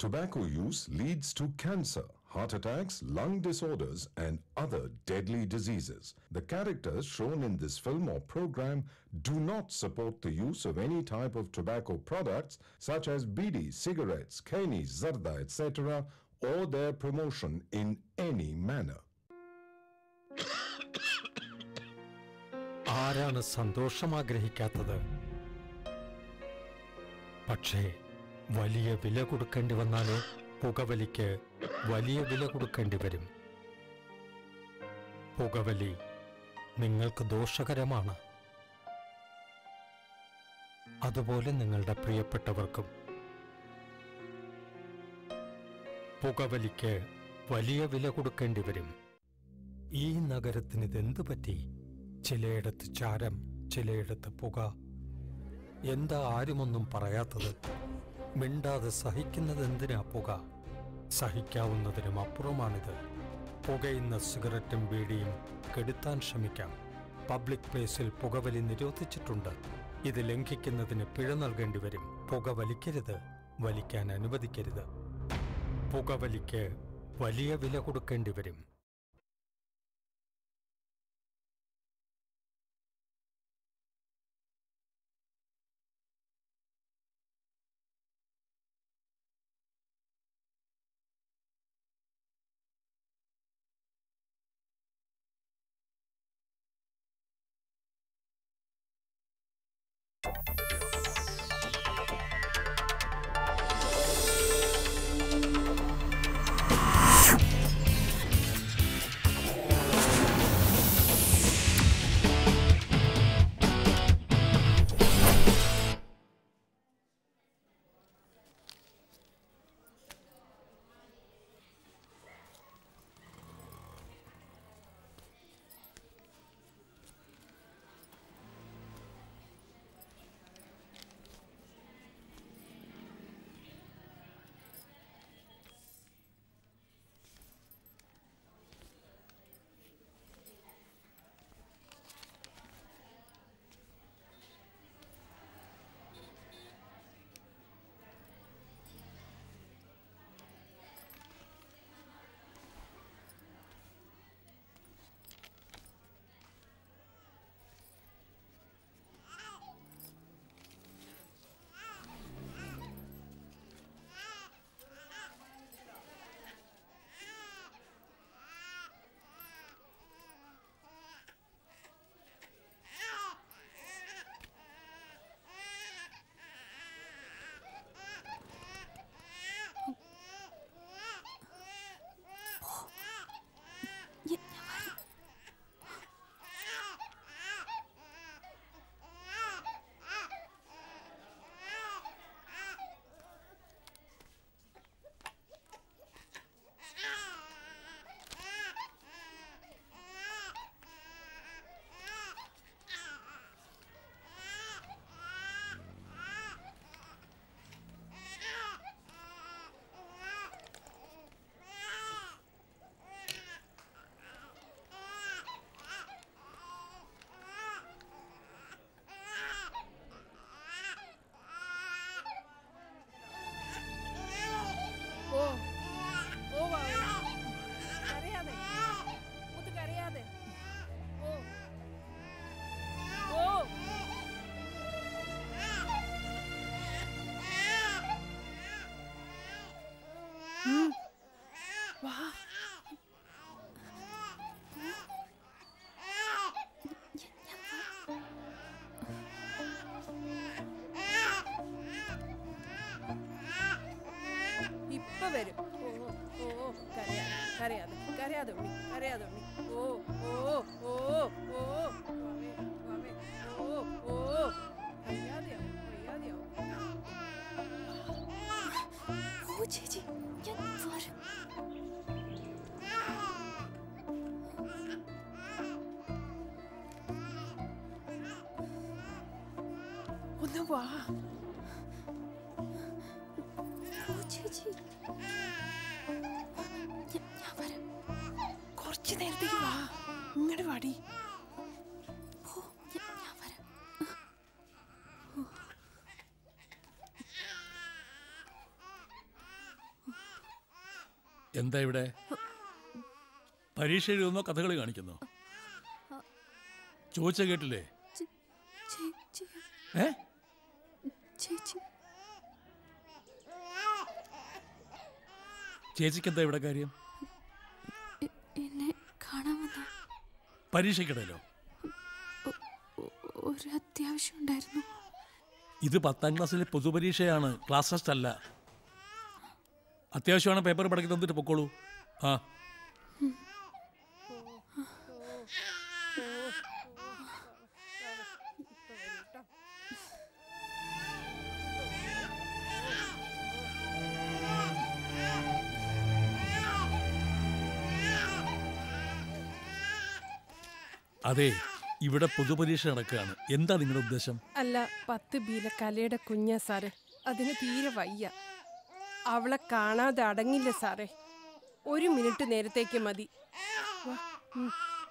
Tobacco use leads to cancer, heart attacks, lung disorders, and other deadly diseases. The characters shown in this film or program do not support the use of any type of tobacco products such as bidi, cigarettes, kani, zarda, etc., or their promotion in any manner. ആരാണ് സന്തോഷം ആഗ്രഹിക്കാത്തത് പക്ഷേ വലിയ വില കൊടുക്കേണ്ടി വന്നാലോ പുകവലിക്ക് വലിയ വില കൊടുക്കേണ്ടി വരും പുകവലി നിങ്ങൾക്ക് ദോഷകരമാണ് അതുപോലെ നിങ്ങളുടെ പ്രിയപ്പെട്ടവർക്കും പുകവലിക്ക് വലിയ വില കൊടുക്കേണ്ടി വരും ഈ നഗരത്തിന് ഇതെന്തു പറ്റി ചിലയിടത്ത് ചാരം ചിലയിടത്ത് പുക എന്താ ആരുമൊന്നും പറയാത്തത് മിണ്ടാതെ സഹിക്കുന്നത് എന്തിനാ പുക സഹിക്കാവുന്നതിനും അപ്പുറമാണിത് പുകയുന്ന സിഗരറ്റും ബീഡിയും കെടുത്താൻ ശ്രമിക്കാം പബ്ലിക് പ്ലേസിൽ പുകവലി നിരോധിച്ചിട്ടുണ്ട് ഇത് ലംഘിക്കുന്നതിന് പിഴ നൽകേണ്ടി വരും പുക വലിക്കരുത് വലിക്കാൻ അനുവദിക്കരുത് പുകവലിക്ക് വലിയ വില കൊടുക്കേണ്ടി വരും ഓ ഓ വാവേ കരയാതെ മുത്ത് കരയാതെ ഓ ഓ ഉം. വാ ഇപ്പൊ വരും ഓ ഓ ഓ കരയാതെ കരയാതെ കരയാതെ ഉണ്ണി കരയാതെ ഉണ്ണി ഓ ഓ ഓ ഓ വാവേ, വാവേ, ഓ ഓ വയ്യാതെയാവും വയ്യാതെയാവും ഓ ചേച്ചി ഞാൻ വരും ഒന്ന് വാ ഓ ചേച്ചി ഞാൻ- ഞാൻ വരാം കുറച്ച് നേരത്തേക്ക് വാ ഇങ്ങോട്ട് വാടി ഓ ഞാൻ ഞാൻ വരാം എന്താ ഇവിടെ പരീക്ഷ എഴുതുന്നോ കഥകളി കാണിക്കുന്നോ ചോദിച്ച കേട്ടില്ലേ ചേച്ചി ഏ ചേച്ചി ചേച്ചിക്ക് എന്താ ഇവിടെ കാര്യം എ- എന്നെ കാണാൻ വന്ന പരീക്ഷയ്ക്കിടയിലോ ഒരു അത്യാവശ്യം ഉണ്ടായിരുന്നു ഇത് പത്താം ക്ലാസ്സിലെ പൊതുപരീക്ഷയാണ് ക്ലാസ് ടെസ്റ്റ് അല്ല അത്യാവശ്യമാണ് പേപ്പർ പടക്കി തന്നിട്ട് പൊക്കോളൂ ആ അതെ ഇവിടെ പൊതുപരീക്ഷ നടക്കുകയാണ് എന്താ നിങ്ങളുടെ ഉദ്ദേശം അല്ല പത്ത് ബിയിലെ കലയുടെ കുഞ്ഞാ സാറേ അതിന് തീരെ വയ്യ അവളെ കാണാതെ അടങ്ങില്ല സാറേ ഒരു മിനിറ്റ് നേരത്തേക്ക് മതി വാ, ഉം.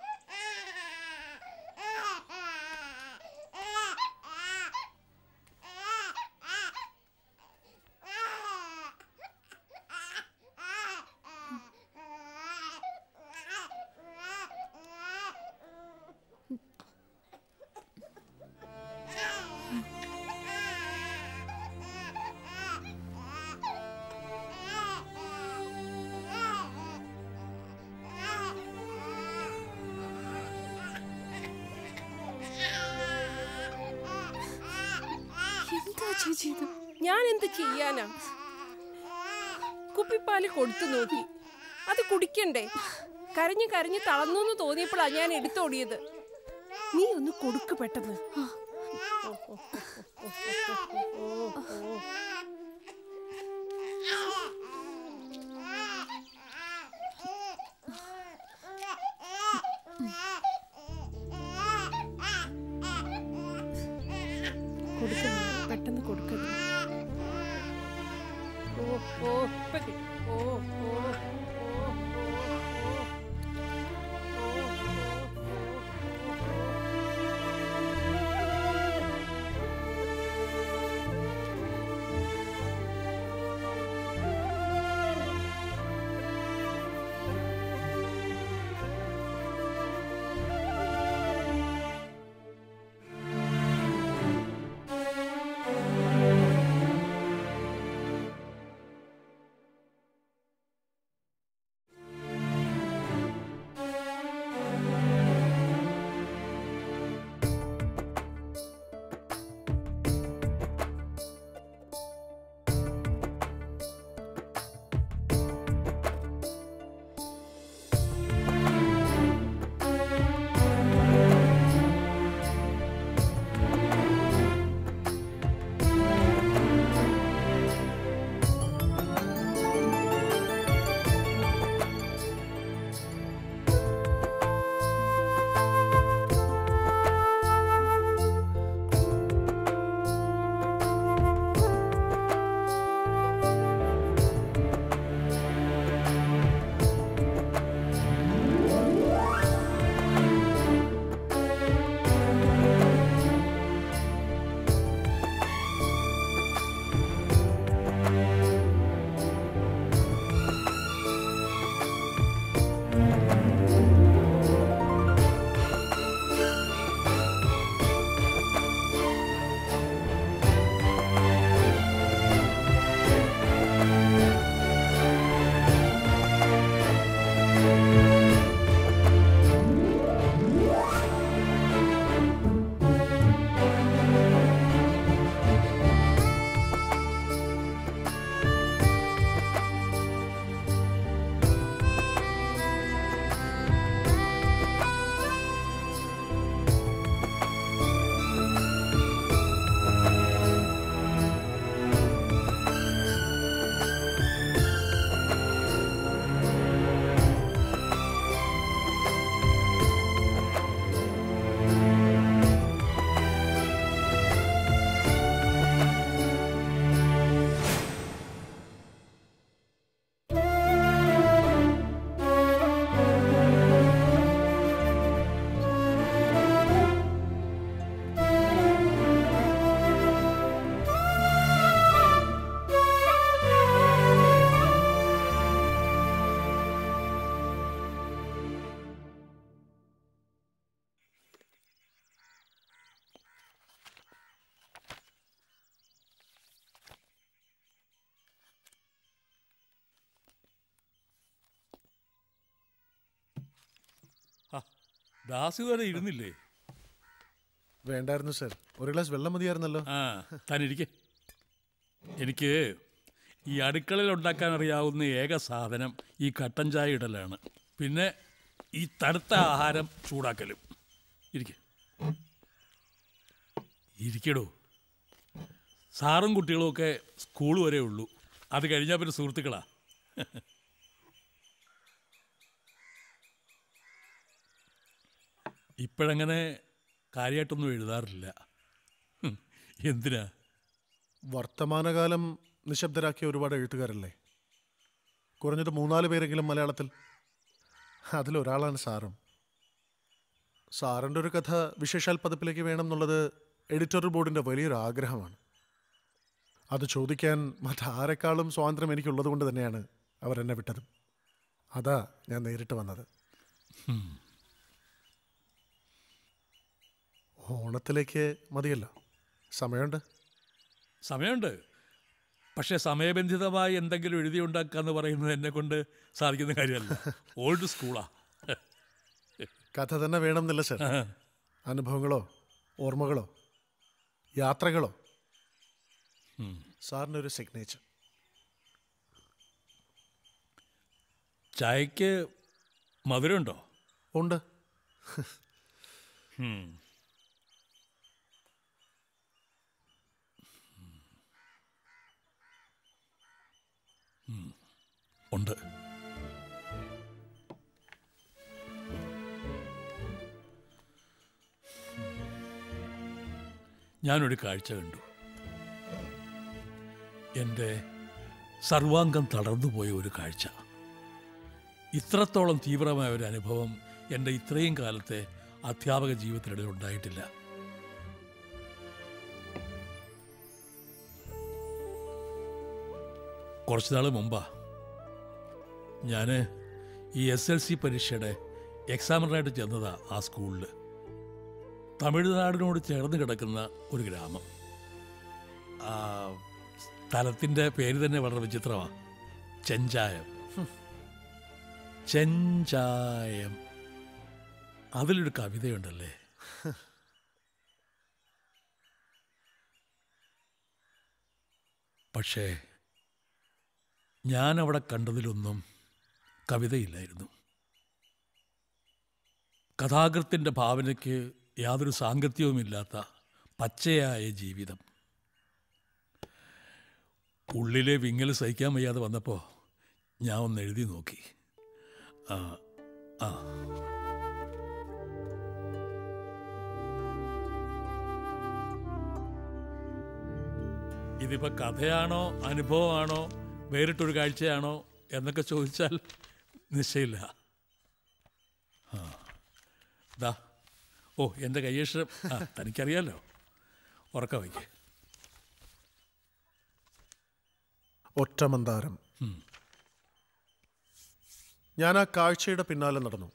എന്താ ചേച്ചി ഇത് ഞാൻ എന്ത് ചെയ്യാനാ കുപ്പിപ്പാല് കൊടുത്തു നോക്കി അത് കുടിക്കണ്ടേ കരഞ്ഞു കരഞ്ഞു തളർന്നു എന്ന് തോന്നിയപ്പോഴാ ഞാൻ എടുത്തോടിയത് നീ ഒന്ന് കൊടുക്ക് പെട്ടെന്ന് ഓ, ഓ, ഓ, ഓ, ഓ, ഓ, ഓ. കൊടുക്കുന്നു പെട്ടെന്ന് കൊടുക്കുന്നു ഓ ഓ ഇപ്പൊ കിട്ടി. ഓ ഓ ഓ ഓ ഓ ദാസു വരെ ഇരുന്നില്ലേ വേണ്ടായിരുന്നു സർ ഒരു ഗ്ലാസ് വെള്ളം മതിയായിരുന്നല്ലോ ആ താനിരിക്കെ എനിക്ക് ഈ അടുക്കളയിൽ ഉണ്ടാക്കാൻ അറിയാവുന്ന ഏക സാധനം ഈ കട്ടൻ ചായ ഇടലാണ് പിന്നെ ഈ തണുത്ത ആഹാരം ചൂടാക്കലും ഇരിക്കെ ഇരിക്കടോ സാറും കുട്ടികളും ഒക്കെ സ്കൂൾ വരെ ഉള്ളൂ അത് കഴിഞ്ഞാൽ പിന്നെ സുഹൃത്തുക്കളാ ഇപ്പോഴങ്ങനെ കാര്യമായിട്ടൊന്നും എഴുതാറില്ല ഹും, എന്തിനാ വർത്തമാനകാലം നിശബ്ദരാക്കിയ ഒരുപാട് എഴുത്തുകാരല്ലേ കുറഞ്ഞത് മൂന്നാല് പേരെങ്കിലും മലയാളത്തിൽ അതിലൊരാളാണ് സാറും സാറിൻ്റെ ഒരു കഥ വിശേഷാൽ പതിപ്പിലേക്ക് വേണം എന്നുള്ളത് എഡിറ്റോറിയൽ ബോർഡിൻ്റെ വലിയൊരു ആഗ്രഹമാണ് അത് ചോദിക്കാൻ മറ്റാരെക്കാളും സ്വാതന്ത്ര്യം എനിക്കുള്ളത് കൊണ്ട് തന്നെയാണ് അവരെന്നെ വിട്ടതും അതാ ഞാൻ നേരിട്ട് വന്നത് ഓണത്തിലേക്ക് മതിയല്ലോ സമയമുണ്ട് സമയമുണ്ട് പക്ഷേ സമയബന്ധിതമായി എന്തെങ്കിലും എഴുതി ഉണ്ടാക്കുക എന്ന് പറയുന്നത് എന്നെ കൊണ്ട് സാധിക്കുന്ന കാര്യമല്ല ഓൾഡ് സ്കൂളാ കഥ തന്നെ വേണമെന്നില്ല സർ അനുഭവങ്ങളോ ഓർമ്മകളോ യാത്രകളോ സാറിൻ്റെ ഒരു സിഗ്നേച്ചർ ചായക്ക് മധുരമുണ്ടോ ഉണ്ട് ഉണ്ട് ഞാനൊരു കാഴ്ച കണ്ടു എൻ്റെ സർവാംഗം തളർന്നുപോയ ഒരു കാഴ്ച ഇത്രത്തോളം തീവ്രമായ ഒരു അനുഭവം എൻ്റെ ഇത്രയും കാലത്തെ അധ്യാപക ജീവിതത്തിനിടയിൽ ഉണ്ടായിട്ടില്ല കുറച്ച് നാൾ മുമ്പാ ഞാൻ ഈ എസ് എൽ സി പരീക്ഷയുടെ എക്സാമിനറായിട്ട് ചെന്നതാ ആ സ്കൂളിൽ തമിഴ്നാടിനോട് ചേർന്ന് കിടക്കുന്ന ഒരു ഗ്രാമം ആ സ്ഥലത്തിൻ്റെ പേര് തന്നെ വളരെ വിചിത്രമാണ് ചെഞ്ചായം ചെഞ്ചായം അതിലൊരു കവിതയുണ്ടല്ലേ പക്ഷേ ഞാൻ അവിടെ കണ്ടതിലൊന്നും കവിതയില്ലായിരുന്നു കഥാകൃത്തിൻ്റെ ഭാവനയ്ക്ക് യാതൊരു സാങ്കത്യവുമില്ലാത്ത പച്ചയായ ജീവിതം ഉള്ളിലെ വിങ്ങൽ സഹിക്കാൻ വയ്യാതെ വന്നപ്പോൾ ഞാൻ ഒന്ന് എഴുതി നോക്കി ആ ആ ഇതിപ്പോൾ കഥയാണോ അനുഭവമാണോ വേറിട്ടൊരു കാഴ്ചയാണോ എന്നൊക്കെ ചോദിച്ചാൽ നിശ്ചയില്ല ആ ദാ ഓ എൻ്റെ കയ്യക്ഷരം ആ തനിക്കറിയാലോ ഉറക്ക വയ്ക്ക് ഒറ്റമന്താരം ഞാൻ ആ കാഴ്ചയുടെ പിന്നാലെ നടന്നു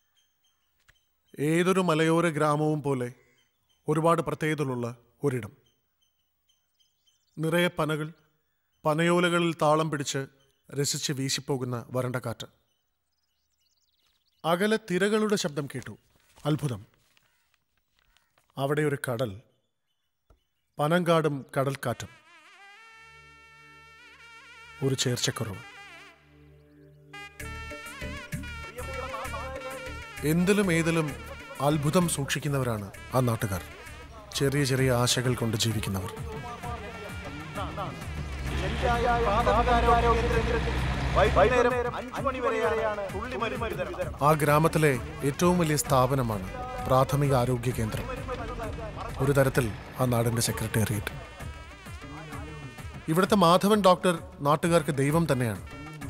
ഏതൊരു മലയോര ഗ്രാമവും പോലെ ഒരുപാട് പ്രത്യേകതകളുള്ള ഒരിടം നിറയെ പനകൾ പനയോലകളിൽ താളം പിടിച്ച് രസിച്ച് വീശിപ്പോകുന്ന വരണ്ട കാറ്റ് അകലെ തിരകളുടെ ശബ്ദം കേട്ടു അത്ഭുതം അവിടെ ഒരു കടൽ പനങ്കാടും കടൽക്കാറ്റും ഒരു ചേർച്ചക്കുറവ് എന്തിലും ഏതിലും അത്ഭുതം സൂക്ഷിക്കുന്നവരാണ് ആ നാട്ടുകാർ ചെറിയ ചെറിയ ആശകൾ കൊണ്ട് ജീവിക്കുന്നവർ വൈകുന്നേരം അഞ്ചു മണി വരെയാണ് തുള്ളിമരുന്ന് വിതരണം ആ ഗ്രാമത്തിലെ ഏറ്റവും വലിയ സ്ഥാപനമാണ് പ്രാഥമിക ആരോഗ്യ കേന്ദ്രം ഒരു തരത്തിൽ ആ നാടിന്റെ സെക്രട്ടേറിയറ്റ് ഇവിടുത്തെ മാധവൻ ഡോക്ടർ നാട്ടുകാർക്ക് ദൈവം തന്നെയാണ്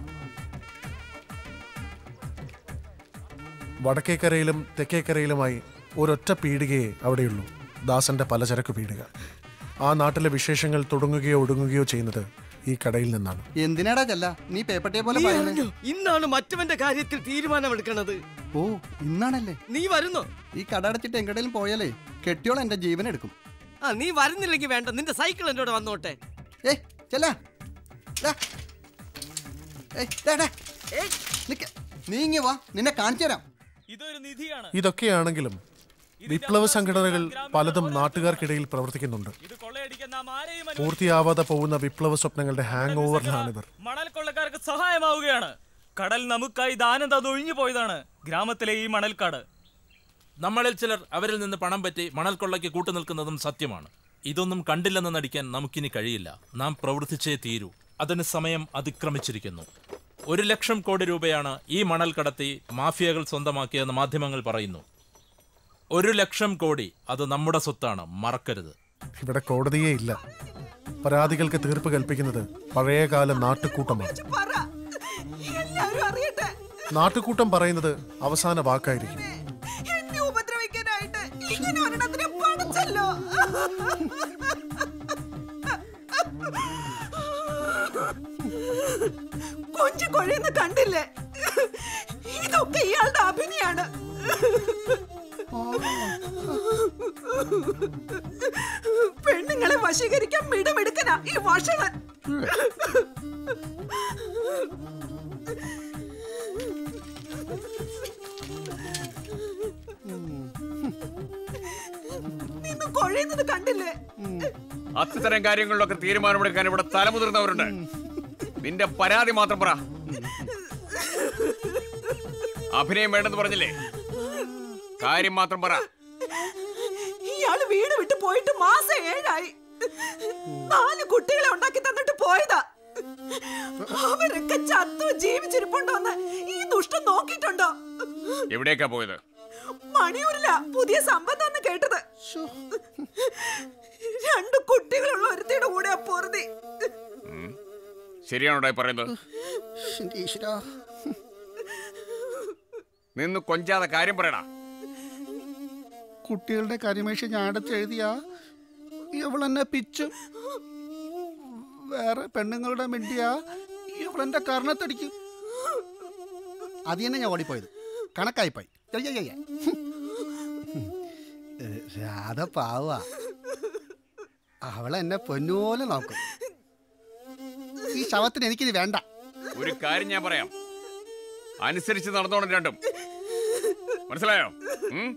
വടക്കേക്കരയിലും തെക്കേക്കരയിലുമായി ഒരൊറ്റ പീടികയെ അവിടെയുള്ളൂ ദാസന്റെ പലചരക്ക് പീടിക ആ നാട്ടിലെ വിശേഷങ്ങൾ തുടങ്ങുകയോ ഒടുങ്ങുകയോ ചെയ്യുന്നത് ഈ കടയിൽ നിന്നാണ് എന്തിനാടാ ചെല്ല നീ പേപ്പട്ടിയെ പോലെ നീ പറയുന്നത് അറിഞ്ഞോ? ഇന്നാണ് മറ്റവന്റെ കാര്യത്തിൽ തീരുമാനമെടുക്കണത് ഓ ഇന്നാണല്ലേ നീ വരുന്നോ ഈ കട അടച്ചിട്ട് എങ്ങടേലും പോയാലേ കെട്ടിയോൾ എന്റെ ജീവൻ എടുക്കും ആ നീ വരുന്നില്ലെങ്കിൽ വേണ്ട നിന്റെ സൈക്കിൾ എന്റെ കൂടെ വന്നോട്ടെ ഏ ചെല്ല നീങ്ങി വാ നിന്നെ കാണിച്ചു തരാം ഇതൊരു നിധിയാണ് ഇതൊക്കെയാണെങ്കിലും വിപ്ലവ സംഘടനകൾ പലതും നാട്ടുകാർക്കിടയിൽ പ്രവർത്തിക്കുന്നുണ്ട് ഇത് കൊള്ളയടിക്കാൻ നാം ആരെയും അനുവദിക്കില്ല. പൂർത്തിയാവാതെ പോകുന്ന വിപ്ലവ സ്വപ്നങ്ങളുടെ ഹാങ് ഓവറിലാണിവർ മണൽ കൊള്ളക്കാർക്ക് സഹായമാവുകയാണ് കടൽ നമുക്കായി ദാനം തന്നൊഴിഞ്ഞു പോയതാണ് ഗ്രാമത്തിലെ ഈ മണൽക്കാട് നമ്മളിൽ ചിലർ അവരിൽ നിന്ന് പണം പറ്റി മണൽ കൊള്ളയ്ക്ക് കൂട്ടുനിൽക്കുന്നതും സത്യമാണ് ഇതൊന്നും കണ്ടില്ലെന്ന് നടിക്കാൻ നമുക്കിനി കഴിയില്ല നാം പ്രവർത്തിച്ചേ തീരൂ അതിന് സമയം അതിക്രമിച്ചിരിക്കുന്നു ഒരു ലക്ഷം കോടി രൂപയാണ് ഈ മണൽ കടത്തി മാഫിയകൾ സ്വന്തമാക്കിയെന്ന് മാധ്യമങ്ങൾ പറയുന്നു ഒരു ലക്ഷം കോടി അത് നമ്മുടെ സ്വത്താണ് മറക്കരുത് ഇവിടെ കോടതിയേ ഇല്ല പരാതികൾക്ക് തീർപ്പ് കൽപ്പിക്കുന്നത് പഴയകാല നാട്ടുകൂട്ടമാണ് പറ എല്ലാവരും അറിയട്ടെ നാട്ടുകൂട്ടം പറയുന്നത് അവസാന വാക്കായിരിക്കും എന്നെ ഉപദ്രവിക്കാനായിട്ട് ഇങ്ങനെ ഒരെണ്ണത്തിനെ പഠിച്ചല്ലോ കൊഞ്ചു കൊഴയുന്ന കണ്ടില്ലേ ഇതൊക്കെ ഇയാളുടെ അഭിനയാണ് പെണ്ണുങ്ങളെ വശീകരിക്കാൻ മിടമെടുക്കനാ ഈ വഷളൻ നിന്ന് കൊഴയുന്നത് കണ്ടില്ലേ അത്തരം കാര്യങ്ങളിലൊക്കെ തീരുമാനമെടുക്കാൻ ഇവിടെ തലമുതിർന്നവരുണ്ട് നിന്റെ പരാതി മാത്രം പറ അഭിനയം വേണ്ടെന്ന് പറഞ്ഞില്ലേ കാര്യം മാത്രം പറ ഇയാള് വീട് വിട്ട് പോയിട്ട് മാസം ഏഴായി നാല് കുട്ടികളെ ഉണ്ടാക്കി തന്നിട്ട് പോയതാ അവരൊക്കെ ചത്തു ജീവിച്ചിരിപ്പുണ്ടോന്ന് ഈ ദുഷ്ടം നോക്കിയിട്ടുണ്ടോ എവിടേക്കാ പോയത് മണിയൂരില പുതിയ സമ്പത്ത് എന്ന് കേട്ടത് രണ്ട് കുട്ടികളുള്ള ഒരുത്തിയുടെ കൂടെ പൊറുതി ശരിയാണോടാ ഈ പറയുന്നത് നിന്ന് കൊഞ്ചാതെ കാര്യം പറയടാ കുട്ടികളുടെ കരിമേശ ഞാടത്ത് എഴുതിയ ഇവളെന്നെ പിച്ചും വേറെ പെണ്ണുങ്ങളുടെ മിണ്ടിയ ഇവളെന്റെ കർണത്തടിക്കും അത് തന്നെ ഞാൻ ഓടിപ്പോയത് കണക്കായിപ്പോയി ഏയ് ഏയ് ഏയ്. ഏ, രാധ പാവ അവളെന്നെ പൊന്നുപോലെ നോക്കും ഈ ശവത്തിന് എനിക്കിത് വേണ്ട ഒരു കാര്യം ഞാൻ പറയാം അനുസരിച്ച് നടന്നോണം രണ്ടും മനസ്സിലായോ ഉം?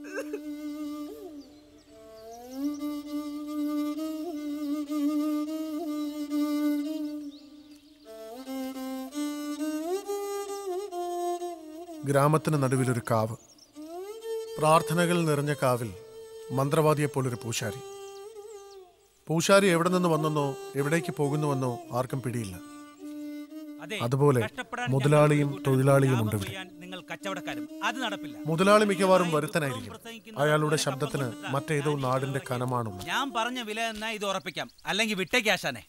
ഗ്രാമത്തിന് നടുവിലൊരു കാവ് പ്രാർത്ഥനകൾ നിറഞ്ഞ കാവിൽ മന്ത്രവാദിയെപ്പോലൊരു പൂശാരി പൂശാരി എവിടെ നിന്ന് വന്നെന്നോ എവിടേക്ക് പോകുന്നുവെന്നോ ആർക്കും പിടിയില്ല അതുപോലെ മുതലാളിയും തൊഴിലാളിയും ഉണ്ട് ഇവിടെ നിങ്ങൾ കച്ചവടക്കാരും അത് നടപ്പില്ല മുതലാളി മിക്കവാറും വരുത്തനായിരിക്കും അയാളുടെ ശബ്ദത്തിന് മറ്റേതോ നാടിന്റെ കനമാണുള്ളത് ഞാൻ പറഞ്ഞ വില എന്നാ ഇത് ഉറപ്പിക്കാം അല്ലെങ്കിൽ വിട്ടേക്കാശാനെ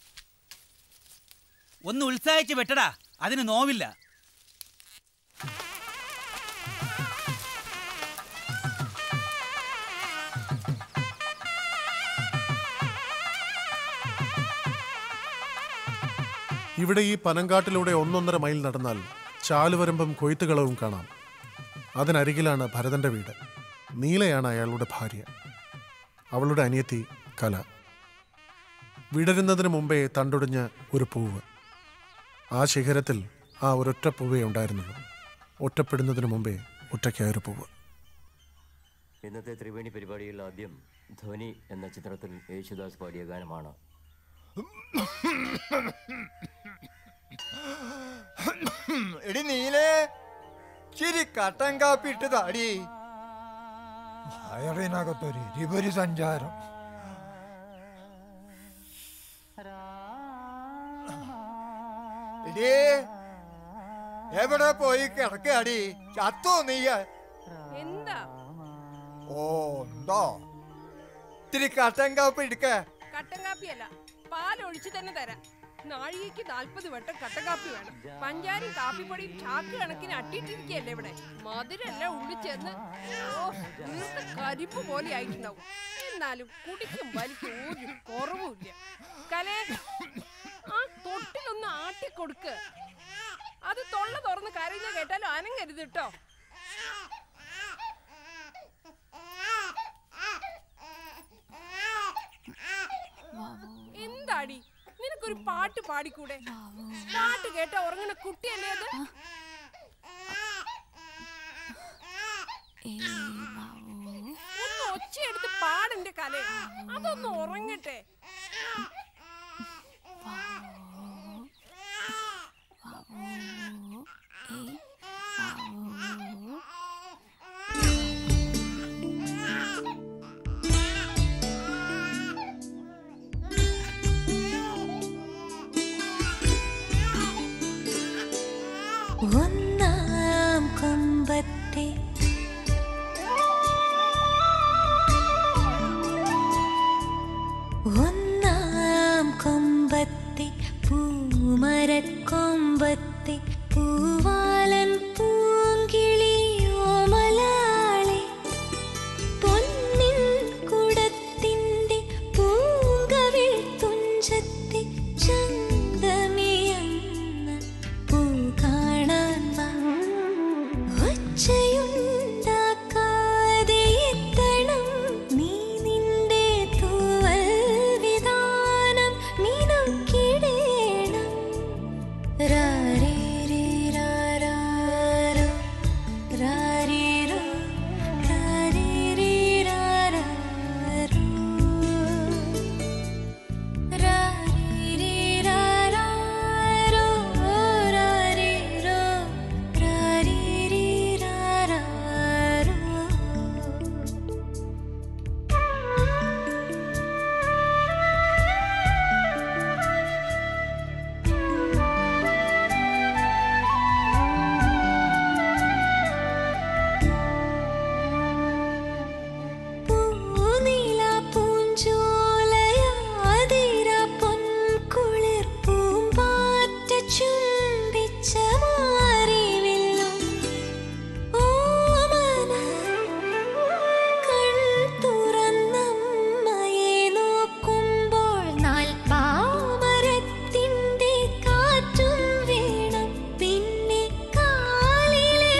ഒന്ന് ഉത്സാഹിച്ച് വെട്ടടാ അതിന് നോവില്ല ഇവിടെ ഈ പനങ്കാട്ടിലൂടെ ഒന്നൊന്നര മൈൽ നടന്നാൽ ചാലുവരമ്പും കൊയ്ത്തുകളവും കാണാം അതിനരികിലാണ് ഭരതന്റെ വീട് നീലയാണ് അയാളുടെ ഭാര്യ അവളുടെ അനിയത്തി കല വിടരുന്നതിന് മുമ്പേ തണ്ടൊടിഞ്ഞ ഒരു പൂവ് ആ ശിഖരത്തിൽ ആ ഒരൊറ്റ പൂവേ ഉണ്ടായിരുന്നുള്ളൂ ഒറ്റപ്പെടുന്നതിന് മുമ്പേ ഒറ്റയ്ക്കായൊരു പൂവ് ഇന്നത്തെ ത്രിവേണി പരിപാടിയിൽ ആദ്യം ധ്വനി എന്ന ചിത്രത്തിൽ യേശുദാസ് പാടിയ ഗാനമാണ് എടി നീലേ ചിരി കട്ടൻ കാപ്പി ഇട്ട് താടി വയറിനകത്തൊരു എരിപൊരി സഞ്ചാരം എടീ എവിടെ പോയി കിടക്കാടി ചത്തോ നീയ എന്താ ഓ ഉണ്ടോ ഇത്തിരി കട്ടൻ കാപ്പി എടുക്ക കട്ടൻ കാപ്പിയല്ല പാൽ ഒഴിച്ചു തന്നെ തരാം നാഴികയ്ക്ക് നാൽപ്പത് വട്ടം കട്ടൻ കാപ്പി വേണം പഞ്ചാരയും കാപ്പിപ്പൊടിയും ചാക്ക് കണക്കിന് അട്ടിയിട്ടിരിക്കുകയല്ലേ ഇവിടെ മധുരെല്ലാം ഉള്ളിൽ ചെന്ന് ഓ വീർത്ത കരിപ്പ് പോലെ ആയിട്ടുണ്ടാവും എന്നാലും കുടിക്കും വലിക്കും ഒരു കുറവുമില്ല കലേ ആ തൊട്ടിലൊന്ന് ആട്ടി കൊടുക്ക് അത് തൊള്ള തുറന്ന് കരയുന്ന കേട്ടാലും അനങ്ങരുത് കേട്ടോ എന്താടി നിനക്കൊരു പാട്ട് പാടിക്കൂടെ പാട്ട് കേട്ട ഉറങ്ങുന്ന കുട്ടിയല്ലേ അത് ഒന്ന് ഒച്ചയെടുത്ത് പാടിന്റെ കല അതൊന്ന് ഉറങ്ങട്ടെ ഒന്നാം കൊമ്പത്തെ ഒന്നാം കൊമ്പത്തെ പൂമരക്കൊമ്പത്തെ പൂവാലൻ പൂങ്കിളിയോമലാളെ പൊന്നിൻ കുടത്തിൻ്റെ പൂങ്കവിൾ തുഞ്ചത്തെ ചന്തമിയന്ന പൂ കാണാൻ വാ ഒച്ചയുണ്ടാക്കാതെ എത്തണം നീ നിന്റെ തൂവൽ വിധാനം മിനുക്കിടേണം രാരേരിരാരാരോ, രാരേരോ, രാരേരിരാരാരോ. രാരേരിരാരാരോ, രാരേരോ, രാരേരിരാരാരോ. പൂനില പൂഞ്ചോലയാതിര പൊൻകുളിർ പൂമ്പാറ്റ ചുംബിച്ച മാറിവില്ലും ഓമന കൺ തുറന്നമ്മയെ നോക്കുമ്പോൾ നാൽപ്പാമരത്തിൻ്റെ കാറ്റും വേണം പിന്നെ കാലിലെ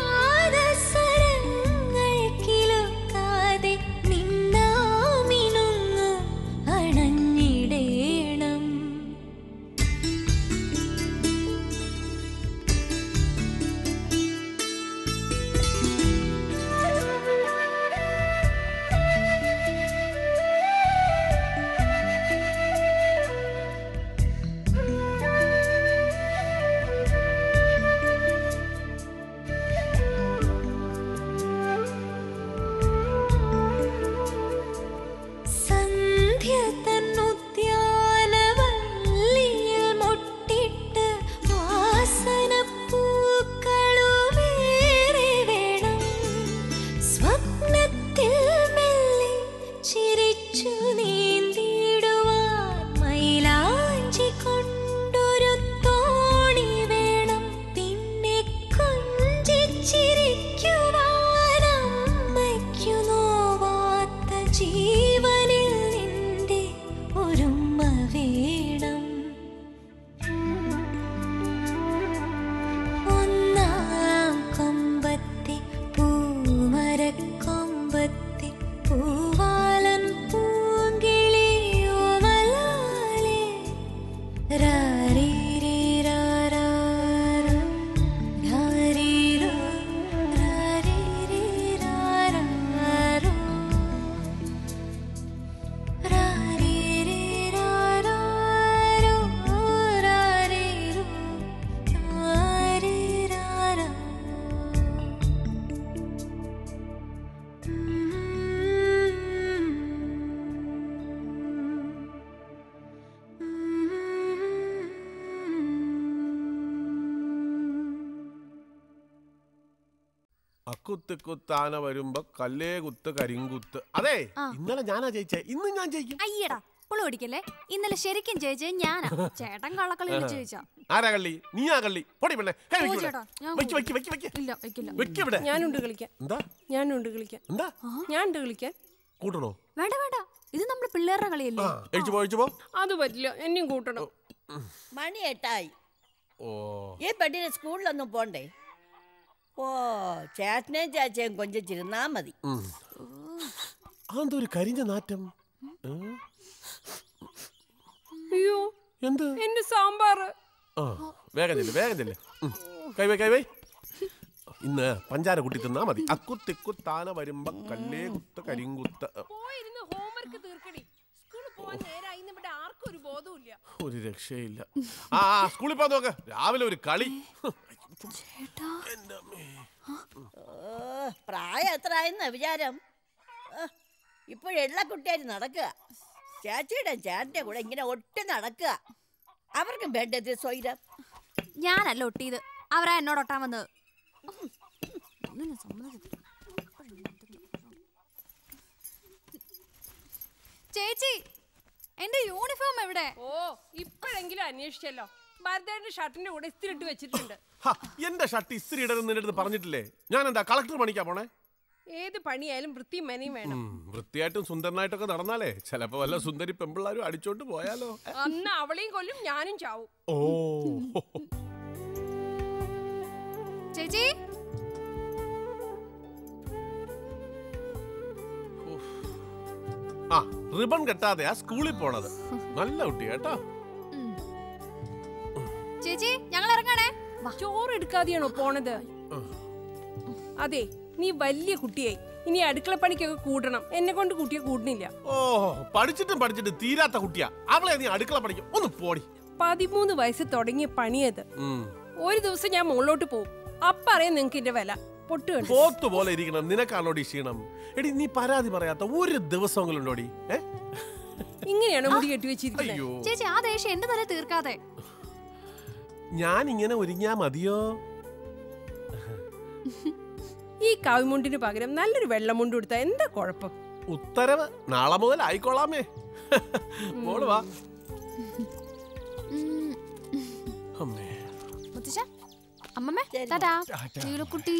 പാദസരങ്ങൾ കിലുക്കാതെ നിന്നാമിനുങ്ങു അണഞ്ഞിടേണം സന്ധ്യ തന്നുദ്യാനവല്ലിയിൽ മൊട്ടിട്ട് വാസനപ്പൂക്കളുമേറെ വേണം സ്വപ്നത്തിൽ മെല്ലെ ചിരിച്ചു നീന്തിടുവാൻ മൈലാഞ്ചി കൊണ്ടൊരു തോണി വേണം പിന്നെ കൊഞ്ചിച്ചിരിക്കുവാൻ അമ്മയ്ക്കു നോവാത്ത ജീവനിൽ നിന്റെ ഒരുമ്മ വേണം ഒന്നാം കൊമ്പത്തെ പൂമരക്കൊമ്പത്തെ പൂവാലൻ പൂങ്കിളിയോ മലാലെ രാരീരിരാരാരോ, രാരീരോ, രാരീരിരാരാരോ. രാരീരിരാരാരോ, രാരീരോ, രാരീരാരാ. അക്കുത്ത് കുത്താന വരുമ്പോ കല്ലേ കുത്ത് കരിങ്കുത്ത് അതെ ആ. ഇന്നലെ ഞാനാ ജയിച്ചേ ഇന്ന് ഞാൻ ജയിക്കും അയ്യടാ പുളി പിടിക്കല്ലേ ഇന്നലെ ശരിക്കും ജയിച്ചത് ഞാനാ ചേട്ടൻ കള്ളക്കളി ആഹാ. ജയിച്ചാ ആരാ കള്ളി നീയാ കള്ളി പൊടി പെണ്ണെ കൈ ഓ, വെക്ക് ഇവിടെ. ചേട്ടാ, ഞാൻ വെക്ക് വെക്ക് വെക്ക് വെക്ക് ഇല്ല വെക്കില്ല വെക്ക് ഇവിടെ ഞാനുണ്ട് കളിക്കാൻ എന്താ ഞാനുണ്ട് കളിക്കാൻ എന്താ ഞാനുണ്ട് കളിക്കാൻ കൂട്ടണോ വേണ്ട വേണ്ട ഇത് നമ്മുടെ പിള്ളേരുടെ കളിയല്ലേ എഴിച്ചു പോ എഴിച്ചു പോ അത് പറ്റില്ല എന്നെയും കൂട്ടണം മണി എട്ടായി ഓ ഈ പെണ്ണിന് സ്കൂളിലൊന്നും പോണ്ടേ ഓ ചേട്ടനെയും ചേച്ചയും കൊഞ്ചിച്ചിരുന്നാ മതി ഉം. അതെന്തോ ഒരു കരിഞ്ഞ നാറ്റം ഏ? അയ്യോ എന്ത് എന്റെ സാമ്പാറ് ആ വേഗം ചെല്ല് വേഗം ചെല്ല് ഉം. കൈ വൈ കൈ വൈ ഇന്ന് പഞ്ചാര കുട്ടി തിന്നാ മതി അക്കുത്തിക്കുത്താന വരുമ്പോ കല്ലേ കുത്ത് കരിങ്കുത്ത് പോയിരുന്ന് ഹോംവർക്ക് തീർക്കടി സ്കൂളിൽ പോവാൻ നേരായി ഇവിടെ ആർക്കും ഒരു ബോധവുമില്ല ഒരു രക്ഷയില്ല ആ ആ, സ്കൂളിൽ പോകാൻ നോക്ക് രാവിലെ ഒരു കളി ഓ, പ്രായം എത്ര ആയെന്ന വിചാരം ഇപ്പോഴുള്ള കുട്ടിയായിട്ട് നടക്കുക ചേച്ചിയുടെ ചേട്ടൻ്റെ കൂടെ ഇങ്ങനെ ഒട്ടി നടക്കുക അവർക്കും വേണ്ടത് സ്വൈരം ഞാനല്ല ഒട്ടിയത് അവരാ എന്നോട് ഒട്ടാൻ വന്നത് ഒന്നിനും സമ്മതിക്കത്തില്ല. ചേച്ചി എന്റെ യൂണിഫോം എവിടെ ഓ ഇപ്പോഴെങ്കിലും അന്വേഷിച്ചല്ലോ ഭരതേന്റെ ഷർട്ടിന്റെ കൂടെ ഇസ്തിരി ഇട്ട് വെച്ചിട്ടുണ്ട് ഹ, എന്റെ ഷർട്ട് ഇസ്തിരി ഇടരുന്ന് നിന്റെ അടുത്ത് പറഞ്ഞിട്ടില്ലേ ഞാൻ എന്താ കളക്ടർ പണിക്കാ പോണേ ഏത് പണിയായാലും വൃത്തിയും മെനയും വേണം ഉം, വൃത്തിയായിട്ടും സുന്ദരനായിട്ടൊക്കെ നടന്നാലേ ചിലപ്പോ വല്ല സുന്ദരി പെമ്പിള്ളാരും അടിച്ചോണ്ട് പോയാലോ അന്ന് അവളെയും കൊല്ലും ഞാനും ചാവും ഓ ചേച്ചി ആ റിബൺ കെട്ടാതെയാ സ്കൂളിൽ പോണത് നല്ല കുട്ടി കേട്ടോ ചേച്ചി ഞങ്ങൾ ഇറങ്ങണേ ചോറ് എടുക്കാതെയാണോ പോണത് അതെ നീ വലിയ കുട്ടിയായി ഇനി അടുക്കള പണിക്കൊക്കെ കൂട്ടണം എന്നെ കൊണ്ട് കുട്ടിയെ കൂട്ടണില്ല ഓ പഠിച്ചിട്ടും പഠിച്ചിട്ട് തീരാത്ത കുട്ടിയാ അവളെ നീ അടുക്കള പഠിക്കും ഒന്ന് പോടി പതിമൂന്ന് വയസ്സ് തുടങ്ങിയ പണിയത് ഉം. ഒരു ദിവസം ഞാൻ മുകളിലോട്ട് പോകും അപ്പറിയാം നിങ്ങക്ക് എന്റെ വില പൊട്ട് കണ്ടു പോത്ത് പോലെ ഇരിക്കണം നിനക്കാണോടി ക്ഷീണം എടി നീ പരാതി പറയാത്ത ഒരു ദിവസമെങ്കിലും ഉണ്ടോടി ഏ ഇങ്ങനെയാണോ മുടി കെട്ടി വെച്ചിരിക്കുന്നത് അയ്യോ ചേച്ചി ആ ദേഷ്യം എന്റെ തല തീർക്കാതെ ഞാൻ ഇങ്ങനെ ഒരുങ്ങിയാ മതിയോ ഈ കാവിമുണ്ടിന് പകരം നല്ലൊരു വെള്ളമുണ്ട് കൊടുത്താൽ എന്താ കുഴപ്പം ഉത്തരവ് നാളെ മുതൽ ആയിക്കോളാമേ മോള് വാ അമ്മേ മുത്തശ്ശ അമ്മമ്മേ ടാറ്റാ നീലക്കുട്ടി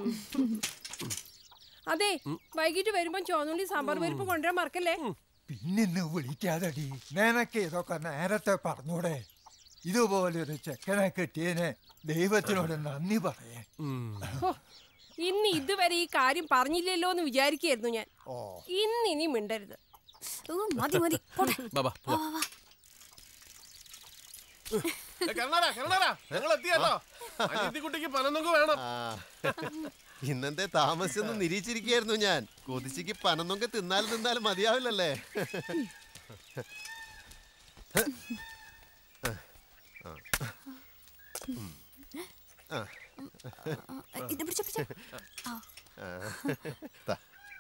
അതെ വൈകിട്ട് വരുമ്പോ ചോന്നുള്ളി സാമ്പാർ പരിപ്പ് കൊണ്ടുവരാൻ മറക്കല്ലേ പിന്നിന്ന് വിളിക്കാതടി നിനക്ക് ഇതൊക്കെ നേരത്തെ പറഞ്ഞൂടെ ഇതുപോലൊരു ചെക്കനെ കിട്ടിയതിന് ദൈവത്തിനോട് നന്ദി പറയേ ഹോ, ഇന്ന് ഇതുവരെ ഈ കാര്യം പറഞ്ഞില്ലല്ലോ എന്ന് വിചാരിക്കായിരുന്നു ഞാൻ ഇന്ന് ഇനി മിണ്ടരുത് മതി മതി ബാബാ കരുണാരാ കരുണാരാ ഞങ്ങൾ എത്തിയല്ലോ കുട്ടിക്ക് പനന്നൊക്കെ വേണം ഇന്നത്തെ താമസിച്ചൊന്ന് നിരീക്ഷിച്ചിരിക്കുകയായിരുന്നു ഞാൻ കൊതിച്ചിക്ക് പനന്നൊക്കെ തിന്നാലും തിന്നാലും മതിയാവില്ലല്ലേ ആ. ഇത് പിടിച്ചോ പിടിച്ചോ ആ. ദാ.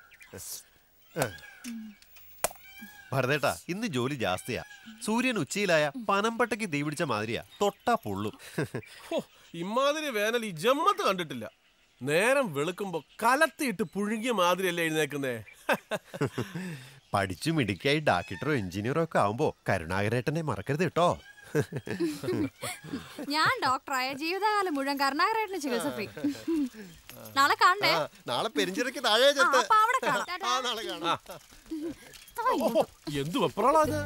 ഭരതേട്ടാ ഇന്ന് ജോലി ജാസ്തിയാ സൂര്യൻ ഉച്ചയിലായ പനമ്പട്ടയ്ക്ക് തീ പിടിച്ച മാതിരിയാ തൊട്ടാ പൊള്ളും ഹോ, ഇമാതിരി വേനൽ ഈ ജമ്മത്ത് കണ്ടിട്ടില്ല നേരം വെളുക്കുമ്പോ കലത്തിയിട്ട് പുഴുങ്ങിയ മാതിരിയല്ലേ എഴുന്നേക്കുന്നേ പഠിച്ചു മിടുക്കിയായി ഡാക്ടറോ എഞ്ചിനീയറോ ഒക്കെ ആവുമ്പോ കരുണാകരേട്ടനെ മറക്കരുത് കേട്ടോ ഞാൻ ഡോക്ടറായ ജീവിതകാലം മുഴുവൻ കരുണാകരേട്ടന് ചികിത്സ ഫ്രീ നാളെ കാണണേ ആ, നാളെ പെരിഞ്ചിറയ്ക്ക് താഴെ ആ, ചെത്ത് അപ്പൊ അവിടെ കാണാം. ടാറ്റാ. ആ, നാളെ കാണാം ഓഹോ, എന്ത് വെപ്രാളാ ഇത്?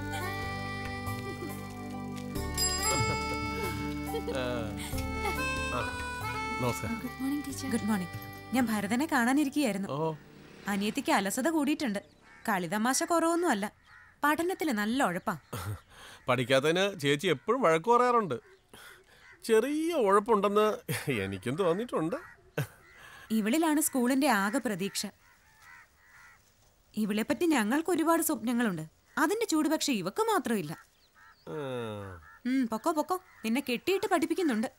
ആ, ആ, നമസ്കാരം ഗുഡ് മോർണിംഗ് ഞാൻ ഭരതനെ കാണാനിരിക്കുകയായിരുന്നു അനിയത്തിക്ക് അലസത കൂടിയിട്ടുണ്ട് കളിതമാശ കുറവൊന്നുമല്ല പഠനത്തിൽ നല്ല ഉഴപ്പാ പഠിക്കാത്തതിന് ചേച്ചി എപ്പോഴും വഴക്ക് പറയാറുണ്ട് ചെറിയ ഉഴപ്പുണ്ടെന്ന് എനിക്കും തോന്നിയിട്ടുണ്ട് ഇവളിലാണ് സ്കൂളിന്റെ ആകെ പ്രതീക്ഷ ഇവളെപ്പറ്റി ഞങ്ങൾക്ക് ഒരുപാട് സ്വപ്നങ്ങളുണ്ട് അതിന്റെ ചൂട് പക്ഷെ ഇവക്ക് മാത്രമില്ല ആ, ഉം, പൊക്കോ പൊക്കോ നിന്നെ കെട്ടിയിട്ട് പഠിപ്പിക്കുന്നുണ്ട്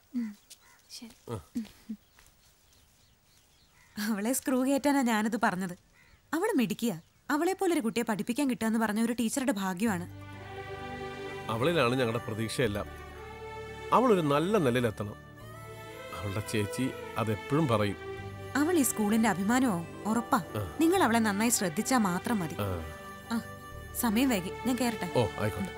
അവളെ സ്ക്രൂ കയറ്റാനാ ഞാനത് പറഞ്ഞത് അവള് മിടിക്കുക അവളെ പോലൊരു കുട്ടിയെ പഠിപ്പിക്കാൻ കിട്ടുക എന്ന് പറഞ്ഞ ഒരു ടീച്ചറുടെ ഭാഗ്യമാണ് അവളിലാണ് ഞങ്ങളുടെ പ്രതീക്ഷയെല്ലാം അവളൊരു നല്ല നിലയിലെത്തണം അവളുടെ ചേച്ചി അതെപ്പോഴും പറയും അവൾ ഈ സ്കൂളിന്റെ അഭിമാനവും ഉറപ്പാ ആ. നിങ്ങൾ അവളെ നന്നായി ശ്രദ്ധിച്ചാ മാത്രം മതി ആ, ആ സമയം വൈകി ഞാൻ കേറട്ടെ ഓ ആയിക്കോട്ടെ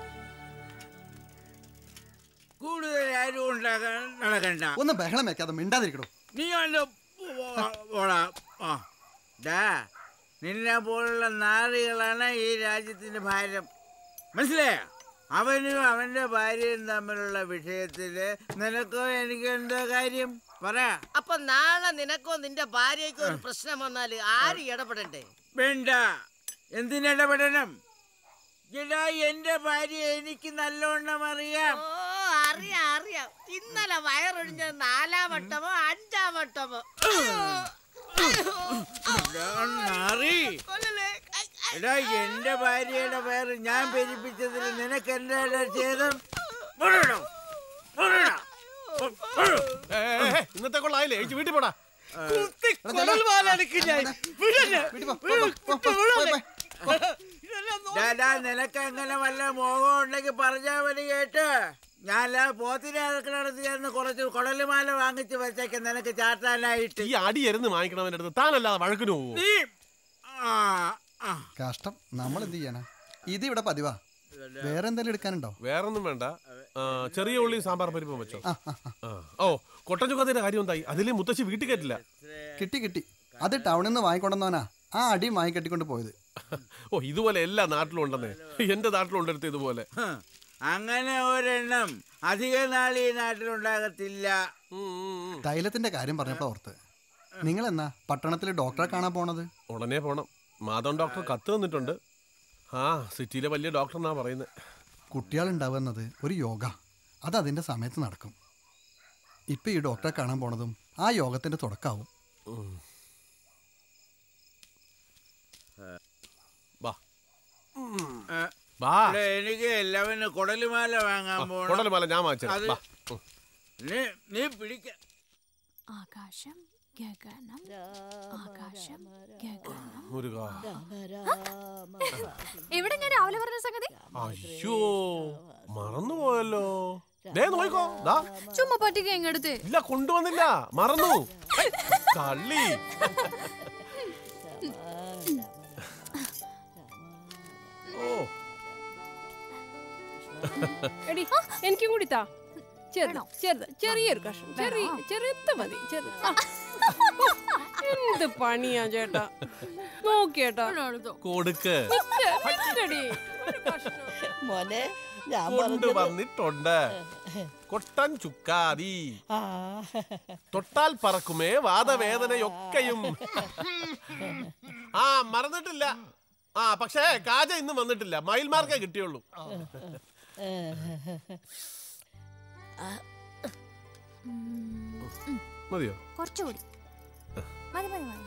കൂടുതൽ ആരും ഉണ്ടാക്കാൻ നടക്കണ്ട ഒന്ന് ബഹളം വെക്കാതെ മിണ്ടാതിരിക്കണോ നീ വല്ല പോടാ ആ ഡാ നിന്നെ പോലുള്ള നാറികളാണ് ഈ രാജ്യത്തിന്റെ ഭാരം മനസ്സിലായ അവനും അവന്റെ ഭാര്യയും തമ്മിലുള്ള വിഷയത്തില് നിനക്കോ എനിക്ക് എന്താ കാര്യം പറ അപ്പൊ നാളെ നിനക്കോ നിന്റെ ഭാര്യയ്ക്കോ ഒരു പ്രശ്നം വന്നാല് ആര് ഇടപെടണ്ടേ വേണ്ട എന്തിനിടപെടണം എടാ എന്റെ ഭാര്യ എനിക്ക് നല്ലോണം അറിയാം ഓ അറിയാം അറിയാം ഇന്നലെ വയറൊഴിഞ്ഞത് നാലാം വട്ടമോ അഞ്ചാം വട്ടമോ നാറി എടാ എന്റെ ഭാര്യയുടെ പേര് ഞാൻ പെരിപ്പിച്ചതിൽ നിനക്ക് എന്താ ചെയ്തം വിടണോ? വിടണോ? ഇന്നത്തെ കൊള്ളായില്ലേ എനിക്ക് വീട്ടിൽ പോടാ ഡാ, ഡാ, നിനക്ക് അങ്ങനെ വല്ല മോഹം ഉണ്ടെങ്കിൽ പറഞ്ഞാ മതി കേട്ട് ഞാൻ പോത്തിനെ അതൊക്കെ ചേർന്ന് കുറച്ച് കുടലുമാല വാങ്ങിച്ച് വെച്ചേക്ക് നിനക്ക് ചാട്ടാനായിട്ട് ഈ അടിയരുന്ന് വാങ്ങിക്കണവന്റെ അടുത്ത് താനല്ലാതെ വഴക്കിന് പോവോ നീ ആ ആ കഷ്ടം നമ്മൾ എന്ത് ചെയ്യാനാ ഇത് ഇവിടെ പതിവാ വേറെ എന്തെങ്കിലും എടുക്കാനുണ്ടോ വേറൊന്നും വേണ്ട ആ, ചെറിയ ഉള്ളി സാമ്പാർ പരിപ്പം വെച്ചോ ആ. ഓ കൊട്ടൻ ചുക്കത്തിന്റെ കാര്യം എന്തായി അതിലെ മുത്തശ്ശി വീട്ടിൽ കയറ്റില്ല കിട്ടി കിട്ടി അത് ടൗണിൽ നിന്ന് വാങ്ങിക്കൊണ്ടെന്നവനാ ആ അടി വാങ്ങിക്കെട്ടിക്കൊണ്ട് പോയത് ഓ ഇതുപോലെ എല്ലാ നാട്ടിലും ഉണ്ടെന്നേ എന്റെ നാട്ടിലും ഉണ്ടെടുത്ത് ഇതുപോലെ ഹ, അങ്ങനെ ഒരെണ്ണം അധിക നാൾ ഈ നാട്ടിലുണ്ടാകത്തില്ല തൈലത്തിന്റെ കാര്യം പറഞ്ഞപ്പോ ഓർത്ത് നിങ്ങൾ എന്നാ പട്ടണത്തിൽ ഡോക്ടറെ കാണാൻ പോണത് ഉടനെ പോണം മാധവൻ ഡോക്ടർ കത്ത് തന്നിട്ടുണ്ട് ആ സിറ്റിയിലെ വലിയ ഡോക്ടർ എന്നാ പറയുന്നത് കുട്ടികളുണ്ടാവുന്നത് ഒരു യോഗ അത് അതിന്റെ സമയത്ത് നടക്കും ഇപ്പൊ ഈ ഡോക്ടറെ കാണാൻ പോണതും ആ യോഗത്തിന്റെ തുടക്കാവും വാ. എടാ, എനിക്ക് എല്ലാവനും കുടലുമാല വാങ്ങാൻ ആ, പോണം കുടലുമാല ഞാൻ വാങ്ങിച്ചുതരാം. അത് വാ. ഉം. നീ നീ പിടിക്ക ആകാശം ഗഗനം ആകാശം ഗഗനം മുരുകാ എവിടെ ഞാൻ രാവിലെ പറഞ്ഞ സംഗതി അയ്യോ മറന്നുപോയല്ലോ ദേ നോക്കോ ദാ ചുമ്മാ പറ്റിക്ക എങ്ങടുത്ത് ഇല്ല കൊണ്ടുവന്നില്ല മറന്നു ഐ, കള്ളി ഓ എടി എനിക്കും കൂടി താ ചെറുത് ചെറുത് ചെറിയൊരു കഷ്ണം ചെറിയ ചെറുത് മതി ചെറുത് എന്ത് പണിയാ ചേട്ടാ നോക്കിയേട്ടാ കൊടുക്ക് മോനെ ഞാൻ കൊണ്ടുവന്നിട്ടുണ്ട് കൊട്ടൻ ചുക്കാതി തൊട്ടാൽ പറക്കുമേ വാദവേദനയൊക്കെയും ആ മറന്നിട്ടില്ല ആ പക്ഷേ കാജ ഇന്നും വന്നിട്ടില്ല മയിൽ മാർക്കേ കിട്ടിയുള്ളൂ മതിയോ കുറച്ചുകൂടി മതി മതി മതി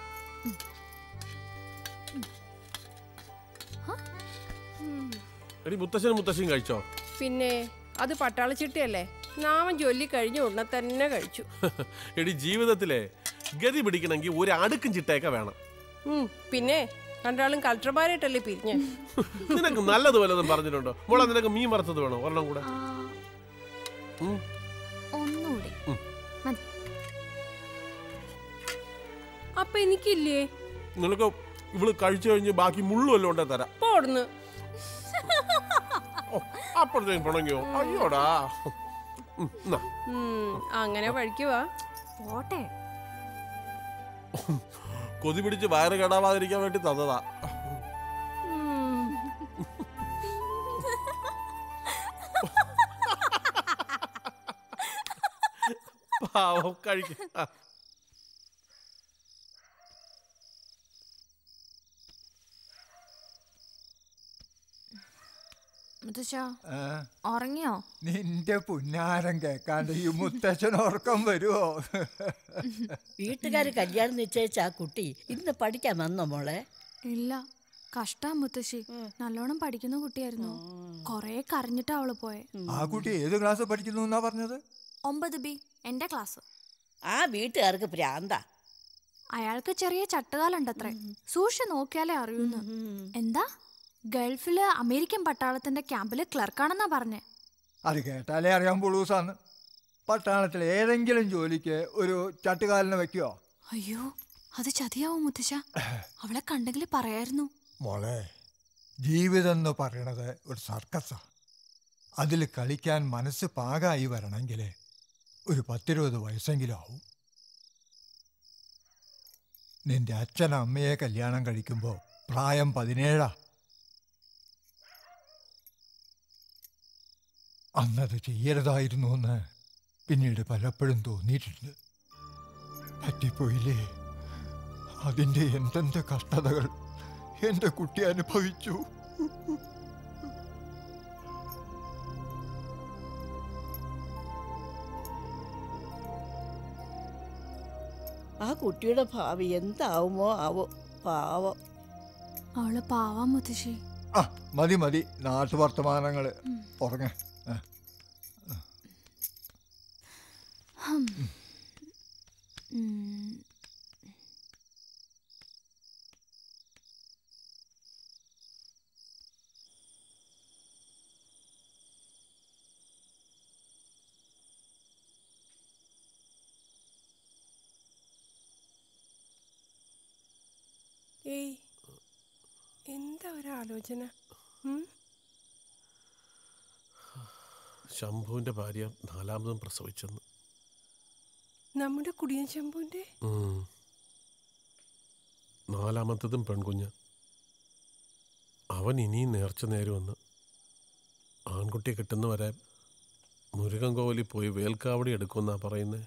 എടി മുത്തശ്ശനും മുത്തശ്ശിയും കഴിച്ചോ പിന്നെ അത് പട്ടാളച്ചിട്ടയല്ലേ നാമം ചൊല്ലി കഴിഞ്ഞ ഉടനെ തന്നെ കഴിച്ചു എടി ജീവിതത്തിലെ ഗതി പിടിക്കണമെങ്കിൽ ഒരു അടുക്കും ചിട്ടയൊക്കെ വേണം ഉം, പിന്നെ രണ്ടാളും കളക്ടർമാരായിട്ടല്ലേ പിരിഞ്ഞ് നിനക്ക് നല്ലത് വല്ലതും പറഞ്ഞിട്ടുണ്ടോ മോളെ നിനക്ക് മീൻ വറുത്തത് വേണോ ഒരെണ്ണം കൂടെ ഉം. ഒന്നുകൂടി ഉം. മതി അപ്പൊ എനിക്കില്ലേ നിനക്ക് ഇവള് കഴിച്ചു കഴിഞ്ഞ് ബാക്കി മുള്ളും എല്ലാം ഉണ്ടേ തരാം പോടുന്നു അപ്പോഴത്തേക്കും പിണങ്ങിയോ അയ്യോടാ ഉം, എന്നാ. ഉം, അങ്ങനെ കഴിക്കുവാ പോട്ടെ കൊതി പിടിച്ച് വയറ് കേടാവാതിരിക്കാൻ വേണ്ടി തന്നതാ പാവം കഴിക്കും ആ. മുത്തശ്ശ ആ, ഉറങ്ങിയോ നിന്റെ പുന്നാരം കേക്കാണ്ട് ഈ മുത്തച്ഛൻ ഉറക്കം വരുമോ വീട്ടുകാർ കല്യാണം നിശ്ചയിച്ച ആ കുട്ടി ഇന്ന് പഠിക്കാൻ വന്നോ മോളെ ഇല്ല കഷ്ടാ മുത്തശ്ശി നല്ലോണം പഠിക്കുന്ന കുട്ടിയായിരുന്നു കൊറേ കരഞ്ഞിട്ടാ അവള് പോയെ ആ കുട്ടി ഏത് ക്ലാസ് പഠിക്കുന്നു എന്നാ പറഞ്ഞത് ഒമ്പത് ബി എന്റെ ക്ലാസ് ആ വീട്ടുകാർക്ക് ഭ്രാന്ത അയാൾക്ക് ചെറിയ ചട്ടുകാലുണ്ടത്രേ സൂക്ഷിച്ച് നോക്കിയാലേ അറിയൂന്ന് എന്താ ഗൾഫില് അമേരിക്കൻ പട്ടാളത്തിന്റെ ക്യാമ്പില് ക്ലർക്കാണെന്നാ പറഞ്ഞേ അത് കേട്ടാലേ അറിയാൻ പുളൂസാന്ന് പട്ടാളത്തിൽ ഏതെങ്കിലും ജോലിക്ക് ഒരു ചട്ടുകാലിനെ വെക്കുവോ അയ്യോ അത് ചതിയാവും മുത്തശ്ശ അവളെ കണ്ടെങ്കിൽ പറയായിരുന്നു മോളെ ജീവിതം എന്ന് പറയണത് ഒരു സർക്കസാ അതിൽ കളിക്കാൻ മനസ്സ് പാകായി വരണമെങ്കിൽ ഒരു പത്തിരുപത് വയസ്സെങ്കിലും ആവും നിന്റെ അച്ഛൻ അമ്മയെ കല്യാണം കഴിക്കുമ്പോൾ പ്രായം പതിനേഴാ അന്നത് ചെയ്യരുതായിരുന്നു എന്ന് പിന്നീട് പലപ്പോഴും തോന്നിയിട്ടുണ്ട് പറ്റിപ്പോയില്ലേ അതിൻ്റെ എന്തെന്ത് കഷ്ടതകൾ എൻ്റെ കുട്ടി അനുഭവിച്ചു ആ കുട്ടിയുടെ ഭാവി എന്താവുമോ ആവോ പാവം അവള് പാവാ മുത്തശ്ശി ആ മതി മതി നാട്ടുവർത്തമാനങ്ങള് ഉറങ്ങ ഹും. ഉം. ഏയ് എന്താ ഒരാലോചന ഉം? ശംഭുവിന്റെ ഭാര്യ നാലാമതും പ്രസവിച്ചെന്ന് നമ്മുടെ കുടിയൻ ശംഭുവിന്റെ ഉം. നാലാമത്തതും പെൺകുഞ്ഞ് അവൻ ഇനിയും നേർച്ച നേരുമെന്ന് ആൺകുട്ടിയെ കിട്ടുന്നവരെ മുരുകൻ കോവിലിൽ പോയി വേൽക്കാവടി എടുക്കുമെന്നാ പറയുന്നത്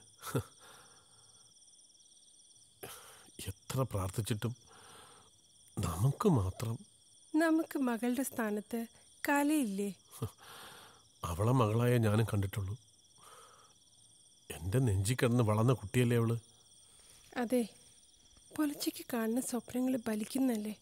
എത്ര പ്രാർത്ഥിച്ചിട്ടും നമുക്ക് മാത്രം നമുക്ക് മകളുടെ സ്ഥാനത്ത് കലയില്ലേ അവളെ മകളായ ഞാനും കണ്ടിട്ടുള്ളൂ എൻ്റെ നെഞ്ചി കിടന്ന് വളർന്ന കുട്ടിയല്ലേ അവള് അതെ പൊലച്ചയ്ക്ക് കാണുന്ന സ്വപ്നങ്ങൾ ബലിക്കുന്നല്ലേ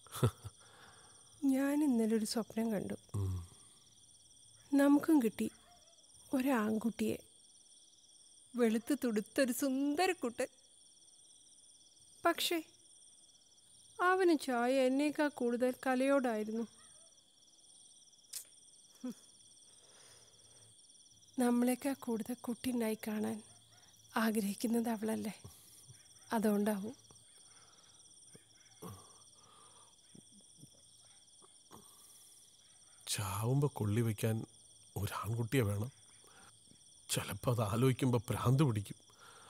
ഞാൻ ഇന്നലെ ഒരു സ്വപ്നം കണ്ടു നമുക്കും കിട്ടി ഒരാൺകുട്ടിയെ വെളുത്ത് തുടുത്തൊരു സുന്ദരക്കുട്ടൻ പക്ഷേ അവന് ചായ എന്നേക്കാൾ കൂടുതൽ കലയോടായിരുന്നു ഹും. നമ്മളെക്കാൾ കൂടുതൽ കുട്ടിനായി കാണാൻ ആഗ്രഹിക്കുന്നത് അവളല്ലേ അതുകൊണ്ടാവും ചാവുമ്പോൾ കൊള്ളി വയ്ക്കാൻ ഒരു ആൺകുട്ടിയെ വേണം ചിലപ്പോൾ അത് ആലോചിക്കുമ്പോൾ ഭ്രാന്ത് പിടിക്കും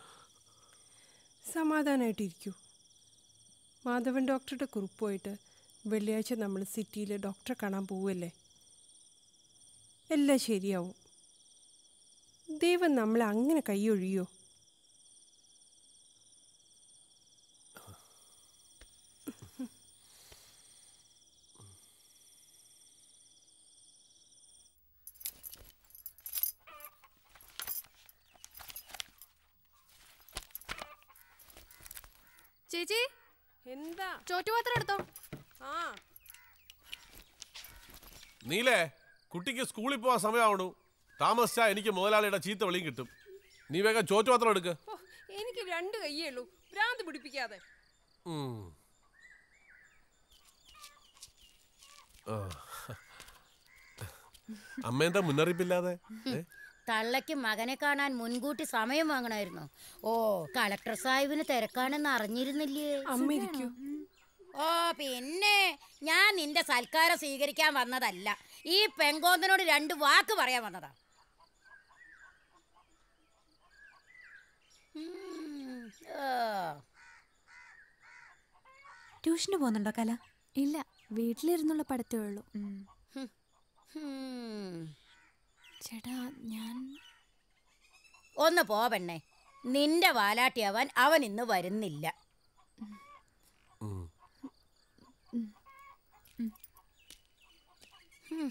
സമാധാനമായിട്ടിരിക്കൂ മാധവൻ ഡോക്ടറുടെ കുറിപ്പ് പോയിട്ട് വെള്ളിയാഴ്ച നമ്മൾ സിറ്റിയിൽ ഡോക്ടറെ കാണാൻ പോവല്ലേ എല്ലാം ശരിയാവും ദൈവം നമ്മളെ അങ്ങനെ കൈയൊഴിയോ ചേച്ചി എന്താ ചോറ്റുപാത്രം എടുത്തോ ആ നീലേ കുട്ടിക്ക് സ്കൂളിൽ പോകാൻ സമയമാവണു താമസിച്ചാ എനിക്ക് മുതലാളിയുടെ ചീത്ത വിളിയും കിട്ടും നീ വേഗം ചോറ്റുപാത്രം എടുക്ക് ഓ, എനിക്ക് രണ്ട് കയ്യേ ഉള്ളൂ ഭ്രാന്ത് പിടിപ്പിക്കാതെ ഉം. ആ. അമ്മ എന്താ മുന്നറിയിപ്പില്ലാതെ ഏ? തള്ളയ്ക്ക് മകനെ കാണാൻ മുൻകൂട്ടി സമയം വാങ്ങണമായിരുന്നു ഓ കളക്ടർ സാഹിബിന് തിരക്കാണെന്ന് അറിഞ്ഞിരുന്നില്ലേ അമ്മ ഇരിക്കൂ ഓ പിന്നെ ഞാൻ നിന്റെ സൽക്കാരം സ്വീകരിക്കാൻ വന്നതല്ല ഈ പെങ്കോന്തനോട് രണ്ട് വാക്ക് പറയാൻ വന്നതാ ഉം, ആ. ട്യൂഷന് പോകുന്നുണ്ടോ കല ഇല്ല വീട്ടിലിരുന്നുള്ള പഠിത്തമേ ഉള്ളൂ ഉം. ചേട്ടാ ഞാൻ ഒന്ന് പോ പെണ്ണേ നിന്റെ വാലാട്ടിയവൻ അവൻ ഇന്ന് വരുന്നില്ല ഉം. ഉം.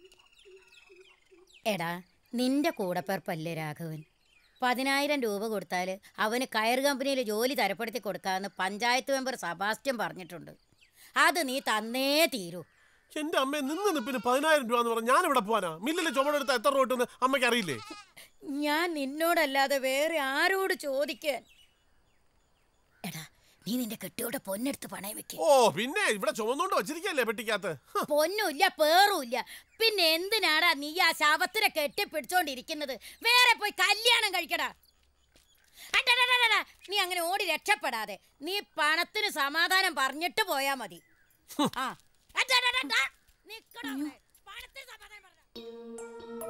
എടാ നിന്റെ കൂടപ്പിറപ്പല്ലേ രാഘവൻ പതിനായിരം രൂപ കൊടുത്താൽ അവന് കയർ കമ്പനിയിൽ ജോലി തരപ്പെടുത്തി കൊടുക്കാമെന്ന് പഞ്ചായത്ത് മെമ്പർ സബാസ്റ്റ്യൻ പറഞ്ഞിട്ടുണ്ട് അത് നീ തന്നേ തീരൂ എന്റെ അമ്മ നിന്ന് നിപ്പിന് പതിനായിരം രൂപ എന്ന് പറഞ്ഞാൽ ഞാൻ ഇവിടെ പോവാനാ മില്ലിൽ ചുമടെടുത്ത എത്ര രൂപ കിട്ടുമെന്ന് അമ്മയ്ക്ക് അറിയില്ലേ ഞാൻ നിന്നോടല്ലാതെ വേറെ ആരോട് ചോദിക്കാൻ എടാ നീ നിന്റെ കെട്ടിയോടെ പൊന്നെടുത്ത് പണയം വെക്ക് ഓ പിന്നെ ഇവിടെ ചുമന്നുകൊണ്ട് വച്ചിരിക്കല്ലേ പെട്ടിക്കകത്ത് പൊന്നുമില്ല പേറുമില്ല പിന്നെ എന്തിനാടാ നീ ആ ശവത്തിനെ കെട്ടിപ്പിടിച്ചോണ്ടിരിക്കുന്നത് വേറെ പോയി കല്യാണം കഴിക്കടാ അടടടടട, നീ അങ്ങനെ ഓടി രക്ഷപ്പെടാതെ നീ പണത്തിന് സമാധാനം പറഞ്ഞിട്ട് പോയാ മതി ആ അടടടട, നിക്കടാ അവിടെ. പണത്തിന് സമാധാനം പറഞ്ഞ-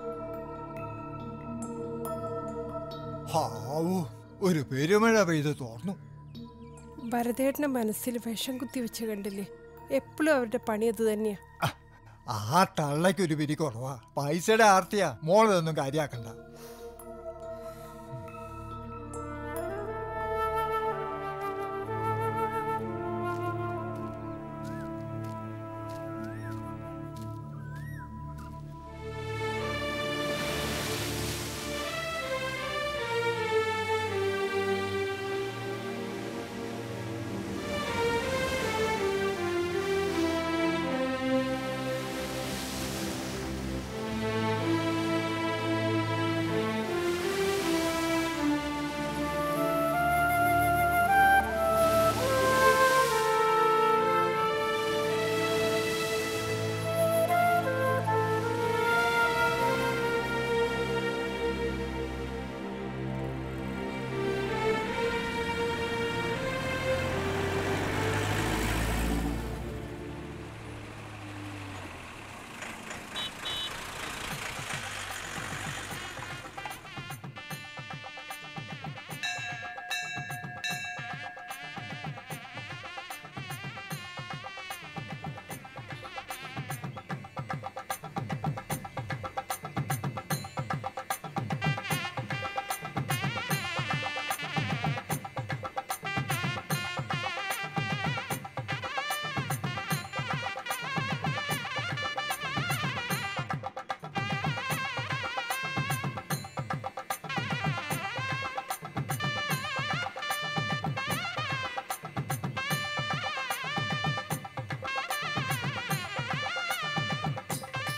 ഹാവൂ ഒരു പെരുമഴ പെയ്ത് തോർന്നു ഭരതേട്ടൻ്റെ മനസ്സിൽ വിഷം കുത്തി വെച്ച് കണ്ടില്ലേ എപ്പോഴും അവരുടെ പണി അത് തന്നെയാ ആ തള്ളയ്ക്ക് ഒരു പിരി കുറവാ പൈസയുടെ ആർത്തിയാ മോളതൊന്നും കാര്യാക്കണ്ട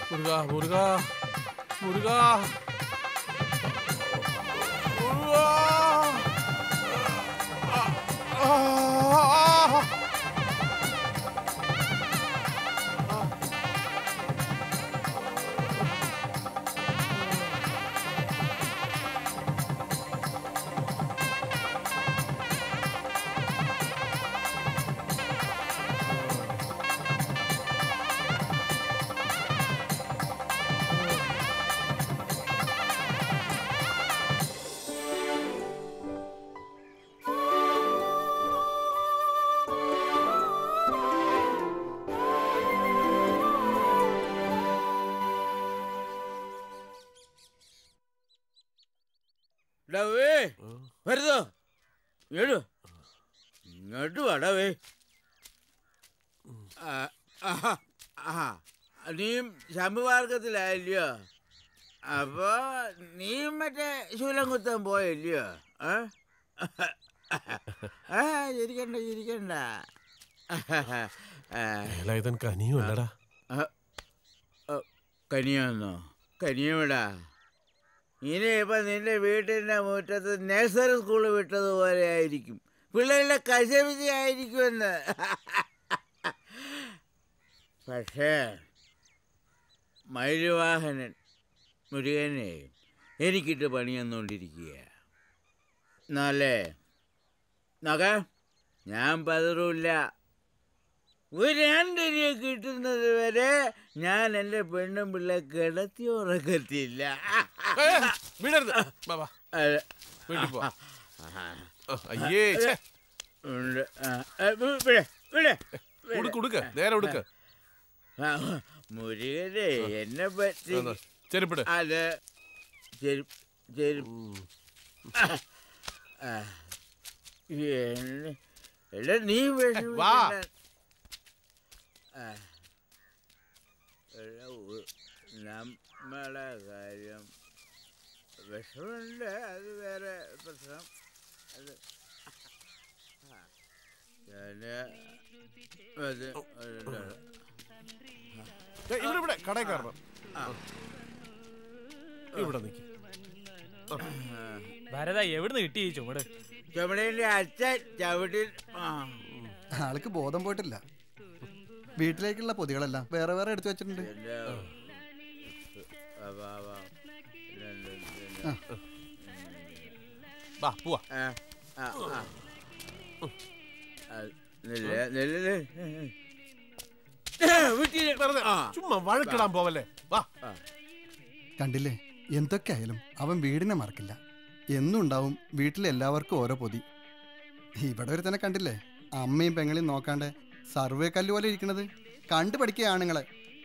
മുരുക മുരുക മുരുക ഡവേ വരുതോ എടു ഇങ്ങോട്ട് വടവേ നീയും ശംഭുമാർഗത്തിലായില്ലയോ അപ്പൊ നീയും മറ്റേ ശൂലം കുത്താൻ പോയല്ലയോ ആ? ആ ചിരിക്കണ്ട ചിരിക്കണ്ട വേലായുധൻ കനിയുമല്ലടാ കനിയാന്നോ കനിയുമിടാ ഇനി ഇപ്പൊ നിന്റെ വീട്ടിന്റെ മുറ്റത്ത് നഴ്സറി സ്കൂൾ വിട്ടതുപോലെ ആയിരിക്കും പിള്ളേരുടെ കശപിശ ആയിരിക്കുമെന്ന് പക്ഷേ മയിലുവാഹനൻ മുരുകനെ എനിക്കിട്ട് പണി തന്നുകൊണ്ടിരിക്കുക എന്നാലേ നോക്ക ഞാൻ പതറില്ല ഒരു രണ്ടരിയ കിട്ടുന്നത് വരെ ഞാൻ എൻ്റെ പെണ്ണും പിള്ളെ കിടത്തി ഉറക്കത്തില്ല വിടരുത് ബാബാ വീട്ടിൽ പോ അയ്യേ ഛെ. ഉണ്ട്. ആ, ആ, വി- വിടെ, വിടെ, വിടെ. ഉടുക്ക്, ഉടുക്ക്, നേരെ ഉടുക്ക്. ആ, മുരുകനെ എന്നെ പറ്റി അതാ, ചെരുപ്പിട്. അത് ചെരുപ്പ് ചെരുപ്പ് ആ, എന്നെ- എടാ നീ വിഷമിക്കണ്ട. വാ. ആ. എടാ, ഒ- നമ്മളെ കാര്യം വിഷമുണ്ട് അത് വേറെ പ്രശ്നം അത് ആ. ഞാന് അത് അത് ദേ, ഇവിടെ ഇവിടെ കടയിൽ കയറണം ഇവിടെ നിൽക്കും ഭരത എവിടുന്ന് കിട്ടി ഈ ചുമട് ചുമടേന്റെ അച്ഛൻ ചവിട്ടി ആ ആൾക്ക് ബോധം പോയിട്ടില്ല വീട്ടിലേക്കുള്ള പൊതികളെല്ലാം വേറെ വേറെ എടുത്തു വെച്ചിട്ടുണ്ട് എന്റെ ആ, വാ, വാ. ഇല്ല, ഇല്ല, ഇല്ല. ആ. വാ പോവാ ആ, ആ, ആ. ആ, നില്ല്, നില്ല്, നില്ല്. വീട്ടില് വെറുതെ ചുമ്മാ വഴക്കിടാൻ പോവല്ലേ വാ കണ്ടില്ലേ എന്തൊക്കെയായാലും അവൻ വീടിനെ മറക്കില്ല എന്നും ഉണ്ടാവും വീട്ടിലെ എല്ലാവർക്കും ഓരോ പൊതി ഇവിടെ ഒരു തന്നെ കണ്ടില്ലേ അമ്മയും പെങ്ങളെയും നോക്കാണ്ട് സർവേ കല്ല് പോലെ ഇരിക്കണത് കണ്ടു പഠിക്കുക ആണുങ്ങളെ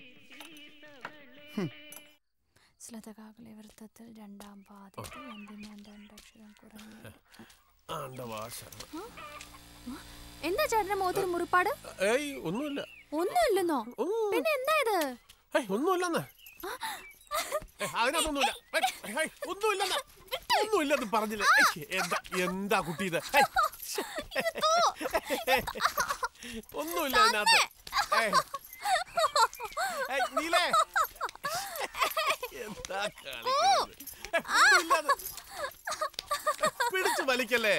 ശ്ലതകാകലെ വൃത്തത്തിൽ രണ്ടാം പാദത്തിൽ അന്തിമം രണ്ടക്ഷരം കുറഞ്ഞു എന്താ ചേട്ടന്റെ മുഖത്തൊരു മുറിപ്പാട് ഏയ് ഒന്നുമില്ല ഒന്നുമില്ലെന്നോ പിന്നെ എന്താ ഇത് ഏയ് ഒന്നുമില്ലെന്ന് ഏയ്, അതിനകത്തൊന്നുമില്ല ഏയ്, ഏയ്, ഒന്നുമില്ലെന്ന് ഒന്നുമില്ലെന്ന് പറഞ്ഞില്ലേ ഏയ്, എന്താ എന്താ കുട്ടി ഇത് ഏയ്, ഒന്നുമില്ല അതിനകത്ത് ഏയ്, ഏയ്, നീലേ എന്താ കാണിക്കുന്നത്? ഏയ്, ഒന്നുമില്ലാന്ന്. ഏയ്, പിടിച്ച് വലിക്കല്ലേ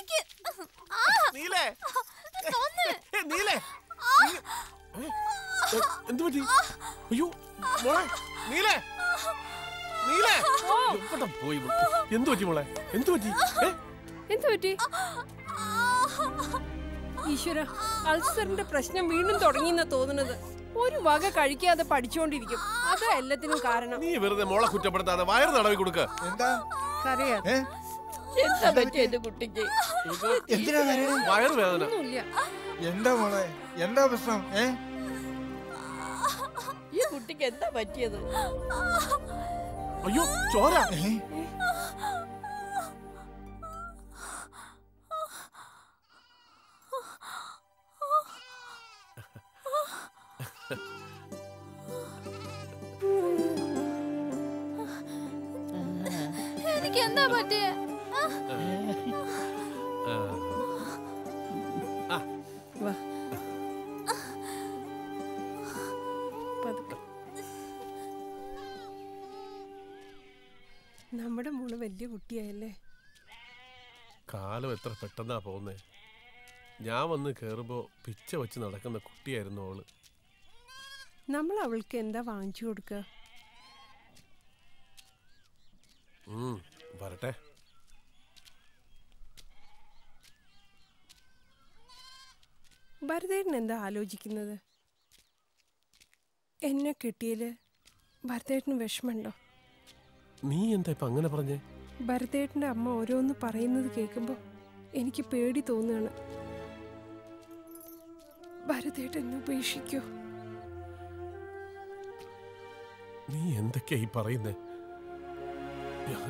നീലേ ഏയ്, നീലേ നീ- ഏയ്, ഏയ്, എന്ത് പറ്റി അയ്യോ മോളെ നീലേ നീലേ എവിടെ പോയി ഇവൾ? എന്ത് പറ്റി മോളെ എന്ത് പറ്റി ഏ? എന്തു പറ്റി ഈശ്വര അൾസറിന്റെ പ്രശ്നം വീണ്ടും തുടങ്ങിയെന്നാ തോന്നുന്നത് ഒരു വക കഴിക്കാതെ പഠിച്ചുകൊണ്ടിരിക്കും അതാ എല്ലാത്തിനും കാരണം നീ വെറുതെ മോളെ കുറ്റപ്പെടുത്താതെ വയറ് തടവി കൊടുക്ക എന്താ കരയാ എന്താ പറ്റിയത് കുട്ടിക്ക് എന്തിനാ കരയണേ? വയറ് വേദന ഒന്നുമില്ല എന്താ മോളെ എന്താ പ്രശ്നം ഏ ഈ കുട്ടിക്ക് എന്താ പറ്റിയത് അയ്യോ ചോര എനിക്ക് എന്താ പറ്റിയേ വാ പതുക്കെ നമ്മുടെ മോള് വലിയ കുട്ടിയായല്ലേ കാലം എത്ര പെട്ടെന്നാ പോകുന്നേ ഞാൻ വന്ന് കയറുമ്പോൾ പിച്ച വെച്ച് നടക്കുന്ന കുട്ടിയായിരുന്നു അവള് നമ്മൾ അവൾക്ക് എന്താ വാങ്ങിച്ചു കൊടുക്കുക ഉം, വരട്ടെ ഭരതേട്ടൻ എന്താ ആലോചിക്കുന്നത് എന്നെ കിട്ടിയതിൽ ഭരതേട്ടന് വിഷമമുണ്ടോ നീ എന്താ ഇപ്പൊ അങ്ങനെ പറഞ്ഞേ ഭരതേട്ടൻ്റെ അമ്മ ഓരോന്ന് പറയുന്നത് കേൾക്കുമ്പോൾ എനിക്ക് പേടി തോന്നുകയാണ് ഭരതേട്ടൻ എന്നെ ഉപേക്ഷിക്കോ നീ എന്തൊക്കെയാ ഈ പറയുന്നേ ഞാൻ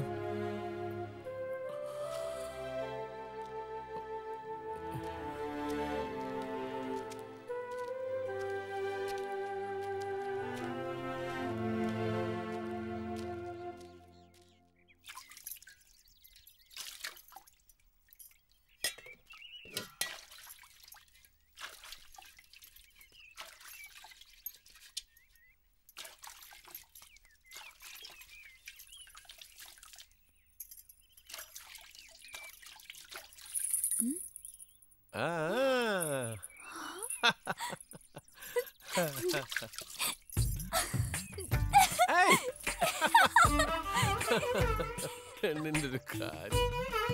ആ ഏയ്. പെണ്ണിന്റെ ഒരു കാര്യം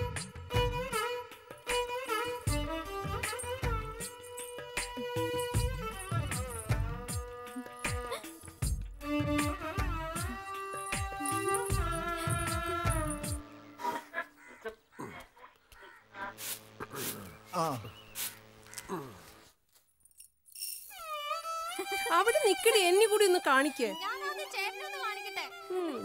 ആ അവിടെ നിക്കടി എന്നെ കൂടി ഒന്ന് കാണിക്കേ ഉം.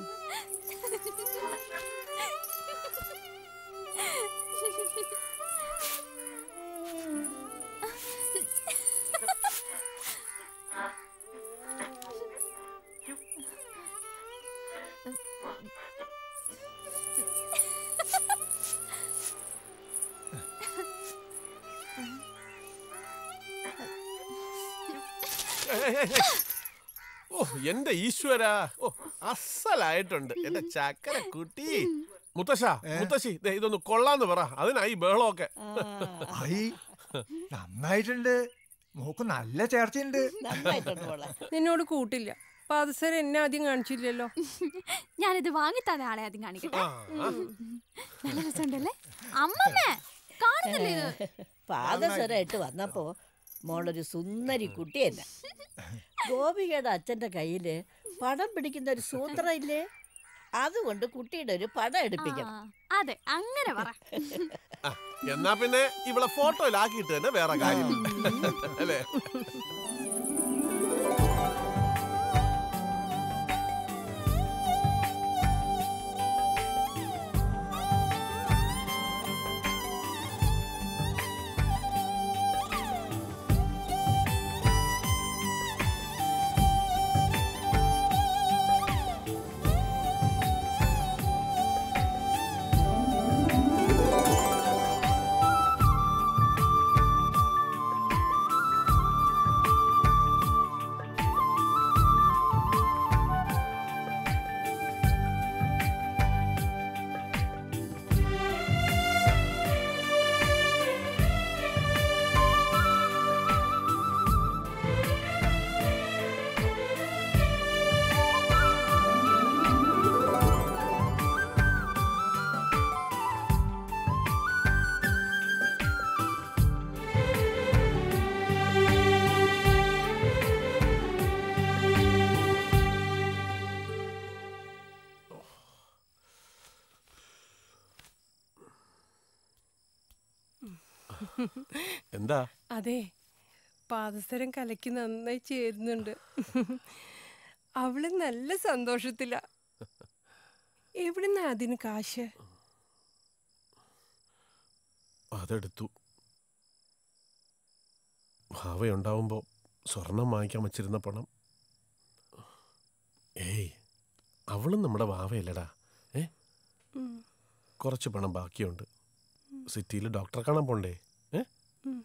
ഏയ്, ഏയ്, ഏയ്. ഓ എന്റെ ഈശ്വര ഓ അസലായിട്ടുണ്ട് എന്റെ ചക്കര കുട്ടി മുത്തശ്ശ മുത്തശ്ശി ദേ, ഇതൊന്ന് കൊള്ളാന്ന് പറ അതിനായി ബഹളമൊക്കെ ഐ നന്നായിട്ടുണ്ട് മോക്ക് നല്ല ചേർച്ചയുണ്ട് നിന്നോട് കൂട്ടില്ല പാദസരം എന്നെ ആദ്യം കാണിച്ചില്ലല്ലോ ഞാനിത് വാങ്ങിത്തന്ന ആളെ ആദ്യം കാണിക്കട്ടെ ആ, ആ. ഉം. നല്ല രസമുണ്ടല്ലേ അമ്മമ്മേ കാണുന്നില്ലേ ഇത് പാദസരമായിട്ട് വന്നപ്പോ മോളൊരു സുന്ദരി കുട്ടിയല്ല ഗോപികയുടെ അച്ഛന്റെ കയ്യില് പടം പിടിക്കുന്ന ഒരു സൂത്രം ഇല്ലേ അതുകൊണ്ട് കുട്ടിയുടെ ഒരു പടം എടുപ്പിക്കണം ആ, അതെ അങ്ങനെ പറ ആ, എന്നാ പിന്നെ ഇവളെ ഫോട്ടോയിലാക്കിയിട്ട് തന്നെ വേറെ കാര്യം അല്ലേ എന്താ അതെ പാദസരം കലക്കി നന്നായി ചേരുന്നുണ്ട് അവള് നല്ല സന്തോഷത്തില എവിടുന്നാ അതിന് കാശ് അതെടുത്തു ഭാവയുണ്ടാവുമ്പോ സ്വർണം വാങ്ങിക്കാൻ വച്ചിരുന്ന പണം ഏയ് അവളും നമ്മുടെ വാവയല്ലടാ ഏ ഉം. കുറച്ച് പണം ബാക്കിയുണ്ട് സിറ്റിയിൽ ഡോക്ടറെ കാണാൻ പോണ്ടേ ഏ ഉം.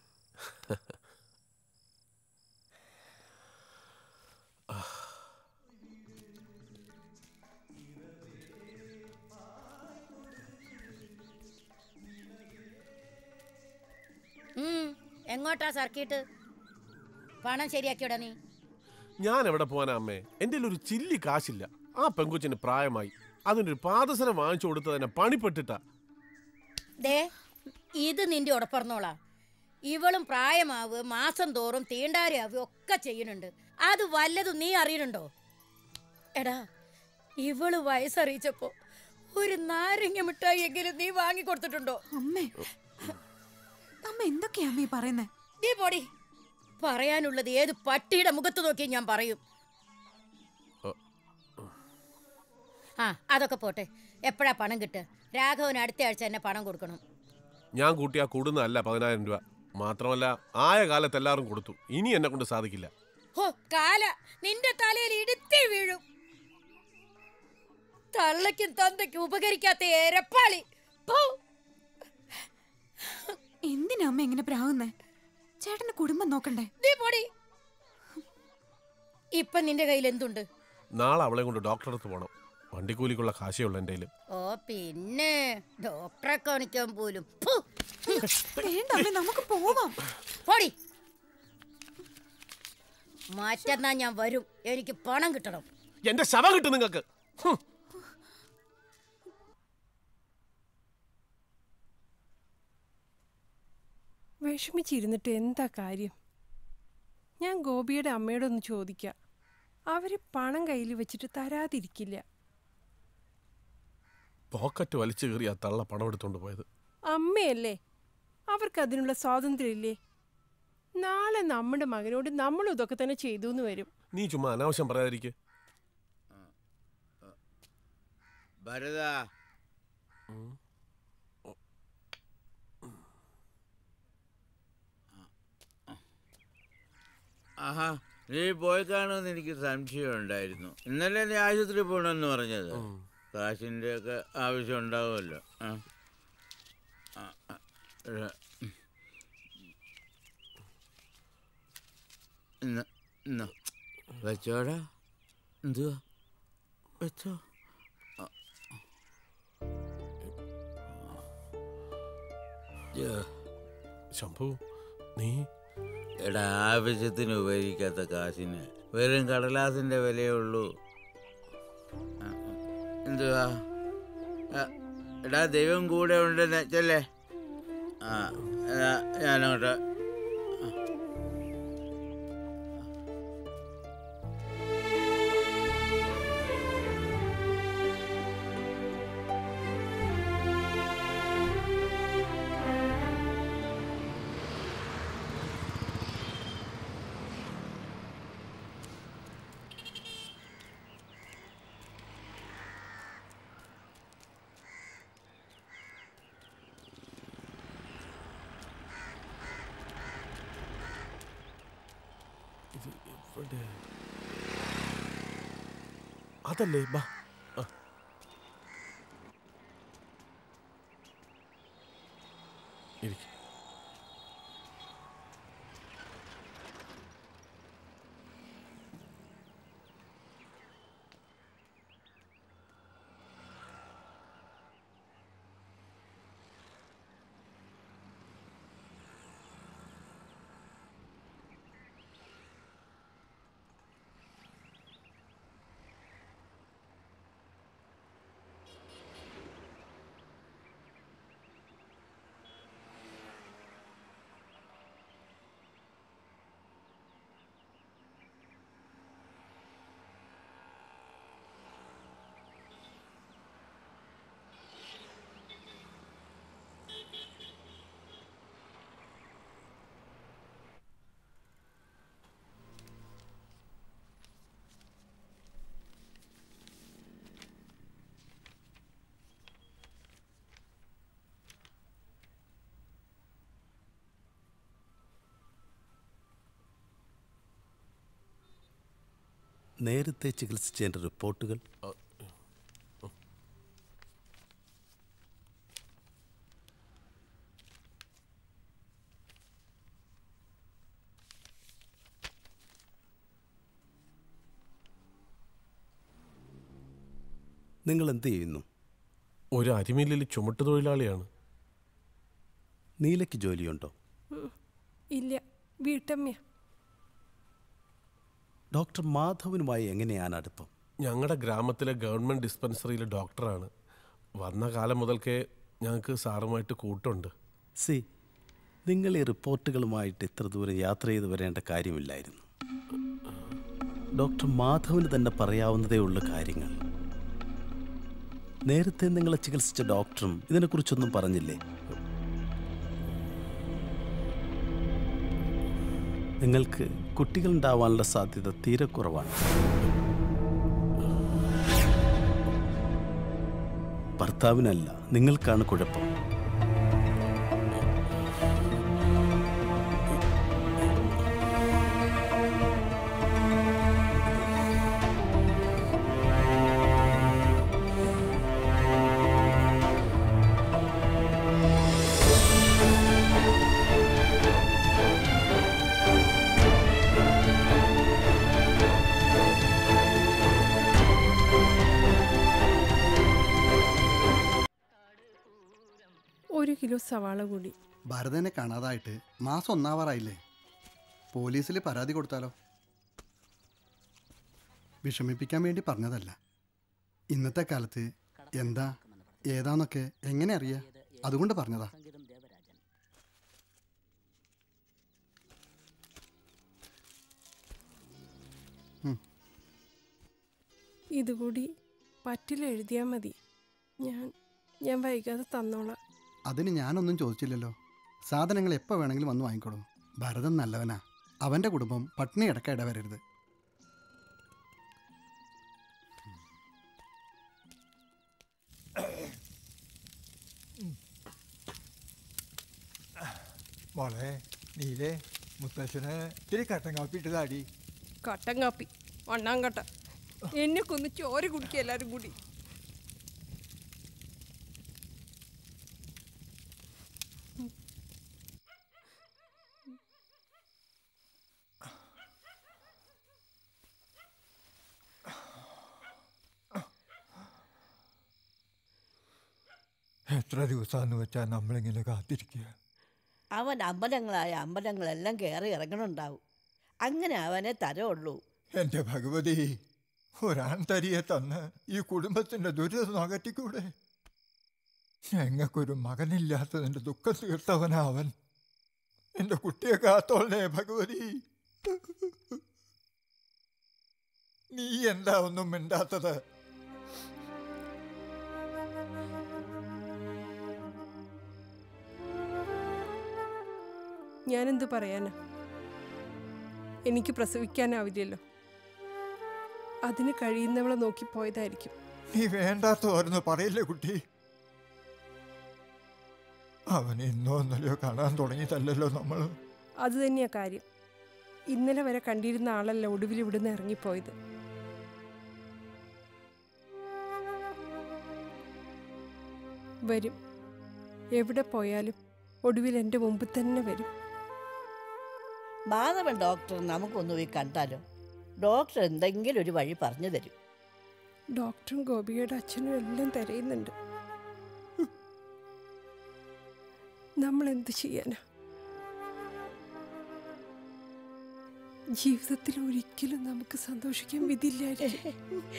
എങ്ങോട്ടാ സർക്കിട്ട് പണം ശരിയാക്കിയോടാ നീ ഞാൻ എവിടെ പോവാനാ അമ്മേ എൻ്റെ ഒരു ചില്ലി കാശില്ല ആ പെങ്കൊച്ചിന് പ്രായമായി അതിനൊരു പാദസരം വാങ്ങിച്ചു കൊടുത്തത് തന്നെ പണിപ്പെട്ടിട്ടാ ദേ ഇത് നിന്റെ ഉടപ്പറന്നോളാ ഇവളും പ്രായമാവ് മാസം തോറും തീണ്ടാരിയാവ് ഒക്കെ ചെയ്യുന്നുണ്ട് അത് വല്ലതും നീ അറിയണുണ്ടോ എടാ ഇവള് വയസ്സറിയിച്ചപ്പോ ഒരു നാരങ്ങ മിഠായി എങ്കിലും നീ വാങ്ങി കൊടുത്തിട്ടുണ്ടോ അമ്മേ അമ്മ എന്തൊക്കെയാ അമ്മ ഈ പറയുന്നേ നീ പോടി പറയാനുള്ളത് ഏത് പട്ടിയുടെ മുഖത്ത് നോക്കി ഞാൻ പറയും ആ അതൊക്കെ പോട്ടെ എപ്പോഴാ പണം കിട്ടുക രാഘവന് അടുത്ത ആഴ്ച തന്നെ പണം കൊടുക്കണം ഞാൻ കൂട്ടിയാ കൂടുന്നതല്ല പതിനായിരം രൂപ മാത്രമല്ല ആയ കാലത്ത് എല്ലാവരും കൊടുത്തു ഇനി എന്നെ കൊണ്ട് സാധിക്കില്ല ഹോ കാല നിന്റെ തലയിൽ ഇടുത്തി വീഴും തള്ളയ്ക്കും തന്തയ്ക്കും ഉപകരിക്കാത്ത എരപ്പാളി പോ. എന്തിനാ അമ്മ എങ്ങനെ പ്രാകുന്നേ ചേട്ടന്റെ കുടുംബം നോക്കണ്ടേ നീ പോടി ഇപ്പൊ നിന്റെ കയ്യിൽ എന്തുണ്ട് നാളെ അവളെ കൊണ്ട് ഡോക്ടറെ അടുത്ത് പോകണം വണ്ടിക്കൂലിക്കുള്ള കാശേ ഉള്ളു എൻ്റെ കയ്യിൽ ഓ പിന്നെ ഡോക്ടറെ കാണിക്കാൻ പോലും ഫു. വേണ്ട അമ്മേ നമുക്ക് പോവാം പോടി മറ്റന്നാ ഞാൻ വരും എനിക്ക് പണം കിട്ടണം എന്റെ ശവം കിട്ടും നിങ്ങൾക്ക് ഹും. വിഷമിച്ചിരുന്നിട്ട് എന്താ കാര്യം ഞാൻ ഗോപിയുടെ അമ്മയോടൊന്ന് ചോദിക്കാം അവര് പണം കയ്യിൽ വെച്ചിട്ട് തരാതിരിക്കില്ല പോക്കറ്റ് വലിച്ചു കയറി ആ തള്ള പണം എടുത്തോണ്ട് പോയത് അമ്മയല്ലേ അവർക്ക് അതിനുള്ള സ്വാതന്ത്ര്യമില്ലേ നാളെ നമ്മുടെ മകനോട് നമ്മളും ഇതൊക്കെ തന്നെ ചെയ്തു എന്ന് വരും നീ ചുമ്മാ അനാവശ്യം പറയാതിരിക്കെ ഭരത ആഹാ നീ പോയി കാണുമെന്ന് എനിക്ക് സംശയം ഉണ്ടായിരുന്നു ഇന്നലെ നീ ആശുപത്രി പോകണമെന്ന് പറഞ്ഞത് കാശിൻ്റെ ഒക്കെ ആവശ്യം ഉണ്ടാവുമല്ലോ ആ. ആ, ആ, ഇതാ. ഇന്ന് ഇന്ന് വെച്ചോടാ എന്തുവാ വെച്ചോ ആ. യ്യോ. ശംഭു നീ എടാ ആവശ്യത്തിന് ഉപയോഗിക്കാത്ത കാശിന് വെറും കടലാസിന്റെ വിലയേ ഉള്ളൂ ആ, ആ. എന്തുവാ ആ, എടാ ദൈവം കൂടെ ഉണ്ടെന്ന് ചെല്ലേ ആ എടാ, ഞാനങ്ങോട്ട് എവിടെ അതല്ലേ ബാ ആ. ഇരിക്ക്. നേരത്തെ ചികിത്സിച്ചതിൻ്റെ റിപ്പോർട്ടുകൾ നിങ്ങൾ എന്ത് ചെയ്യുന്നു ഒരു അരിമില്ലിൽ ചുമട്ട് തൊഴിലാളിയാണ് നീലയ്ക്ക് ജോലിയുണ്ടോ ഇല്ല വീട്ടമ്മയാ ഡോക്ടർ മാധവനുമായി എങ്ങനെയാണ് അടുപ്പം ഞങ്ങളുടെ ഗ്രാമത്തിലെ ഗവൺമെന്റ് ഡിസ്പെൻസറിയിലെ ഡോക്ടറാണ് വന്ന കാലം മുതൽക്കേ ഞങ്ങൾക്ക് സാറുമായിട്ട് കൂട്ടുണ്ട് സി നിങ്ങൾ ഈ റിപ്പോർട്ടുകളുമായിട്ട് ഇത്ര ദൂരം യാത്ര ചെയ്ത് വരേണ്ട കാര്യമില്ലായിരുന്നു ഡോക്ടർ മാധവന് തന്നെ പറയാവുന്നതേ ഉള്ളൂ കാര്യങ്ങൾ നേരത്തെ നിങ്ങളെ ചികിത്സിച്ച ഡോക്ടറും ഇതിനെക്കുറിച്ചൊന്നും പറഞ്ഞില്ലേ നിങ്ങൾക്ക് കുട്ടികളുണ്ടാവാനുള്ള സാധ്യത തീരെ കുറവാണ് ഭർത്താവിനല്ല നിങ്ങൾക്കാണ് കുഴപ്പം ഒരു കിലോ സവാള കൂടി ഭരതനെ കാണാതായിട്ട് മാസം ഒന്നാവാറായില്ലേ പോലീസിൽ പരാതി കൊടുത്താലോ വിഷമിപ്പിക്കാൻ വേണ്ടി പറഞ്ഞതല്ല ഇന്നത്തെ കാലത്ത് എന്താ ഏതാന്നൊക്കെ എങ്ങനെ അറിയാ അതുകൊണ്ട് പറഞ്ഞതാ ഇതുകൂടി പറ്റിൽ എഴുതിയാൽ മതി ഞാൻ ഞാൻ വൈകാതെ തന്നോളാം അതിന് ഞാനൊന്നും ചോദിച്ചില്ലല്ലോ സാധനങ്ങൾ എപ്പോൾ വേണമെങ്കിലും വന്ന് വാങ്ങിക്കോളൂ ഭരതൻ നല്ലവനാ അവൻ്റെ കുടുംബം പട്ടിണി കിടക്ക ഇടവരരുത് മോളെ നീലേ മുത്തശ്ശന് ഇത്തിരി കട്ടൻ കാപ്പി ഇട്ടതാടി കട്ടൻ കാപ്പി ഒന്നാം കട്ട എന്നെ കൊന്ന് ചോര കുടിക്കുക എല്ലാവരും കൂടി എത്ര ദിവസമാന്ന് വെച്ചാൽ നമ്മളിങ്ങനെ കാത്തിരിക്കുക അവൻ അമ്പലങ്ങളായ അമ്പലങ്ങളെല്ലാം കയറി ഇറങ്ങണുണ്ടാവും അങ്ങനെ അവനെ തരമുള്ളൂ എൻ്റെ ഭഗവതി ഒരാൺ തരിയെ തന്ന് ഈ കുടുംബത്തിൻ്റെ ദുരിതം അകറ്റിക്കൂടെ ഞങ്ങൾക്കൊരു മകനില്ലാത്തതിൻ്റെ ദുഃഖം തീർത്തവനാ അവൻ എൻ്റെ കുട്ടിയെ കാത്തോളേ ഭഗവതി നീ എന്താ ഒന്നും മിണ്ടാത്തത് ഞാനെന്ത് പറയാനാ എനിക്ക് പ്രസവിക്കാനാവില്ലല്ലോ അതിന് കഴിയുന്നവളെ നോക്കി പോയതായിരിക്കും നീ വേണ്ടാത്ത ഓരോന്ന് പറയില്ലേ കുട്ടി അവൻ ഇന്നോ ഇന്നലെയോ കാണാൻ തുടങ്ങിയതല്ലല്ലോ നമ്മൾ അത് തന്നെയാ കാര്യം ഇന്നലെ വരെ കണ്ടിരുന്ന ആളല്ല ഒടുവിൽ ഇവിടുന്ന് ഇറങ്ങിപ്പോയത് വരും എവിടെ പോയാലും ഒടുവിൽ എൻ്റെ മുമ്പിൽ തന്നെ വരും മാധവൻ ഡോക്ടർ നമുക്കൊന്ന് പോയി കണ്ടാലോ ഡോക്ടർ എന്തെങ്കിലും ഒരു വഴി പറഞ്ഞു തരും ഡോക്ടറും ഗോപിയുടെ അച്ഛനും എല്ലാം തിരയുന്നുണ്ട് നമ്മൾ എന്ത് ചെയ്യാനാ ജീവിതത്തിൽ ഒരിക്കലും നമുക്ക് സന്തോഷിക്കാൻ വിധിയില്ലായിരിക്കും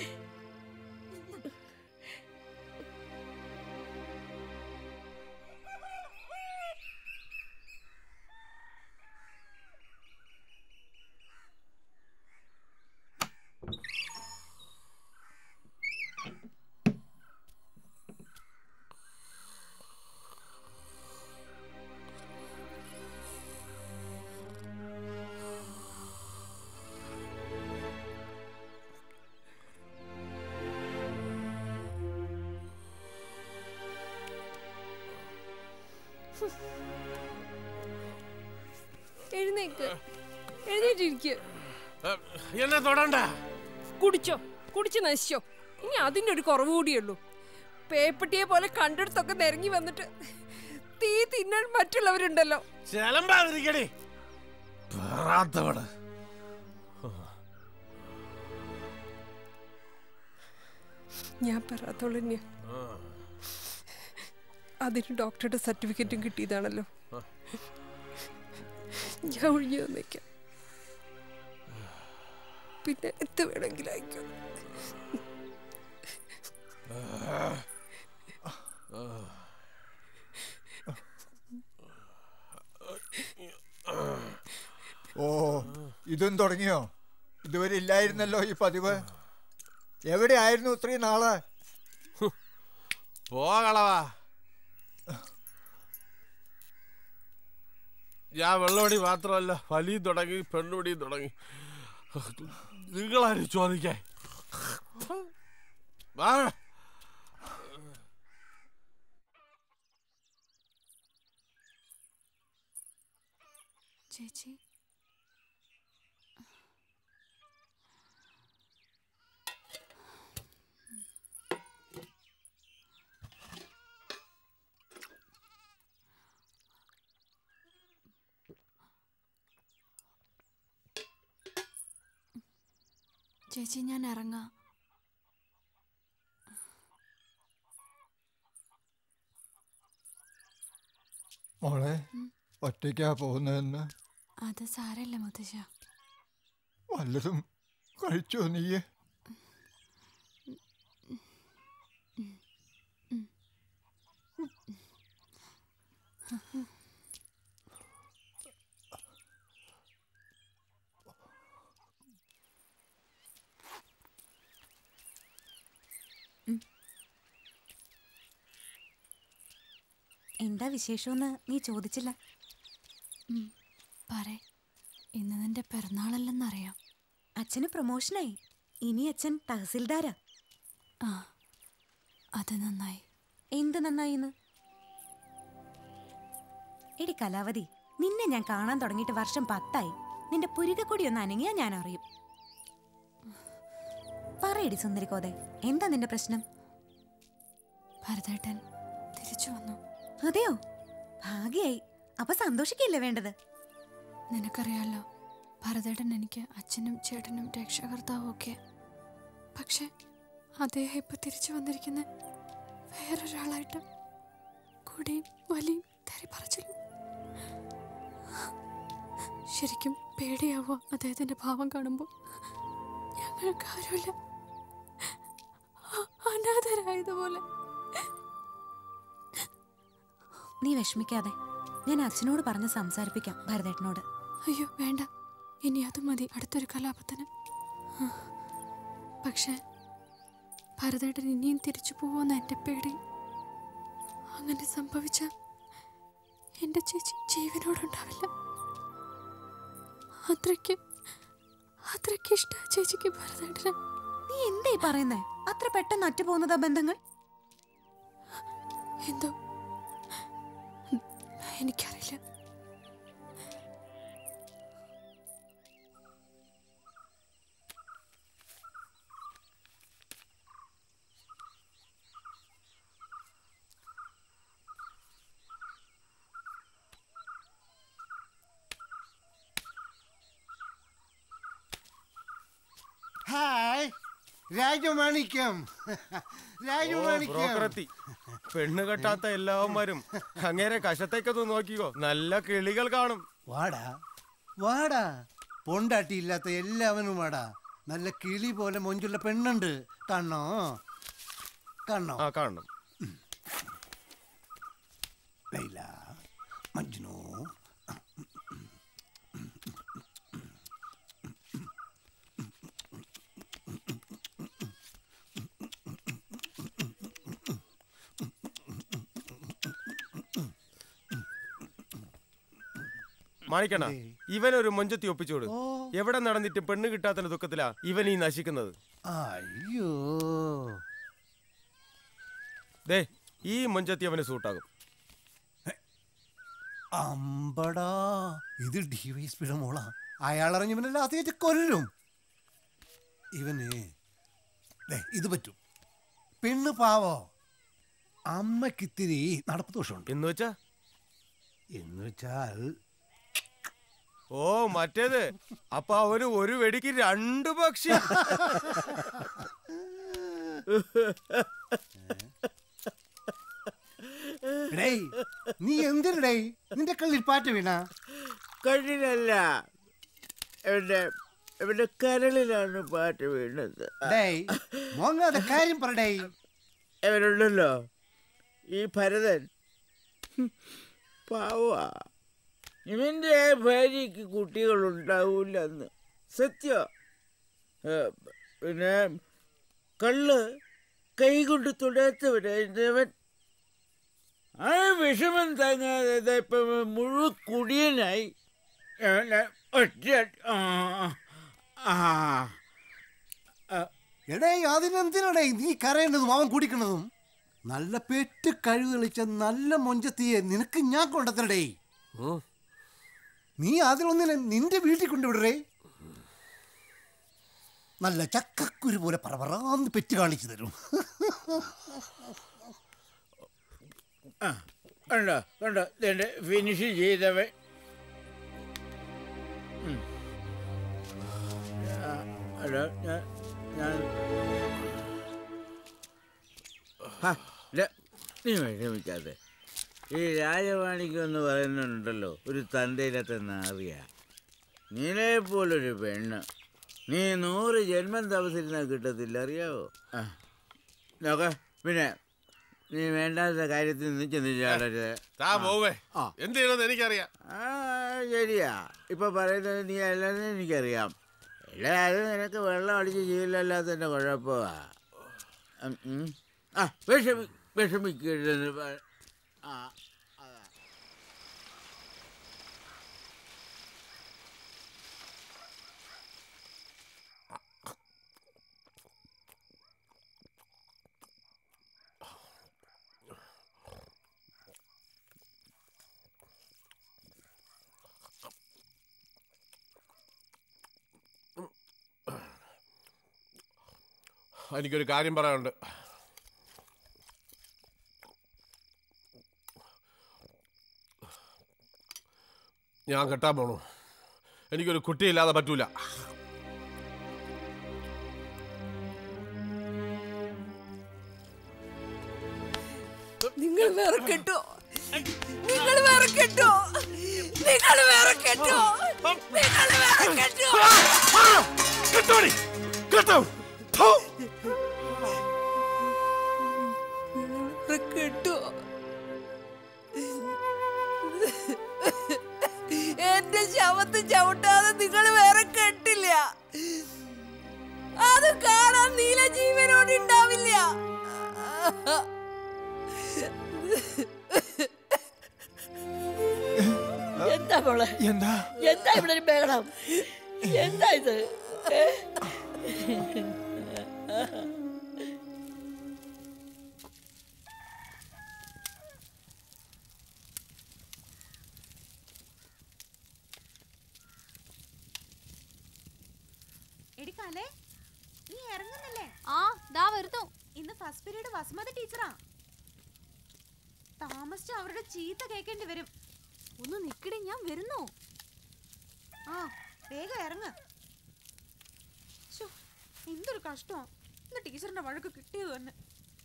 എഴുന്നേക്ക് എഴുന്നേറ്റിരിക്കുക എന്നെ തൊടണ്ട കുടിച്ചോ കുടിച്ച് നശിച്ചോ ഇനി അതിൻ്റെ ഒരു കുറവ് കൂടിയുള്ളൂ പേപ്പട്ടിയെ പോലെ കണ്ടെടുത്തൊക്കെ നിരങ്ങി വന്നിട്ട് തീ തിന്നാൻ മറ്റുള്ളവരുണ്ടല്ലോ ചെലമ്പാതിരിക്കടി പേറാത്തവള് ഞാൻ പറയാത്തോളൂ തന്നെയാ അതിന് ഡോക്ടറുടെ സർട്ടിഫിക്കറ്റും കിട്ടിയതാണല്ലോ ഞാൻ ഒഴിഞ്ഞു തന്നേക്കാം പിന്നെ എത്ത് വേണമെങ്കിലും അയക്കോ ഓ ഇതും തുടങ്ങിയോ ഇതുവരെ ഇല്ലായിരുന്നല്ലോ ഈ പതിവ് എവിടെയായിരുന്നു ഇത്രയും നാള് പോകളവാ ഞാൻ വെള്ളമടി മാത്രമല്ല വലിയും തുടങ്ങി പെണ്ണുപിടിയും തുടങ്ങി നിങ്ങളാരും ചോദിക്കാൻ വാ. ചേച്ചി ചേച്ചി ഞാൻ ഇറങ്ങാം മോളെ ഒറ്റയ്ക്കാ പോകുന്നതെന്ന് അത് സാരല്ല മുത്തശ്ശ വല്ലതും കഴിച്ചോ നീയെ എന്താ വിശേഷമെന്ന് നീ ചോദിച്ചില്ല ഉം, പറ ഇന്ന് നിന്റെ പിറന്നാളല്ലെന്നറിയാം അച്ഛന് പ്രൊമോഷനായി ഇനി അച്ഛൻ തഹസിൽദാരാ ആ അത് നന്നായി എന്ത് നന്നായിന്ന് എടി കലാവതി നിന്നെ ഞാൻ കാണാൻ തുടങ്ങിയിട്ട് വർഷം പത്തായി നിന്റെ പുരുകക്കൊടി ഒന്ന് അനങ്ങിയാ ഞാൻ അറിയും പറയടി സുന്ദരിക്കോതെ എന്താ നിന്റെ പ്രശ്നം ഭരതേട്ടൻ തിരിച്ചു വന്നു അതെയോ ഭാഗ്യായി അപ്പൊ സന്തോഷിക്കല്ലേ വേണ്ടത് നിനക്കറിയാലോ ഭരതേട്ടൻ എനിക്ക് അച്ഛനും ചേട്ടനും രക്ഷകർത്താവും ഒക്കെ പക്ഷെ അദ്ദേഹം ഇപ്പൊ തിരിച്ചു വന്നിരിക്കുന്ന വേറൊരാളായിട്ട് കുടിയും വലിയും തെറി പറച്ചിലും ശരിക്കും പേടിയാവോ അദ്ദേഹത്തിന്റെ ഭാവം കാണുമ്പോൾ ഞങ്ങൾക്ക് ആരുമില്ല അ- അനാഥരായതുപോലെ നീ വിഷമിക്കാതെ ഞാൻ അച്ഛനോട് പറഞ്ഞ് സംസാരിപ്പിക്കാം ഭരതേട്ടനോട് അയ്യോ വേണ്ട ഇനി അത് മതി അടുത്തൊരു കലാപത്തിന് ആ, പക്ഷേ ഭരതേട്ടൻ ഇനിയും തിരിച്ചു പോവുമെന്ന് എൻ്റെ പേടി അങ്ങനെ സംഭവിച്ച എൻ്റെ ചേച്ചി ജീവനോടുണ്ടാവില്ല അത്രയ്ക്ക് അത്രയ്ക്ക് ഇഷ്ട ചേച്ചിക്ക് ഭരതേട്ടനെ നീ എന്തേ പറയുന്നേ അത്ര പെട്ടെന്ന് അറ്റുപോകുന്നതാ ബന്ധങ്ങൾ എന്തോ എനിക്കറിയില്ല ഹായ് രാജമാണിക്യം രാജമാണിക്യം ബ്രോക്കറെത്തി പെണ്ണ് കെട്ടാത്ത എല്ലാവന്മാരും അങ്ങേരെ കശത്തേക്കൊന്ന് നോക്കിക്കോ നല്ല കിളികൾ കാണും വാടാ വാടാ പൊണ്ടാട്ടി ഇല്ലാത്ത എല്ലാവനും വാടാ നല്ല കിളി പോലെ മൊഞ്ചുള്ള പെണ്ണുണ്ട് കാണണോ കാണണോ ആ കാണണം ലൈല മജ്നു മാണിക്കണ ഇവനൊരു മൊഞ്ചത്തി ഒപ്പിച്ചോട് എവിടെ നടന്നിട്ട് പെണ്ണ് കിട്ടാത്ത ദുഃഖത്തിലാ ഇവൻ ഈ നശിക്കുന്നത് അയ്യോ ദേ ഈ മൊഞ്ചത്തി അവന് സൂട്ടാകും അമ്പടാ ഇത് ഡിവൈസ്പിയുടെ മോളാ അയാളറിഞ്ഞവനല്ല അതേറ്റ് കൊല്ലും ഇവന് ദേ, ഇത് പറ്റും പെണ്ണ് പാവോ അമ്മക്കിത്തിരി നടപ്പ് ദോഷമുണ്ട് എന്ന് വെച്ചാ എന്ന് വെച്ചാൽ ഓ മറ്റേത് അപ്പൊ അവന് ഒരു വെടിക്ക് രണ്ടു പക്ഷി ഡേയ് നീ എന്തിനടേ നിന്റെ കള്ളിൽ പാറ്റ വീണ കണ്ണിനല്ല എവിടെ എവിടെ കരളിലാണ് പാട്ട് വീണത് ഡേയ്, മോങ്ങാതെ കാര്യം പറടേ എവരുണ്ടല്ലോ ഈ ഭരതൻ ഹും, പാവാ ഇവന്റെ ഭാര്യയ്ക്ക് കുട്ടികളുണ്ടാവൂലെന്ന് സത്യ പിന്നെ കള്ള് കൈകൊണ്ട് തുടത്തവനായിരുന്നവൻ ആ വിഷമം താങ്ങാതെ ദാ ഇപ്പൊ മുഴു കുടിയനായി അവനെ ഒറ്റ ആ ആ ആ എടേ അതിനെന്തിനടേ നീ കരയേണ്ടതും അവൻ കുടിക്കണതും നല്ല പെറ്റ് കഴിവ് തെളിച്ച നല്ല മൊഞ്ചത്തിയെ നിനക്ക് ഞാൻ കൊണ്ടെത്തടേ നീ അതിലൊന്നിനെ നിന്റെ വീട്ടിൽ കൊണ്ടുവിടറേ നല്ല ചക്കക്കുരു പോലെ പറപറാന്ന് പെറ്റ് കാണിച്ചു തരും ആ കണ്ടോ കണ്ടോ ഇതെന്റെ ഫിനിഷ് ചെയ്തവൻ ഉം. ആ, ഹലോ ഞാൻ ഞാൻ ഹാ, ല, നീ വിഷമിക്കാതെ ഈ രാജവാണിക്ക് എന്ന് പറയുന്നുണ്ടല്ലോ ഒരു തന്തയിലത്തെ നാറിയ നീനെ പോലൊരു പെണ്ണ് നീ നൂറ് ജന്മം തപസിരുന്നാൽ കിട്ടത്തില്ല അറിയാവോ ആ നോക്ക പിന്നെ നീ വേണ്ടാത്ത കാര്യത്തിൽ നിന്ന് ചെന്ന് ചാടരുത് താ പോവേ എന്ത് ചെയ്യണമെന്ന് എനിക്കറിയാം ആ ശരിയാ ഇപ്പൊ പറയുന്നത് നീ അല്ലെന്ന് എനിക്കറിയാം അല്ല അത് നിനക്ക് വെള്ളം അടിച്ച് ചെയ്യില്ലല്ലാത്തതിന്റെ കുഴപ്പമാ ഉം, ഉം. ആ വിഷമി വിഷമിക്കരുതെന്ന് പ- ആ അതാ എനിക്കൊരു കാര്യം പറയാനുണ്ട് ഞാൻ കെട്ടാൻ പോണു എനിക്കൊരു കുട്ടിയില്ലാതെ പറ്റൂല നിങ്ങൾ വേറെ കെട്ടോ നിങ്ങൾ വേറെ കെട്ടോ നിങ്ങൾ വേറെ കെട്ടോ നിങ്ങൾ വേറെ കെട്ടോ കെട്ടോടി കെട്ടോ വേറെ കെട്ടോ എന്റെ ശവത്ത് ചവിട്ടാതെ നിങ്ങൾ വേറെ കെട്ടില്ല അത് കാണാൻ നീല ജീവനോട് ഉണ്ടാവില്ല എന്താ മോളെ എന്താ എന്താ ഇവിടെ ഒരു ബഹളം എന്താ ഇത് ഏ? എടിക്കാലേ നീ ഇറങ്ങുന്നില്ലേ ആ ദാ വരുന്നു ഇന്ന് ഫസ്റ്റ് പീരീഡ് വസുമതി ടീച്ചറാ താമസിച്ച അവരുടെ ചീത്ത കേൾക്കേണ്ടി വരും ഒന്ന് നിക്കടി ഞാൻ വരുന്നു ആ വേഗം ഇറങ്ങ് ശ്ശോ, എന്തൊരു കഷ്ടമാ ഇന്ന് ടീച്ചറിന്റെ വഴക്ക് കിട്ടിയത് തന്നെ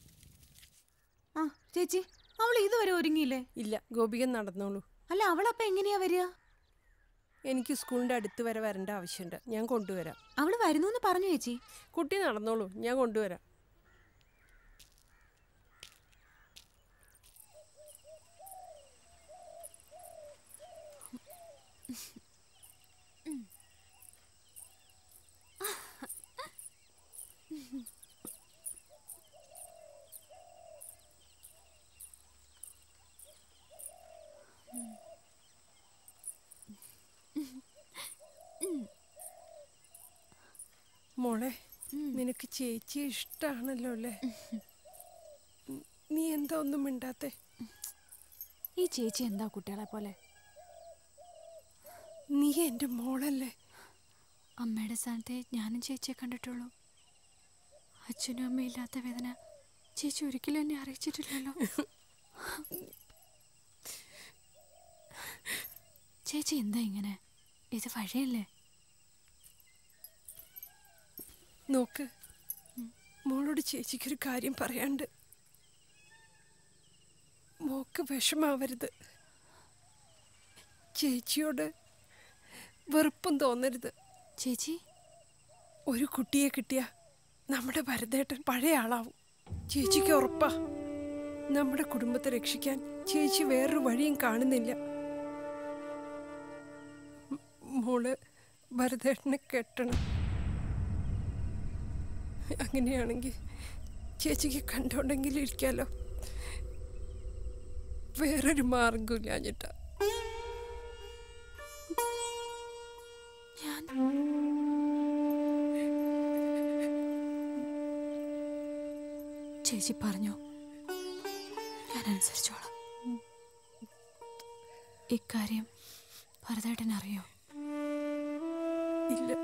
ആ ചേച്ചി അവൾ ഇതുവരെ ഒരുങ്ങിയില്ലേ ഇല്ല ഗോപികൻ നടന്നോളൂ അല്ല അവളപ്പ എങ്ങനെയാ വരിക എനിക്ക് സ്കൂളിന്റെ അടുത്ത് വരെ വരേണ്ട ആവശ്യമുണ്ട് ഞാൻ കൊണ്ടുവരാം അവള് വരുന്നു പറഞ്ഞു ചേച്ചി കുട്ടി നടന്നോളൂ ഞാൻ കൊണ്ടുവരാം മോളെ നിനക്ക് ചേച്ചിയെ ഇഷ്ടാണല്ലോ അല്ലേ ഉം, നീ എന്താ ഒന്നും മിണ്ടാത്തെ ഈ ചേച്ചി എന്താ കുട്ടികളെ പോലെ നീ എൻ്റെ മോളല്ലേ അമ്മയുടെ സ്ഥാനത്തെ ഞാനും ചേച്ചിയെ കണ്ടിട്ടുള്ളൂ അച്ഛനും അമ്മയും ഇല്ലാത്ത വേദന ചേച്ചി ഒരിക്കലും എന്നെ അറിയിച്ചിട്ടില്ലല്ലോ ചേച്ചി എന്താ ഇങ്ങനെ ഇത് വഴിയല്ലേ നോക്ക് മോളോട് ചേച്ചിക്കൊരു കാര്യം പറയാണ്ട് മോക്ക് വിഷമാവരുത് ചേച്ചിയോട് വെറുപ്പും തോന്നരുത് ചേച്ചി ഒരു കുട്ടിയെ കിട്ടിയ നമ്മുടെ ഭരതേട്ടൻ പഴയ ആളാവും ചേച്ചിക്ക് ഉറപ്പാ നമ്മുടെ കുടുംബത്തെ രക്ഷിക്കാൻ ചേച്ചി വേറൊരു വഴിയും കാണുന്നില്ല മ്- മോള് ഭരതേട്ടനെ കെട്ടണം അങ്ങനെയാണെങ്കിൽ ചേച്ചിക്ക് കണ്ടോണ്ടെങ്കിലും ഇരിക്കാലോ വേറൊരു മാർഗമില്ലാഞ്ഞിട്ടാ ഞാൻ ചേച്ചി പറഞ്ഞു ഞാൻ അനുസരിച്ചോളാം ഇക്കാര്യം ഭരതേട്ടൻ അറിയോ ഇല്ല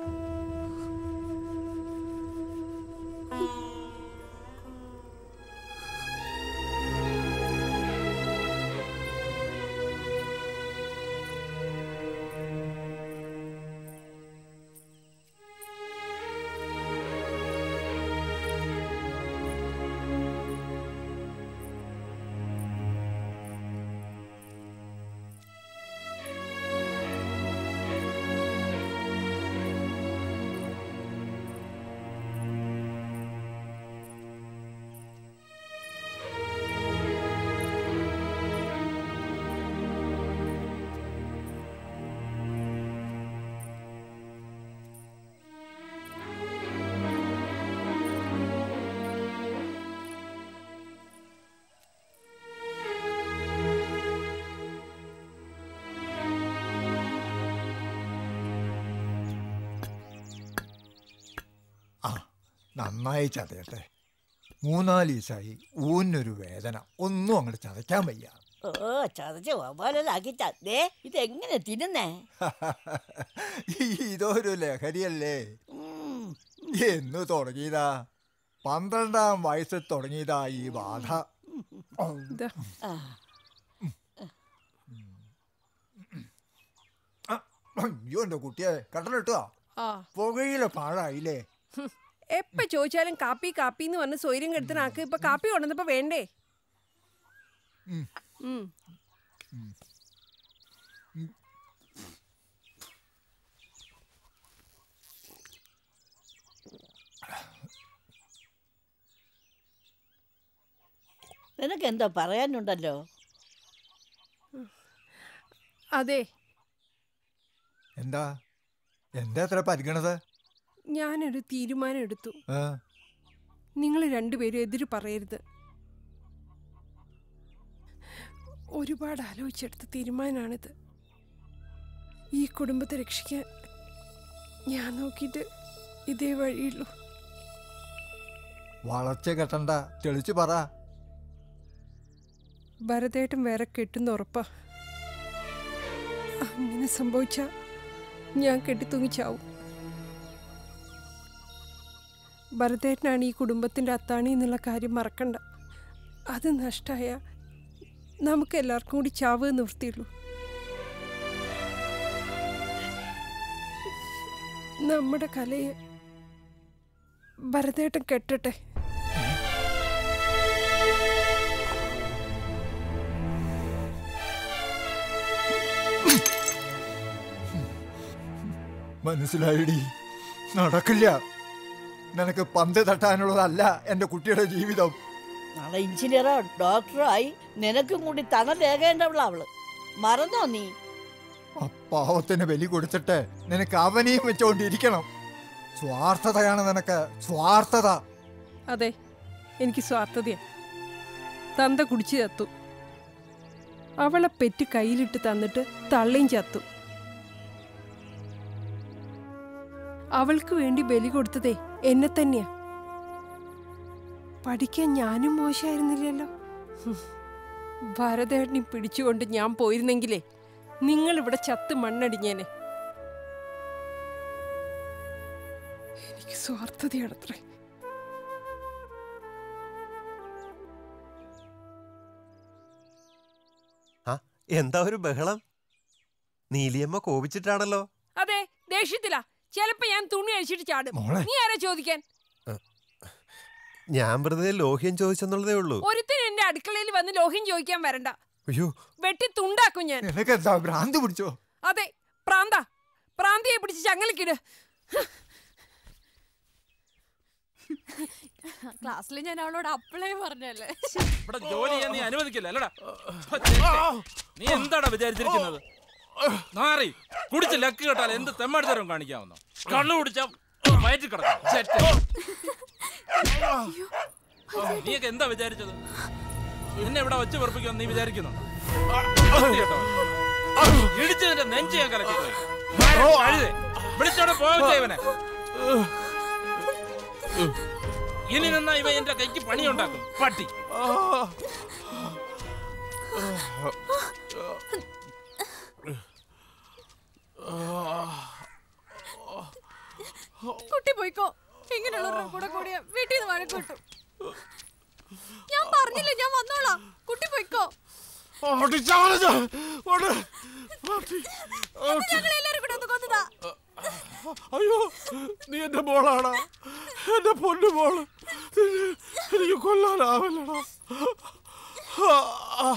ആ നന്നായി ചതയട്ടെ മൂന്നാല് ദിവസമായി ഊന്നൊരു വേദന ഒന്നും അങ്ങോട്ട് ചതയ്ക്കാൻ വയ്യ ഓ ചതച്ച് വവ്വാലാക്കി ചതേ ഇതെങ്ങനെ തിന്നുന്നേ ഇതൊരു ലഹരിയല്ലേ എന്ന് തുടങ്ങിയതാ പന്ത്രണ്ടാം വയസ്സിൽ തുടങ്ങിയതാ ഈ ബാധ ആ, അയ്യോ എന്റെ കുട്ടിയെ കട്ടലിട്ടോ ആ പുകയില പാഴായില്ലേ ഹും. എപ്പ ചോദിച്ചാലും കാപ്പി കാപ്പി എന്ന് പറഞ്ഞ് സ്വൈര്യം കെടുത്തനാക്ക് ഇപ്പൊ കാപ്പി കൊണ്ടുവന്നപ്പോ വേണ്ടേ ഉം. ഉം. നിനക്ക് എന്തോ പറയാനുണ്ടല്ലോ അതെ എന്താ എന്താ എത്ര പരിഗണത ഞാനൊരു തീരുമാനം എടുത്തു ആ, നിങ്ങൾ രണ്ടുപേരും എതിര് പറയരുത് ഒരുപാട് ആലോചിച്ചെടുത്ത തീരുമാനമാണിത് ഈ കുടുംബത്തെ രക്ഷിക്കാൻ ഞാൻ നോക്കിയിട്ട് ഇതേ വഴിയുള്ളൂ വളർച്ച കെട്ടണ്ട തെളിച്ചു പറ ഭരതേട്ടൻ വേറെ കെട്ടുന്ന ഉറപ്പാ അങ്ങനെ സംഭവിച്ച ഞാൻ കെട്ടിത്തൂങ്ങിച്ചാവും ഭരതേട്ടനാണ് ഈ കുടുംബത്തിൻ്റെ അത്താണി എന്നുള്ള കാര്യം മറക്കണ്ട അത് നഷ്ടമായ നമുക്ക് എല്ലാവർക്കും കൂടി ചാവ് നിവൃത്തിയുള്ളൂ നമ്മുടെ കലയെ ഭരതേട്ടൻ കെട്ടട്ടെ മനസ്സിലായിടി നടക്കില്ല നിനക്ക് പന്ത് തട്ടാനുള്ളതല്ല എൻ്റെ കുട്ടിയുടെ ജീവിതം നാളെ എഞ്ചിനീയറോ ഡോക്ടറോ ആയി നിനക്കും കൂടി തണലേകേണ്ടവളാ അവള് മറന്നോ നീ ആ പാവത്തിന് ബലി കൊടുത്തിട്ട് നിനക്ക് അവനെയും വെച്ചോണ്ടിരിക്കണം സ്വാർത്ഥതയാണ് നിനക്ക് സ്വാർത്ഥത അതെ എനിക്ക് സ്വാർത്ഥതയാ തന്ത കുടിച്ചു ചത്തു അവളെ പെറ്റ് കയ്യിലിട്ട് തന്നിട്ട് തള്ളിയും ചത്തു അവൾക്ക് വേണ്ടി ബലി കൊടുത്തതേ എന്നെ തന്നെയാ പഠിക്കാൻ ഞാനും മോശമായിരുന്നില്ലല്ലോ ഹും. ഭരതേട്ടനെ പിടിച്ചുകൊണ്ട് ഞാൻ പോയിരുന്നെങ്കിലേ നിങ്ങൾ ഇവിടെ ചത്ത് മണ്ണടിഞ്ഞേനെ എനിക്ക് സ്വാർത്ഥതയാണത്രേ ആ എന്താ ഒരു ബഹളം നീലിയമ്മ കോപിച്ചിട്ടാണല്ലോ അതെ ദേഷ്യത്തിലാ ചിലപ്പോ ഞാൻ തുണി അഴിച്ചിട്ട് ചാടും മോളെ. നീ ആരാ ചോദിക്കാൻ ഞാൻ വെറുതെ ലോഹ്യം ചോദിച്ചെന്നുള്ളതേ ഉള്ളൂ ഒരുത്തൻ എന്റെ അടുക്കളയിൽ വന്ന് ലോഹ്യം ചോദിക്കാൻ വരണ്ട അയ്യോ വെട്ടി തുണ്ടാക്കും ഞാൻ നിനക്ക് എന്താ ഭ്രാന്ത് പിടിച്ചോ അതെ പ്രാന്ത പ്രാന്തിയെ പിടിച്ച് ചങ്ങലക്കിട് ക്ലാസ്സിൽ ഞാൻ അവളോട് അപ്പളേ പറഞ്ഞല്ലേ ഇവിടെ ജോലി ചെയ്യാൻ നീ അനുവദിക്കില്ല അല്ലടാ നീ എന്താടാ വിചാരിച്ചിരിക്കുന്നത് നാറി കുടിച്ച് ലക്ക് കേട്ടാൽ എന്ത് തെമ്മാടിത്തരം കാണിക്കാവുന്നു കണ്ണു കുടിച്ച വയറ്റിൽ കിടക്കും ചെറ്റ. നീയൊക്കെ എന്താ വിചാരിച്ചത് എന്നെ ഇവിടെ വെച്ച് വെറുപ്പിക്കുമെന്ന് നീ വിചാരിക്കുന്നുണ്ടോ കേട്ടോ ഇടിച്ചതിന്റെ നെഞ്ച് ഞാൻ കലക്കി വിളിച്ചോടെ പോകട്ടെ ഇവനെ ഇനി നിന്നാ ഇവ എന്റെ കൈക്ക് പണിയുണ്ടാക്കും പട്ടി കുട്ടി പോയിക്കോ ഇങ്ങനെയുള്ളവരുടെ കൂടെ കൂടിയ വീട്ടിൽ നിന്ന് വഴക്ക് കിട്ടും ഞാൻ പറഞ്ഞില്ലേ ഞാൻ വന്നോളാം കുട്ടി പോയിക്കോ ഞങ്ങൾ എല്ലാരും കൂടെ ഒന്ന് കൊന്നതാ അയ്യോ നീ എന്റെ മോളാടാ എന്റെ പൊന്നു മോള് നിന്നെ എനിക്ക് കൊല്ലാനാവില്ലടാ ആ, ആ.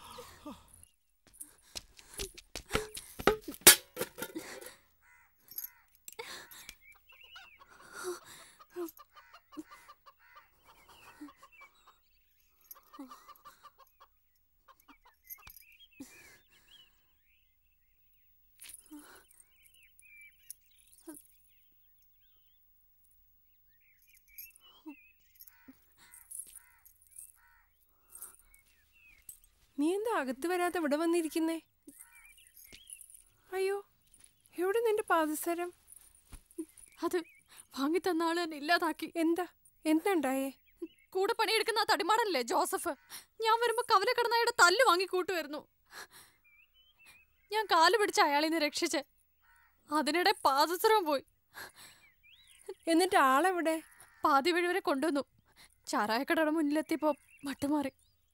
നീ എന്താ അകത്ത് വരാതെ ഇവിടെ വന്നിരിക്കുന്നേ അയ്യോ എവിടെ നിന്റെ പാദസരം അത് വാങ്ങി തന്ന ആള് തന്നെ ഇല്ലാതാക്കി എന്താ എന്താ ഉണ്ടായേ കൂടെ പണിയെടുക്കുന്ന ആ തടിമാടല്ലേ ജോസഫ് ഞാൻ വരുമ്പോ കവല കിടന്നയാളുടെ തല്ല് വാങ്ങി കൂട്ടുമായിരുന്നു ഞാൻ കാല് പിടിച്ച് അയാളിൽ നിന്ന് രക്ഷിച്ച് അതിനിടെ പാദസരവും പോയി എന്നിട്ട് ആളെവിടെ പാതി വഴി വരെ കൊണ്ടുവന്നു ചാരായക്കടയുടെ മുന്നിലെത്തിയപ്പോ മട്ടുമാറി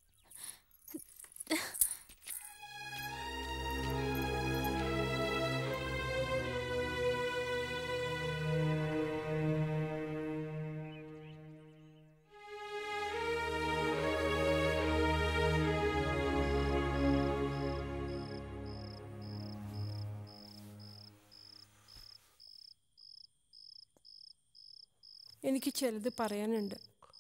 എനിക്ക് ചിലത് പറയാനുണ്ട്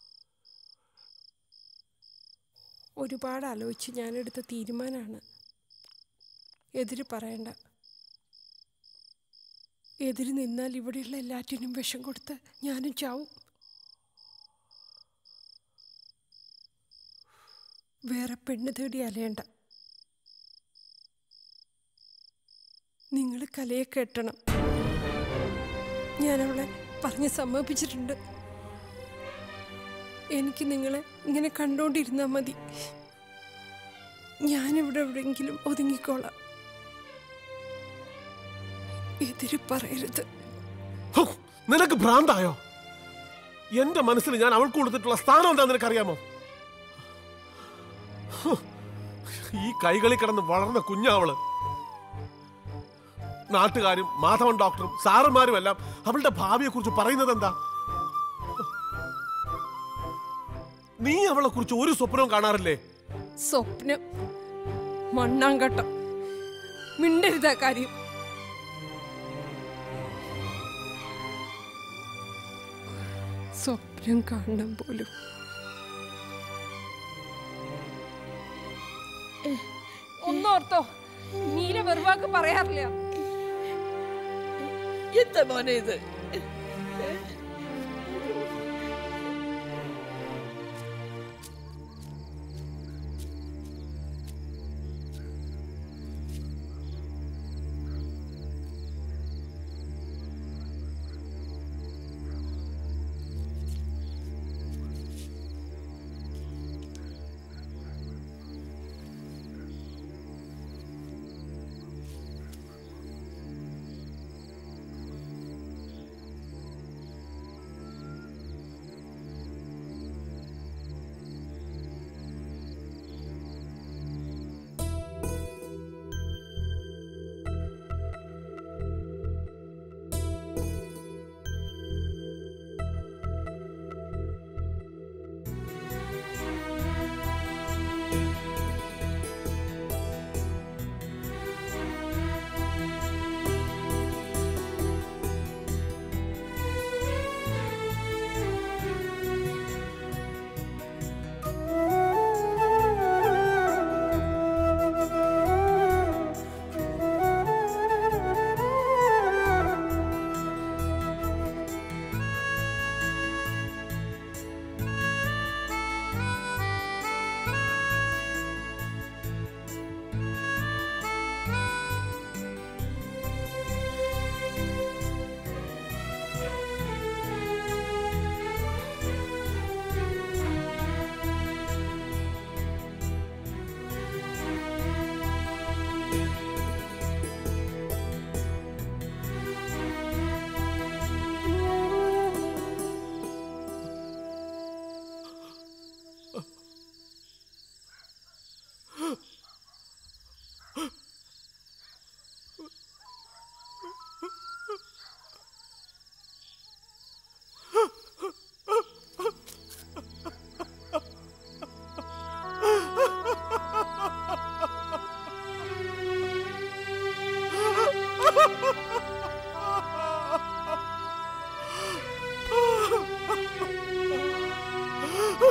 ഒരുപാട് ആലോചിച്ച് ഞാനെടുത്ത തീരുമാനമാണ് എതിര് പറയണ്ട എതിര് നിന്നാൽ ഇവിടെയുള്ള എല്ലാറ്റിനും വിഷം കൊടുത്ത് ഞാനും ചാവും വേറെ പെണ്ണ് തേടി അലയണ്ട നിങ്ങൾ കലയെ കെട്ടണം ഞാൻ അവളെ പറഞ്ഞ് സമ്മതിപ്പിച്ചിട്ടുണ്ട് എനിക്ക് നിങ്ങളെ ഇങ്ങനെ കണ്ടോണ്ടിരുന്നാൽ മതി ഞാനിവിടെ എവിടെയെങ്കിലും ഒതുങ്ങിക്കോളാം എതിര് പറയരുത് ഹോ, നിനക്ക് ഭ്രാന്തായോ എന്റെ മനസ്സിൽ ഞാൻ അവൾക്ക് കൊടുത്തിട്ടുള്ള സ്ഥാനം എന്താ നിനക്കറിയാമോ ഹോ, ഈ കൈകളിൽ കിടന്ന് വളർന്ന കുഞ്ഞാവള് നാട്ടുകാരും മാധവൻ ഡോക്ടറും സാറുമാരും എല്ലാം അവളുടെ ഭാവിയെ കുറിച്ച് പറയുന്നത് എന്താ നീ അവളെ കുറിച്ച് ഒരു സ്വപ്നവും കാണാറില്ലേ സ്വപ്നം മണ്ണാങ്കട്ടം മിണ്ടരുതാ കാര്യം സ്വപ്നം കാണണം പോലും ഒന്നോർത്തോ നീല വെറുവാക്ക് പറയാറില്ല എന്താ മോനെ ഇത്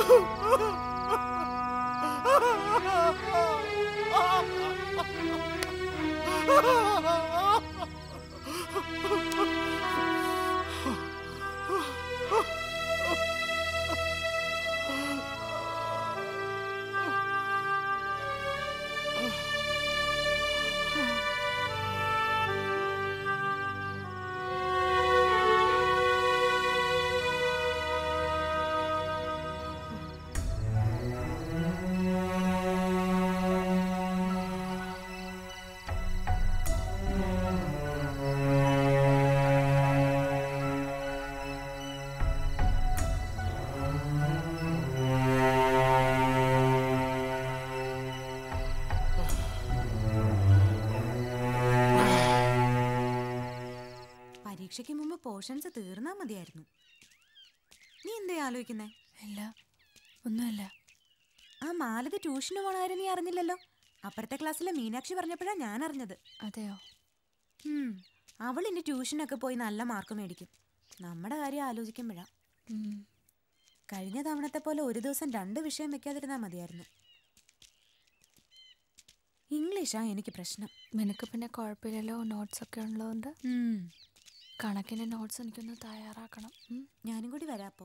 പരീക്ഷയ്ക്ക് മുമ്പ് പോർഷൻസ് തീർന്നാ മതിയായിരുന്നു നീ എന്തേ ആലോചിക്കുന്നേ ഇല്ല ഒന്നുമല്ല ആ മാലതി ട്യൂഷന് പോണാരും നീ അറിഞ്ഞില്ലല്ലോ അപ്പുറത്തെ ക്ലാസ്സിലെ മീനാക്ഷി പറഞ്ഞപ്പോഴാ ഞാൻ അറിഞ്ഞത് അതെയോ ഉം, അവൾ ഇനി ട്യൂഷനൊക്കെ പോയി നല്ല മാർക്ക് മേടിക്കും നമ്മുടെ കാര്യം ആലോചിക്കുമ്പോഴാ കഴിഞ്ഞ തവണത്തെ പോലെ ഒരു ദിവസം രണ്ട് വിഷയം വെക്കാതിരുന്നാ മതിയായിരുന്നു ഇംഗ്ലീഷാ എനിക്ക് പ്രശ്നം നിനക്ക് പിന്നെ കുഴപ്പമില്ലല്ലോ നോട്ട്സ് ഒക്കെ ഉള്ളതുകൊണ്ട് കണക്കിന് നോട്ട്സ് എനിക്കൊന്ന് തയ്യാറാക്കണം ഉം. ഞാനും കൂടി വരാപ്പോ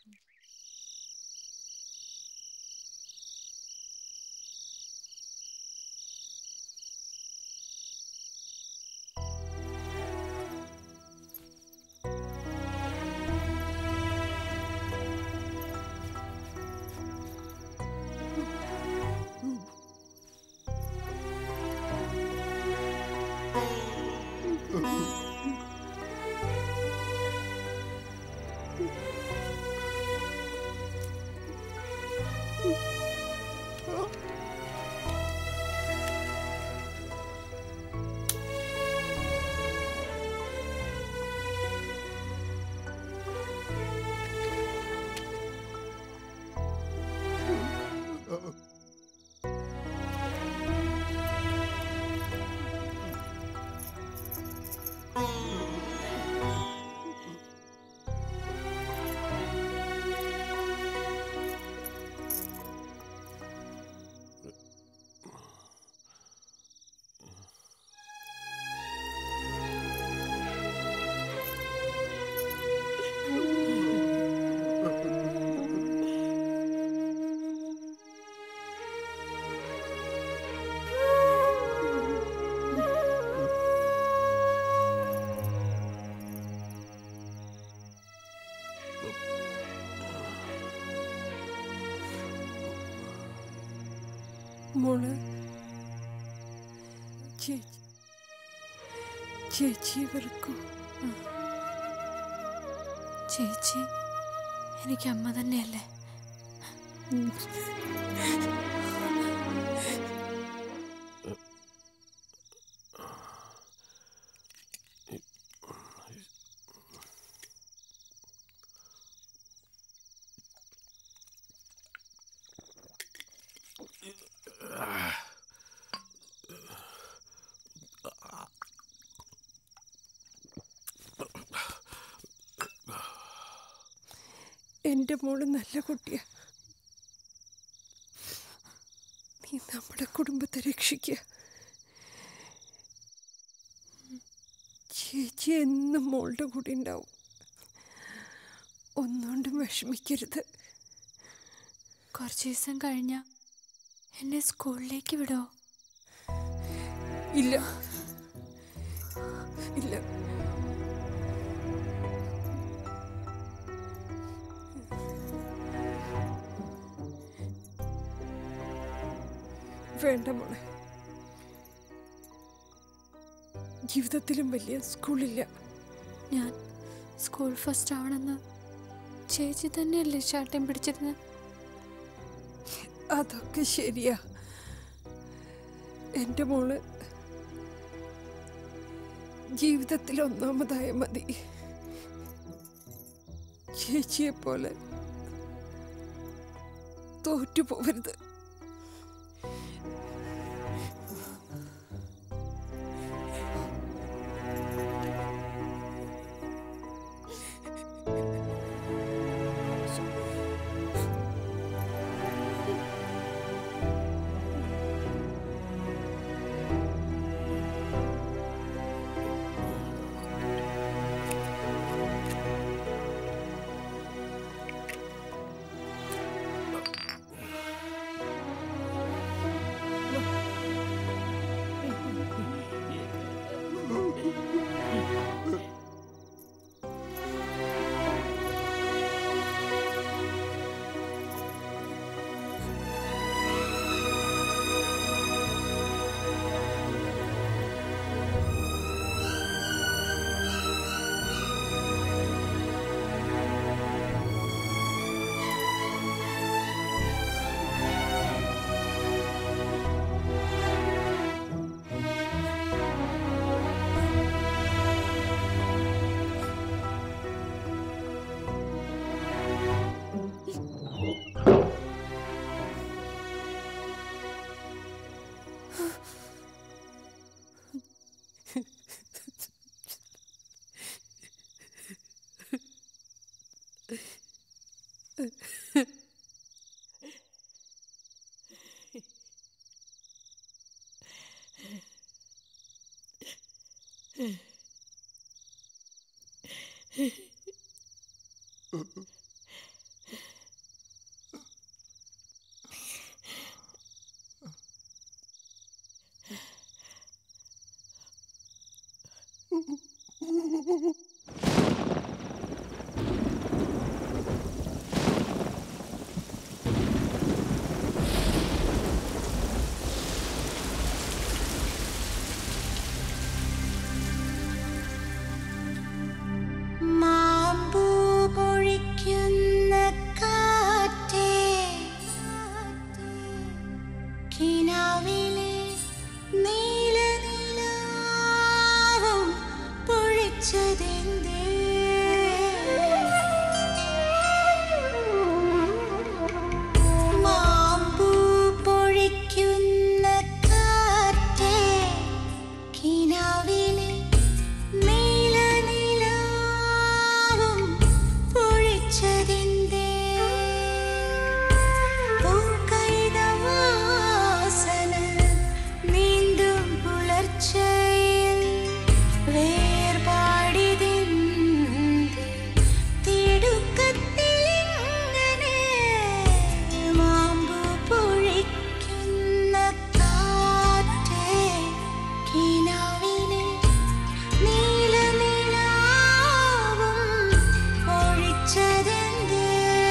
മോള് ചേച്ചി ചേച്ചിയെ വെറുക്കൂ ചേച്ചി എനിക്ക് അമ്മ തന്നെയല്ലേ എൻ്റെ മോള് നല്ല കുട്ടിയാ നീ നമ്മുടെ കുടുംബത്തെ രക്ഷിക്കുക ചേച്ചി എന്നും മോളുടെ കൂടെ ഉണ്ടാവും ഒന്നുകൊണ്ടും വിഷമിക്കരുത് കുറച്ച് ദിവസം കഴിഞ്ഞ എന്നെ സ്കൂളിലേക്ക് വിടോ ഇല്ല ഇല്ല വേണ്ട മോളെ ജീവിതത്തിലും വലിയ സ്കൂളില്ല ഞാൻ സ്കൂൾ ഫസ്റ്റ് ആവണമെന്ന് ചേച്ചി തന്നെയല്ലേ ശാഠ്യം പിടിച്ചിരുന്നത് അതൊക്കെ ശരിയാ എൻ്റെ മോള് ജീവിതത്തിൽ ഒന്നാമതായ മതി ചേച്ചിയെ പോലെ തോറ്റു പോകരുത് മാമ്പൂ പൊഴിക്കുന്ന കാറ്റേ കിനാവിലെ നീല നിലാവും പൊഴിച്ചതെന്തേ മാമ്പൂ പൊഴിക്കുന്ന കാറ്റേ കിനാവിലെ നീല നിലാവും പൊഴിച്ചതെന്തേ പൂക്കൈത വാസന നീന്തും പുലർച്ചയിൽ വേർപാടിതെന്തേ തിടുക്കത്തിലിങ്ങനെ മാമ്പു പൊഴിക്കുന്ന കാറ്റേ കിനാവിലെ നീല നിലാവും പൊഴിച്ചതെന്തേ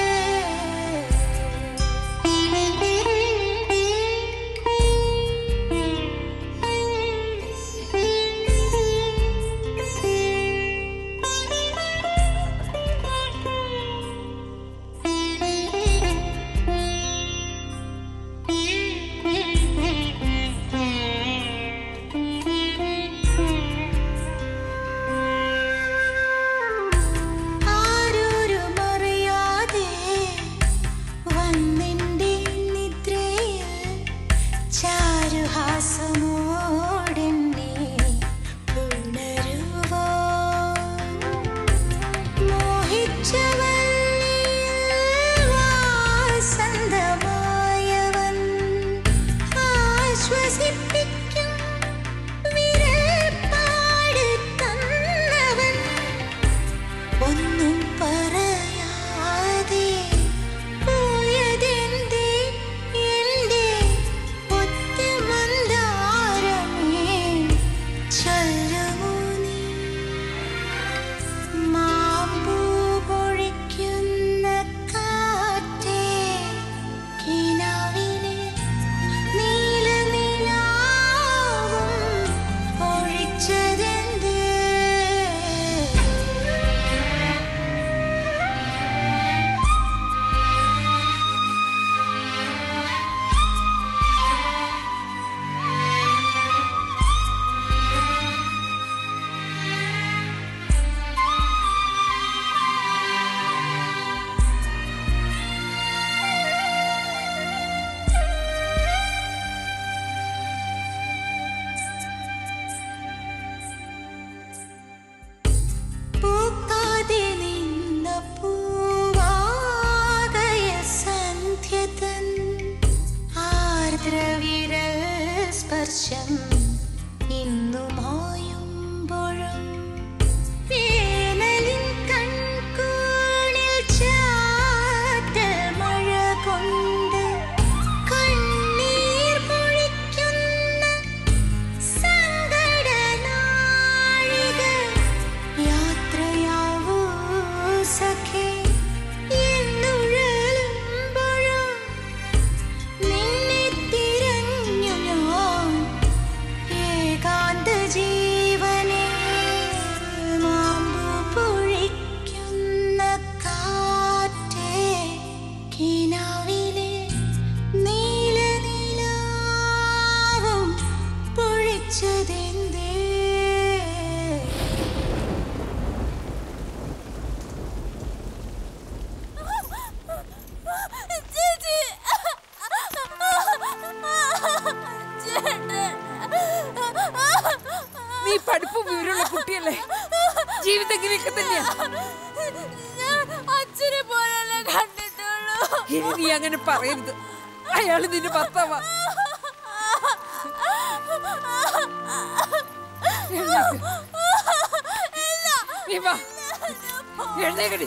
ആരോരുമറിയാതെ വന്നെൻ്റെ നിദ്രയിൽ ചാരുഹാസമോടെന്നെ പുണരുവോ മോഹിച്ചവള്ളിയിൽ വാസന്തമായവൻ ആശ്വസിപ്പിക്കും വിരൽപ്പാട് തന്നവൻ ഒന്നും പറയാതെ പോയതെന്തേ എൻ്റെ ഒറ്റ മന്ദാരമേ ചൊല്ലുമോ നീ മാമ്പൂ പൊഴിക്കുന്ന കാറ്റേ കിനാവിലെ നീല നിലാവും പൊഴിച്ചതെന്തേ പൂക്കാതെ നിന്ന പൂവാകയ സന്ധ്യതൻ ആർദ്രവിരൽ സ്പർശം ഇന്നു മായുമ്പോഴും വേനലിൻ കൺകൂണിൽ ചാറ്റൽ മഴ കൊണ്ട് കണ്ണീർ പൊഴിക്കുന്ന സങ്കടനാഴികൾ യാത്രയാവൂ സഖേ എന്നുഴലുമ്പോഴും നിന്നെ തിരഞ്ഞു ഞാൻ ഏകാന്ത ജീവനെ മാമ്പു പൊഴിക്കുന്ന കാറ്റേ കിനാവിലെ നീല നിലാവും പൊഴിച്ചതെന്തേ ചേച്ചി നീ പഠിപ്പ് വിവരമുള്ള കുട്ടിയല്ലേ ജീവിതം ഇങ്ങനെയൊക്കെ തന്നെയാ അച്ഛനെ പോലെയല്ലേ കണ്ടിട്ടുള്ളൂ ഇനി നീ അങ്ങനെ പറയരുത് അയാൾ നിന്റെ ഭർത്താവാ എഴുന്നേക്ക്. നീ വാ എഴുന്നേക്കടി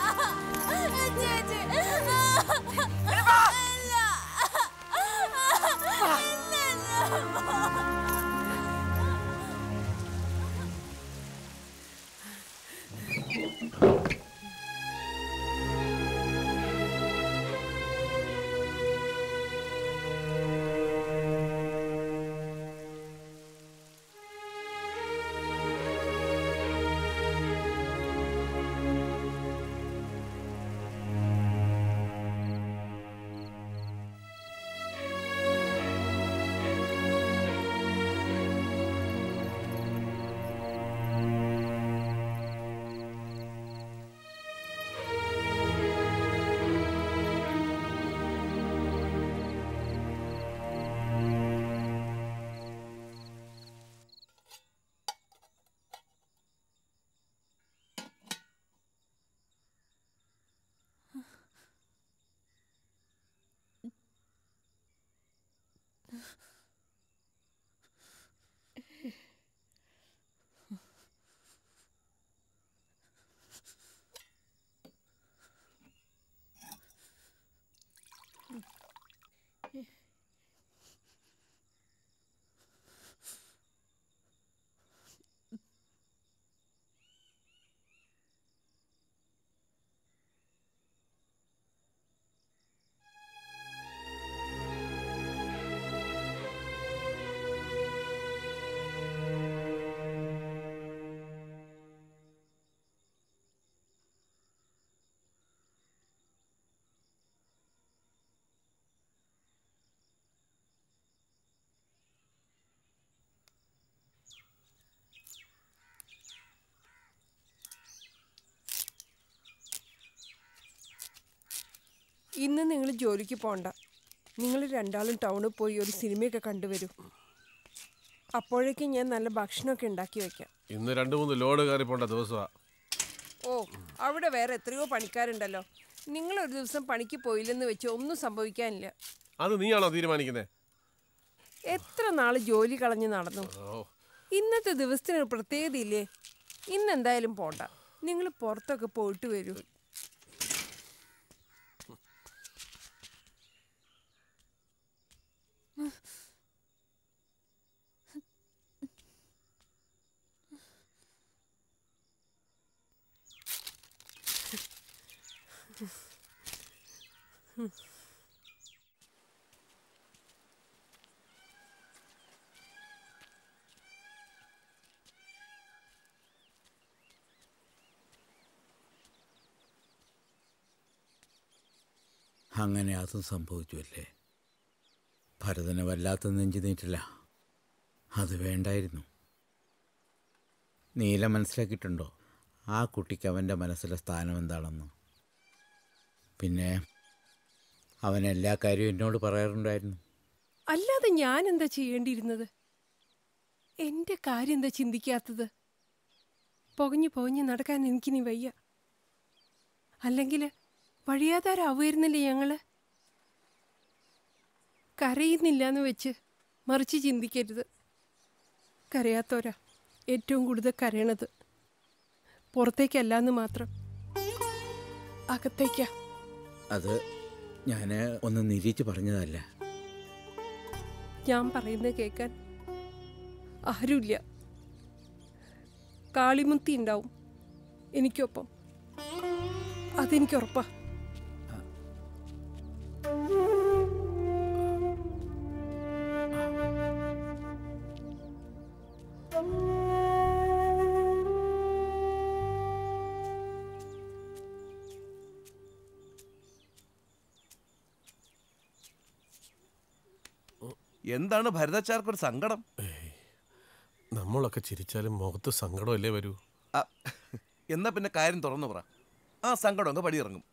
ഇന്ന് നിങ്ങൾ ജോലിക്ക് പോണ്ട നിങ്ങൾ രണ്ടാളും ടൗണിൽ പോയി ഒരു സിനിമയൊക്കെ കണ്ടുവരൂ അപ്പോഴേക്കും ഞാൻ നല്ല ഭക്ഷണമൊക്കെ ഉണ്ടാക്കി വെക്കാം ഇന്ന് രണ്ട് മൂന്ന് ലോഡ് കയറി പോണ്ട ദിവസമാ ഓ അവിടെ വേറെ എത്രയോ പണിക്കാരുണ്ടല്ലോ നിങ്ങൾ ഒരു ദിവസം പണിക്ക് പോയില്ലെന്ന് വെച്ച് ഒന്നും സംഭവിക്കാനില്ല അത് നീയാണോ തീരുമാനിക്കുന്നത് എത്ര നാൾ ജോലി കളഞ്ഞ് നടന്നു ഓ ഇന്നത്തെ ദിവസത്തിന് ഒരു പ്രത്യേകതയില്ലേ ഇന്ന് എന്തായാലും പോണ്ട നിങ്ങൾ പുറത്തൊക്കെ പോയിട്ട് വരൂ അങ്ങനെ അതും സംഭവിച്ചു അല്ലേ ഭരതന് വല്ലാത്ത നെഞ്ചു നീറ്റില്ല അത് വേണ്ടായിരുന്നു നീല മനസ്സിലാക്കിയിട്ടുണ്ടോ ആ കുട്ടിക്ക് അവൻ്റെ മനസ്സിലെ സ്ഥാനം എന്താണെന്ന് പിന്നെ അവൻ എല്ലാ കാര്യവും എന്നോട് പറയാറുണ്ടായിരുന്നു അല്ലാതെ ഞാൻ എന്താ ചെയ്യേണ്ടിയിരുന്നത് എന്റെ കാര്യം എന്താ ചിന്തിക്കാത്തത് പുകഞ്ഞു പുകഞ്ഞ് നടക്കാൻ എനിക്കിനി വയ്യ അല്ലെങ്കിൽ വഴിയാതാരാവുമായിരുന്നില്ലേ ഞങ്ങള് കരയുന്നില്ല എന്ന് വെച്ച് മറിച്ച് ചിന്തിക്കരുത് കരയാത്തോരാ ഏറ്റവും കൂടുതൽ കരയണത് പുറത്തേക്കല്ല എന്ന് മാത്രം അകത്തേക്കാ അത് ഞാൻ ഒന്ന് നിരീച്ച് പറഞ്ഞതല്ല ഞാൻ പറയുന്നത് കേൾക്കാൻ ആരുമില്ല കാളിമുത്തി ഉണ്ടാവും എനിക്കൊപ്പം അതെനിക്ക് ഉറപ്പാ എന്താണ് ഭരതച്ചാർക്കൊരു സങ്കടം നമ്മളൊക്കെ ചിരിച്ചാലും മുഖത്ത് സങ്കടമല്ലേ വരൂ ആ, എന്നാ പിന്നെ കാര്യം തുറന്നു പറ ആ സങ്കടം അങ്ങ് പടിയിറങ്ങും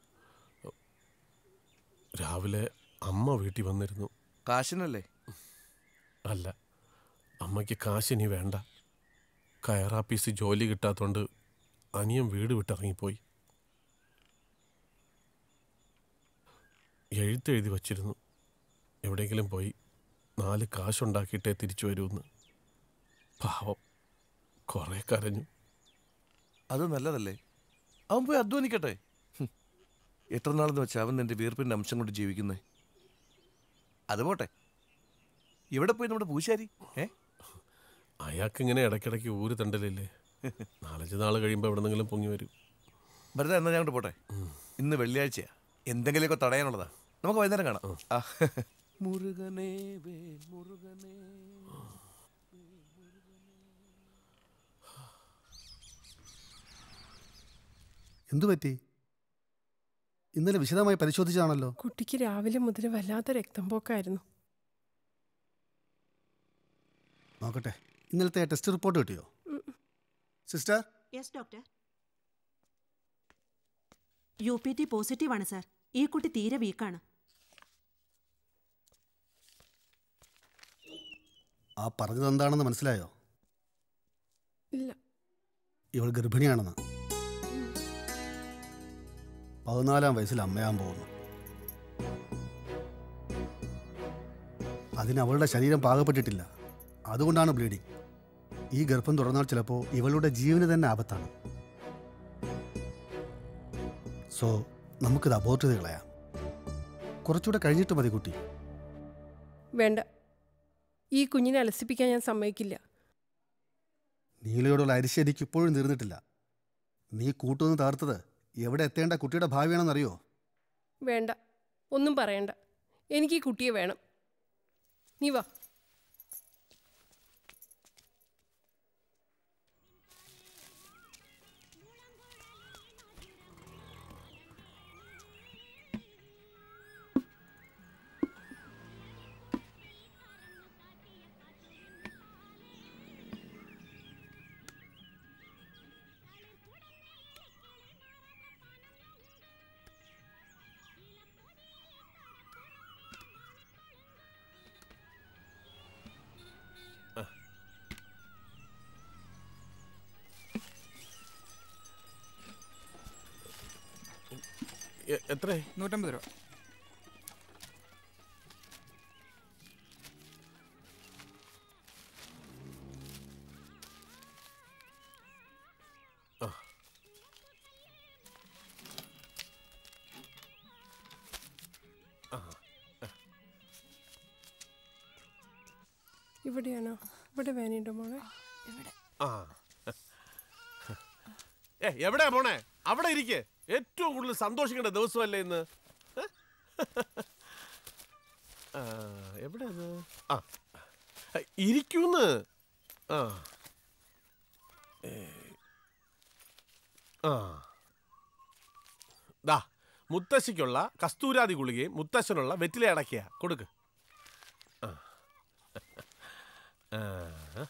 രാവിലെ അമ്മ വീട്ടിൽ വന്നിരുന്നു കാശിനല്ലേ അല്ല അമ്മയ്ക്ക് കാശ് ഇനി വേണ്ട കയറാപ്പീസ് ജോലി കിട്ടാത്തോണ്ട് അനിയൻ വീട് വിട്ടിറങ്ങിപ്പോയി എഴുത്തെഴുതി വച്ചിരുന്നു എവിടെയെങ്കിലും പോയി നാല് കാശുണ്ടാക്കിയിട്ടേ തിരിച്ചു വരുമെന്ന് പാവം കുറേ കരഞ്ഞു അത് നല്ലതല്ലേ അവൻ പോയി അധ്വാനിക്കട്ടെ ഹും. എത്ര നാളെന്ന് വെച്ചാൽ അവൻ നിന്റെ വീർപ്പിന്റെ അംശം കൊണ്ട് ജീവിക്കുന്നേ അത് പോട്ടെ എവിടെ പോയി നമ്മുടെ പൂശാരി ഏ അയാൾക്കിങ്ങനെ ഇടയ്ക്കിടയ്ക്ക് ഊര് തണ്ടലില്ലേ നാലഞ്ച് നാൾ കഴിയുമ്പോൾ എവിടെന്നെങ്കിലും പൊങ്ങി വരും വെറുതെ എന്നാ ഞാൻ അങ്ങോട്ട് പോട്ടെ ഇന്ന് വെള്ളിയാഴ്ചയാ എന്തെങ്കിലുമൊക്കെ തടയാനുള്ളതാ നമുക്ക് വൈകുന്നേരം കാണാം ആ. മുരുകനേ വേൽ മുരുകനേ എന്തു പറ്റി ഇന്നലെ വിശദമായി പരിശോധിച്ചതാണല്ലോ കുട്ടിക്ക് രാവിലെ മുതൽ വല്ലാത്ത രക്തം പോക്കായിരുന്നു നോക്കട്ടെ ഇന്നലത്തെ ടെസ്റ്റ് റിപ്പോർട്ട് കിട്ടിയോ sister yes doctor U P T positive ആണ് സാർ ഈ കുട്ടി തീരെ വീക്കാണ് ആ പറഞ്ഞത് എന്താണെന്ന് മനസ്സിലായോ ഇല്ല ഇവൾ ഗർഭിണിയാണെന്ന് പതിനാലാം വയസ്സിൽ അമ്മയാൻ പോകുന്നു അതിന് അവളുടെ ശരീരം പാകപ്പെട്ടിട്ടില്ല അതുകൊണ്ടാണ് ബ്ലീഡിങ് ഈ ഗർഭം തുടർന്നാൽ ചിലപ്പോൾ ഇവളുടെ ജീവന് തന്നെ ആപത്താണ് സോ നമുക്കിത് അബോർട്ട് ചെയ്ത് കളയാം കുറച്ചുകൂടെ കഴിഞ്ഞിട്ട് മതി കുട്ടി വേണ്ട ഈ കുഞ്ഞിനെ അലസിപ്പിക്കാൻ ഞാൻ സമ്മതിക്കില്ല നീലയോടുള്ള അരിശ എനിക്ക് ഇപ്പോഴും തീർന്നിട്ടില്ല നീ കൂട്ടുനിന്ന് താർത്തത് എവിടെ എത്തേണ്ട കുട്ടിയുടെ ഭാവിയാണെന്നറിയോ വേണ്ട ഒന്നും പറയണ്ട എനിക്ക് ഈ കുട്ടിയെ വേണം നീ വാ എ- എത്രേ നൂറ്റമ്പത് രൂപ ആ ആ ഇവിടെയാണോ ഇവിടെ വേനയുണ്ടോ മോളെ ആ ഏ എവിടെയാ പോണേ അവിടെ ഇരിക്കെ ഏറ്റവും കൂടുതൽ സന്തോഷിക്കേണ്ട ദിവസമല്ലേ ഇന്ന് ഏ? ആ, എവിടെയാ അത്? ആ ഇരിക്കൂന്ന് ആ ഏ. ആ ദാ മുത്തശ്ശിക്കുള്ള കസ്തൂരാതി ഗുളികയും മുത്തശ്ശനുള്ള വെറ്റില അടക്കിയ കൊടുക്ക് ആ ആ.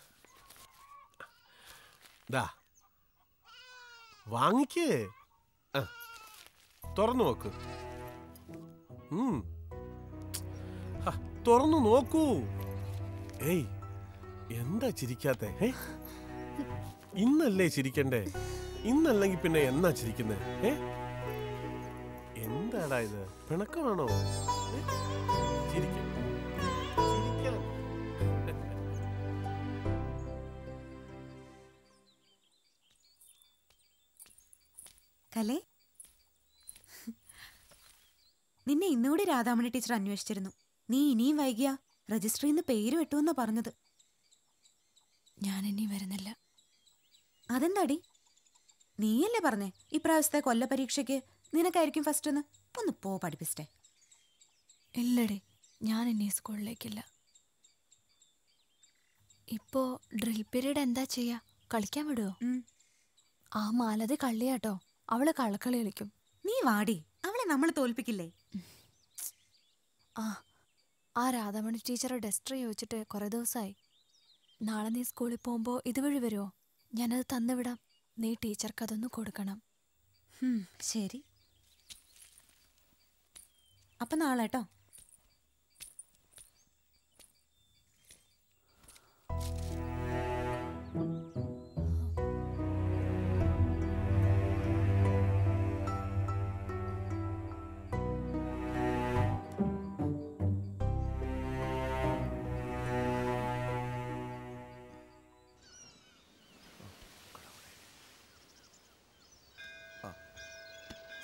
ദാ വാങ്ങിക്കേ ആ തുറന്നു നോക്ക് ഉം. ഹ, തുറന്നു നോക്കൂ ഏയ് എന്താ ചിരിക്കാത്തെ ഏ ഇന്നല്ലേ ചിരിക്കണ്ടേ ഇന്നല്ലെങ്കിൽ പിന്നെ എന്നാ ചിരിക്കുന്നേ ഏ എന്താടാ ഇത് പിണക്കമാണോ ഏ? ചിരിക്ക്. ചിരിക്കാൻ. കലേ നിന്നെ ഇന്നുകൂടി രാധാമണി ടീച്ചർ അന്വേഷിച്ചിരുന്നു നീ ഇനിയും വൈകിയ രജിസ്ട്രിയിൽ നിന്ന് പേര് വെട്ടുമെന്നാ പറഞ്ഞത് ഞാൻ ഇനി വരുന്നില്ല അതെന്താടി നീയല്ലേ പറഞ്ഞേ ഇപ്രാവശ്യത്തെ കൊല്ല പരീക്ഷയ്ക്ക് നിനക്കായിരിക്കും ഫസ്റ്റ് എന്ന് ഒന്ന് പോ പഠിപ്പിച്ചിട്ടെ ഇല്ലടി ഞാൻ ഇനി സ്കൂളിലേക്കില്ല ഇപ്പോ ഡ്രിൽ പീരീഡ് എന്താ ചെയ്യാ കളിക്കാൻ വിടുവോ ആ മാലതി കള്ളിയാട്ടോ അവള് കള്ളക്കളി കളിക്കും നീ വാടി അവളെ നമ്മൾ തോൽപ്പിക്കില്ലേ ആ ആ രാധാമണി ടീച്ചറെ ഡസ്റ്റർ ചോദിച്ചിട്ട് കുറെ ദിവസമായി നാളെ നീ സ്കൂളിൽ പോകുമ്പോൾ ഇതുവഴി വരുമോ ഞാനത് തന്നുവിടാം നീ ടീച്ചർക്ക് അതൊന്ന് കൊടുക്കണം ഹും, ശരി അപ്പൊ നാളെ കേട്ടോ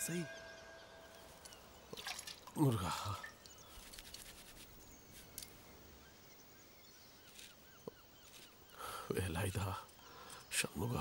സൈ മുരുക വേലായുധ ഷൺമുഖ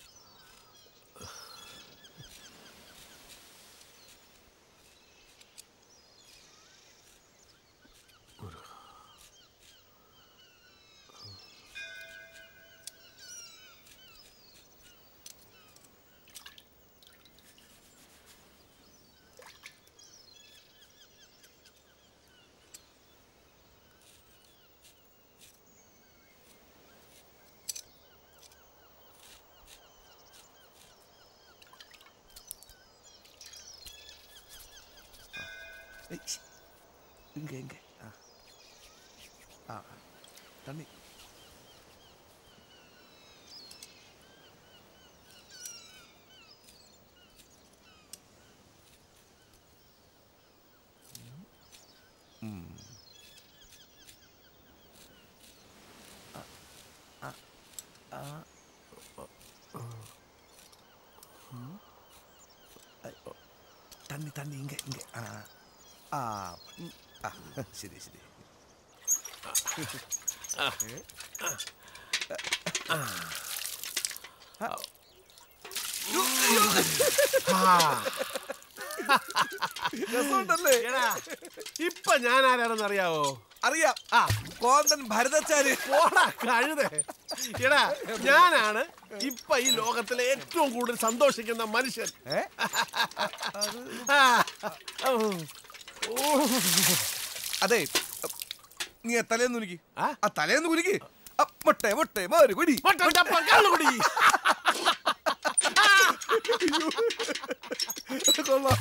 ஏய், ஷ். இங்க இங்க ஆ ஆ தண்ணி ம். ஆ, ஆ, ஆ. ம். ஐ, ஓ. தண்ணி தண்ணி இங்க இங்க ஆ ആ ഉം, ആ ശരി ശരി രസമുണ്ടല്ലേ ഇപ്പൊ ഞാൻ ആരാണെന്ന് അറിയാവോ അറിയാം ആ കോന്തൻ ഭരതച്ചാര് പോടാ കഴുതേ എടാ ഞാനാണ് ഇപ്പൊ ഈ ലോകത്തിലെ ഏറ്റവും കൂടുതൽ സന്തോഷിക്കുന്ന മനുഷ്യൻ ആ, ഓ. അതെ നീ ആ തലേന്ന് കുനിക്ക് ആ തലേന്ന് കുനിക്ക് ആ, മുട്ടെ മുട്ടെ മോര് കുടി കുടി കൊള്ളാം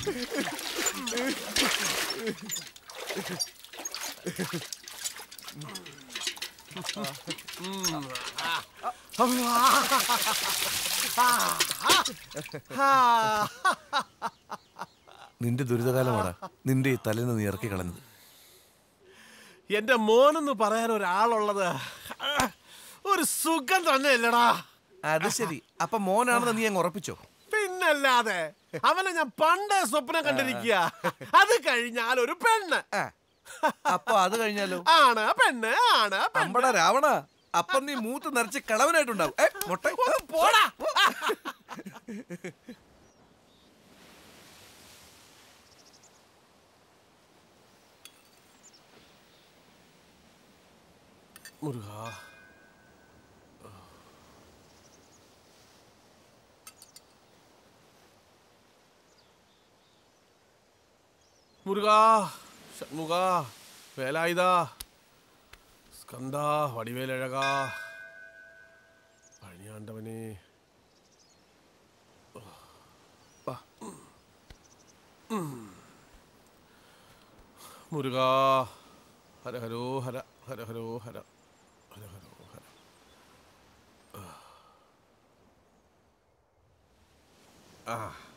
നിന്റെ ദുരിതകാലമാണ് നിന്റെ ഈ തലേന്ന് നീ ഇറക്കി കളഞ്ഞത് എന്റെ മോനെന്ന് പറയാൻ ഒരാളുള്ളത് ഒരു സുഖം തന്നെ അല്ലടാ അത് ശരി അപ്പൊ മോനാണെന്ന് നീ അങ്ങ് ഉറപ്പിച്ചോ പിന്നല്ലാതെ അവനെ ഞാൻ പണ്ടേ സ്വപ്നം കണ്ടിരിക്കുക അത് കഴിഞ്ഞാൽ ഒരു പെണ്ണ് അപ്പൊ അത് കഴിഞ്ഞാലോ ആണ് പെണ്ണ് ആണ് അമ്പട രാവണ അപ്പൊ നീ മൂത്ത് നിറച്ച് കളവനായിട്ടുണ്ടാവും ഏ, മുട്ട പോടാ മുരുക മുരുക ഷൺമുഖ വേലായുധ സ്കന്ദ വടിവേലഴക പഴനിയാണ്ടവനെ മുരുക ഹര ഹരോ ഹര ഹര ഹരോ ഹര ഹര ഹരോ ഹര ആ.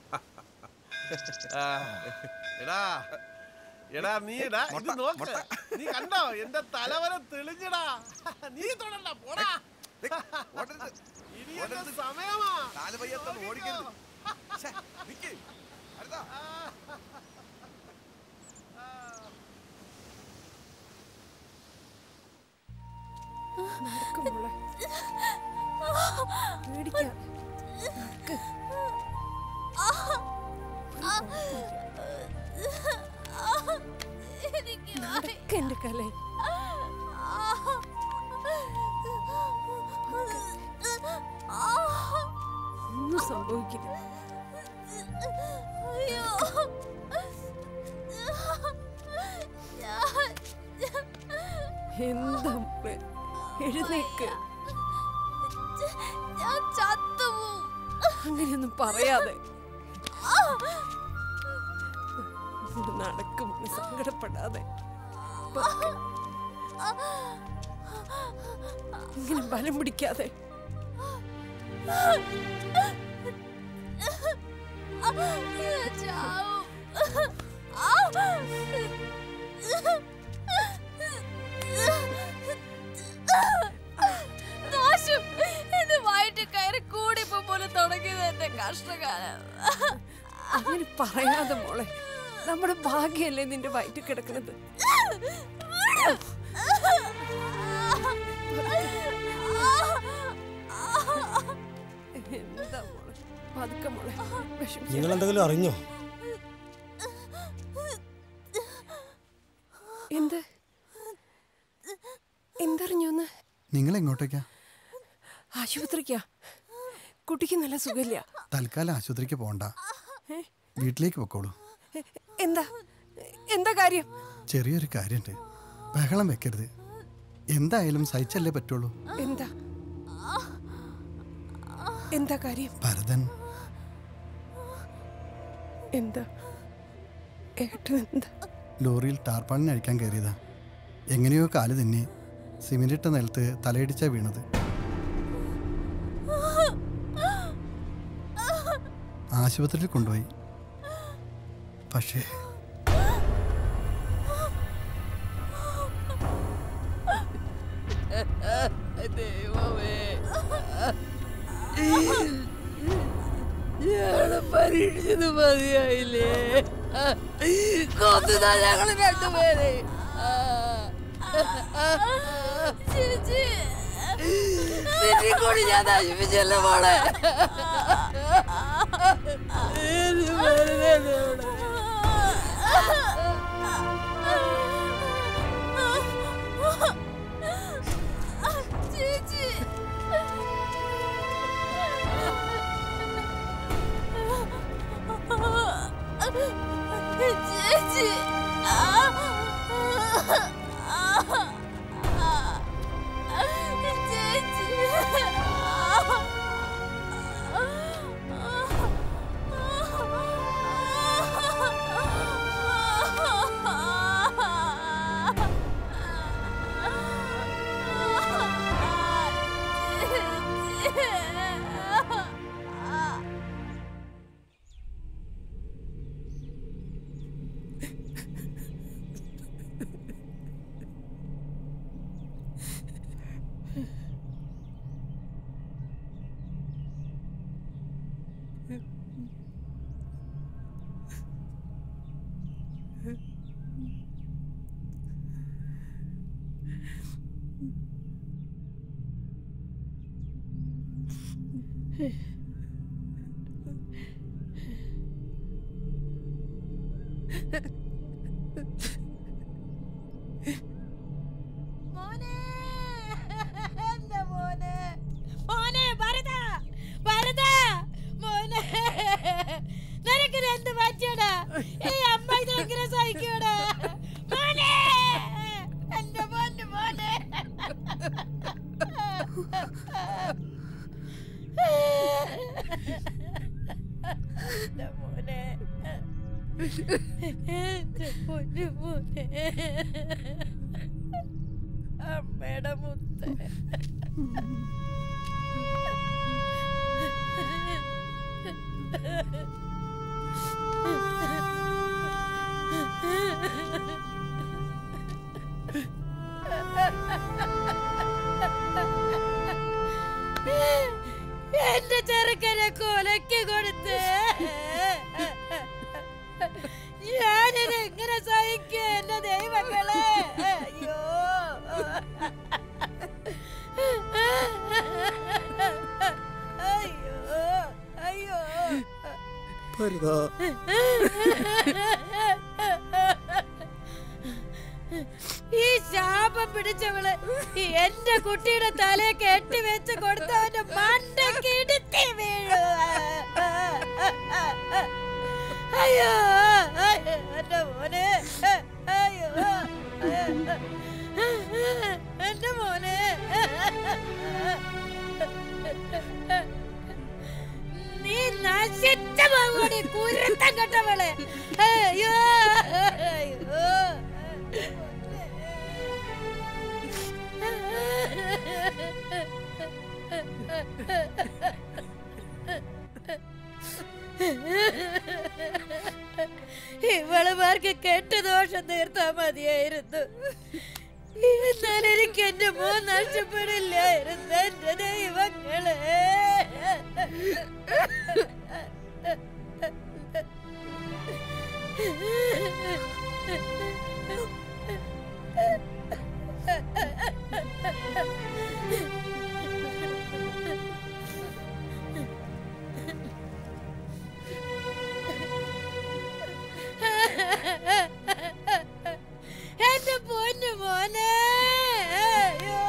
ആ. എടാ എടാ നീ എടാ ഇത് നോക്ക് നീ കണ്ടോ എന്റെ തലവര തെളിഞ്ഞടാ നീ തൊടണ്ട പോടാ ഇനി എന്റെ സമയമാ ഓടിക്കരുത് നിക്ക് നടക്ക് മോളെ. പേടിക്കാതെ. നടക്ക്. നടക്ക് എന്റെ കലേ ഒന്നും സംഭവിക്കില്ല എന്താ മോളെ എഴുന്നേക്ക് ഞാൻ ചത്തുപോകും അങ്ങനെയൊന്നും പറയാതെ ഇത് നടക്കും സങ്കടപ്പെടാതെ പതുക്കെ. ഇങ്ങനെ ബലം പിടിക്കാതെ ഞാൻ ചാവും. നാശം എന്റെ വയറ്റിൽ കയറി കൂടിപ്പോ പോലെ തുടങ്ങിയത് എന്റെ കഷ്ടകാലം അങ്ങനെ പറയാതെ മോളെ നമ്മുടെ ഭാഗ്യല്ലേ നിന്റെ വയറ്റിൽ കിടക്കുന്നത് എന്താ മോളെ പതുക്കെ മോളെ വിഷമിക്കാതെ. നിങ്ങൾ എന്തെങ്കിലും അറിഞ്ഞോ എന്ത് എന്തറിഞ്ഞോന്ന് നിങ്ങൾ എങ്ങോട്ടേക്കാ ആശുപത്രിക്കാ കുട്ടിക്ക് നല്ല സുഖമില്ല തൽക്കാലം ആശുപത്രിക്ക് പോകണ്ട ഏ? വീട്ടിലേക്ക് പൊക്കോളൂ എ- എന്താ എന്താ കാര്യം ചെറിയൊരു കാര്യമുണ്ട് ബഹളം വെക്കരുത് എന്തായാലും സഹിച്ചല്ലേ പറ്റുള്ളൂ എന്താ എന്താ കാര്യം ഭരതൻ എന്താ ഏട്ടൻ എന്താ ലോറിയിൽ ടാർപ്പാളിന് അഴിക്കാൻ കയറിയതാ എങ്ങനെയോ കാല് തന്നെ സിമെന്റിട്ട നിലത്ത് തലയിടിച്ചാ വീണത് ആശുപത്രിയിൽ കൊണ്ടുപോയി പക്ഷേ ദൈവമേ ഞങ്ങളെ പരീക്ഷിച്ചത് മതിയായില്ലേ കൊന്നുതാ ഞങ്ങള് രണ്ടുപേരെ ചേച്ചി നിന്നെ കൂടി ഞാൻ നശിപ്പിച്ചല്ലേ മോളെ ഇത് വെറുതെ ഇവിടെ. ചേച്ചി ചേച്ചി എന്റെ മോനെ മോനെ ഭരത ഭരത മോനെ നിനക്കിത് എന്ത് പറ്റിയടാ ഈ അമ്മ ഇതെങ്ങനെ സഹിക്കൂടാ മോനെ എന്റെ മോന്റെ മോനെ എന്റെ മോനെ എന്റെ പൊന്നു മോനെ അമ്മയുടെ മുത്ത് എന്റെ ചെറുക്കനെ കൊലക്ക് കൊടുത്ത് ഞാനിത് എങ്ങനെ സഹിക്കും എന്റെ ദൈവങ്ങളെ അയ്യോ അയ്യോ അയ്യോ ഭരതാ ഈ ശാപം പിടിച്ചവള് എന്റെ കുട്ടിയുടെ തലയെ കെട്ടി വെച്ച് കൊടുത്തവന്റെ മണ്ടയ്ക്ക് ഇടുത്തി വീഴു അയ്യോ എന്റെ മോനെ അയ്യോ എന്റെ മോനെ നീ നശിച്ച പോകൂടി കുരുത്തം കെട്ടവളെ അയ്യോ അയ്യോ ഇവളുമാർക്ക് കെട്ട ദോഷം തീർത്താ മതിയായിരുന്നു എന്നാൽ എനിക്ക് എന്റെ മോൻ നഷ്ടപ്പെടില്ലായിരുന്നു എന്റെ ദൈവങ്ങളെ എന്റെ പൊന്നു മോനെ അയ്യോ.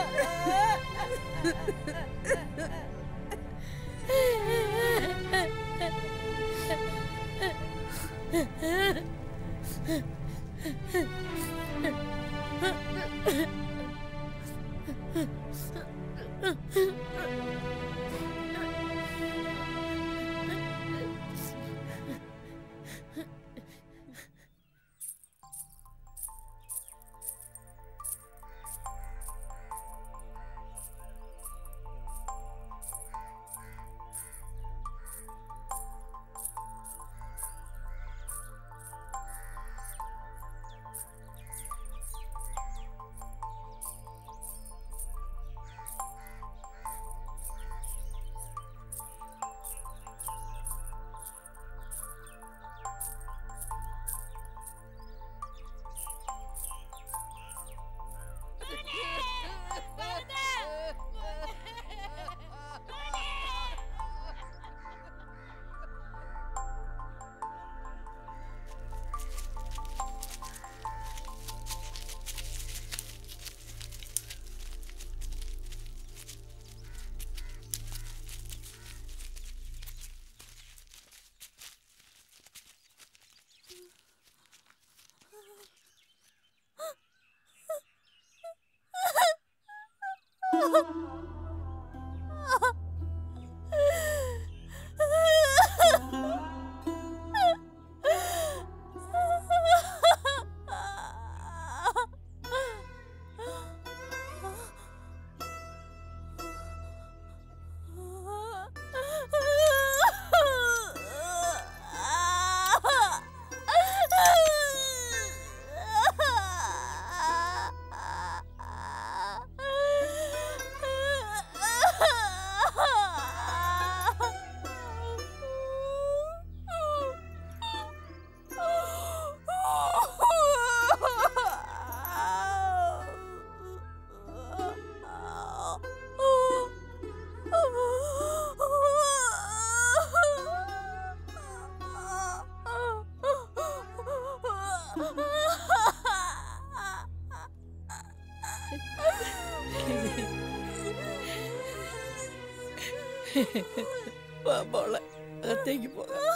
വാ മോളെ അകത്തേക്ക് പോകാം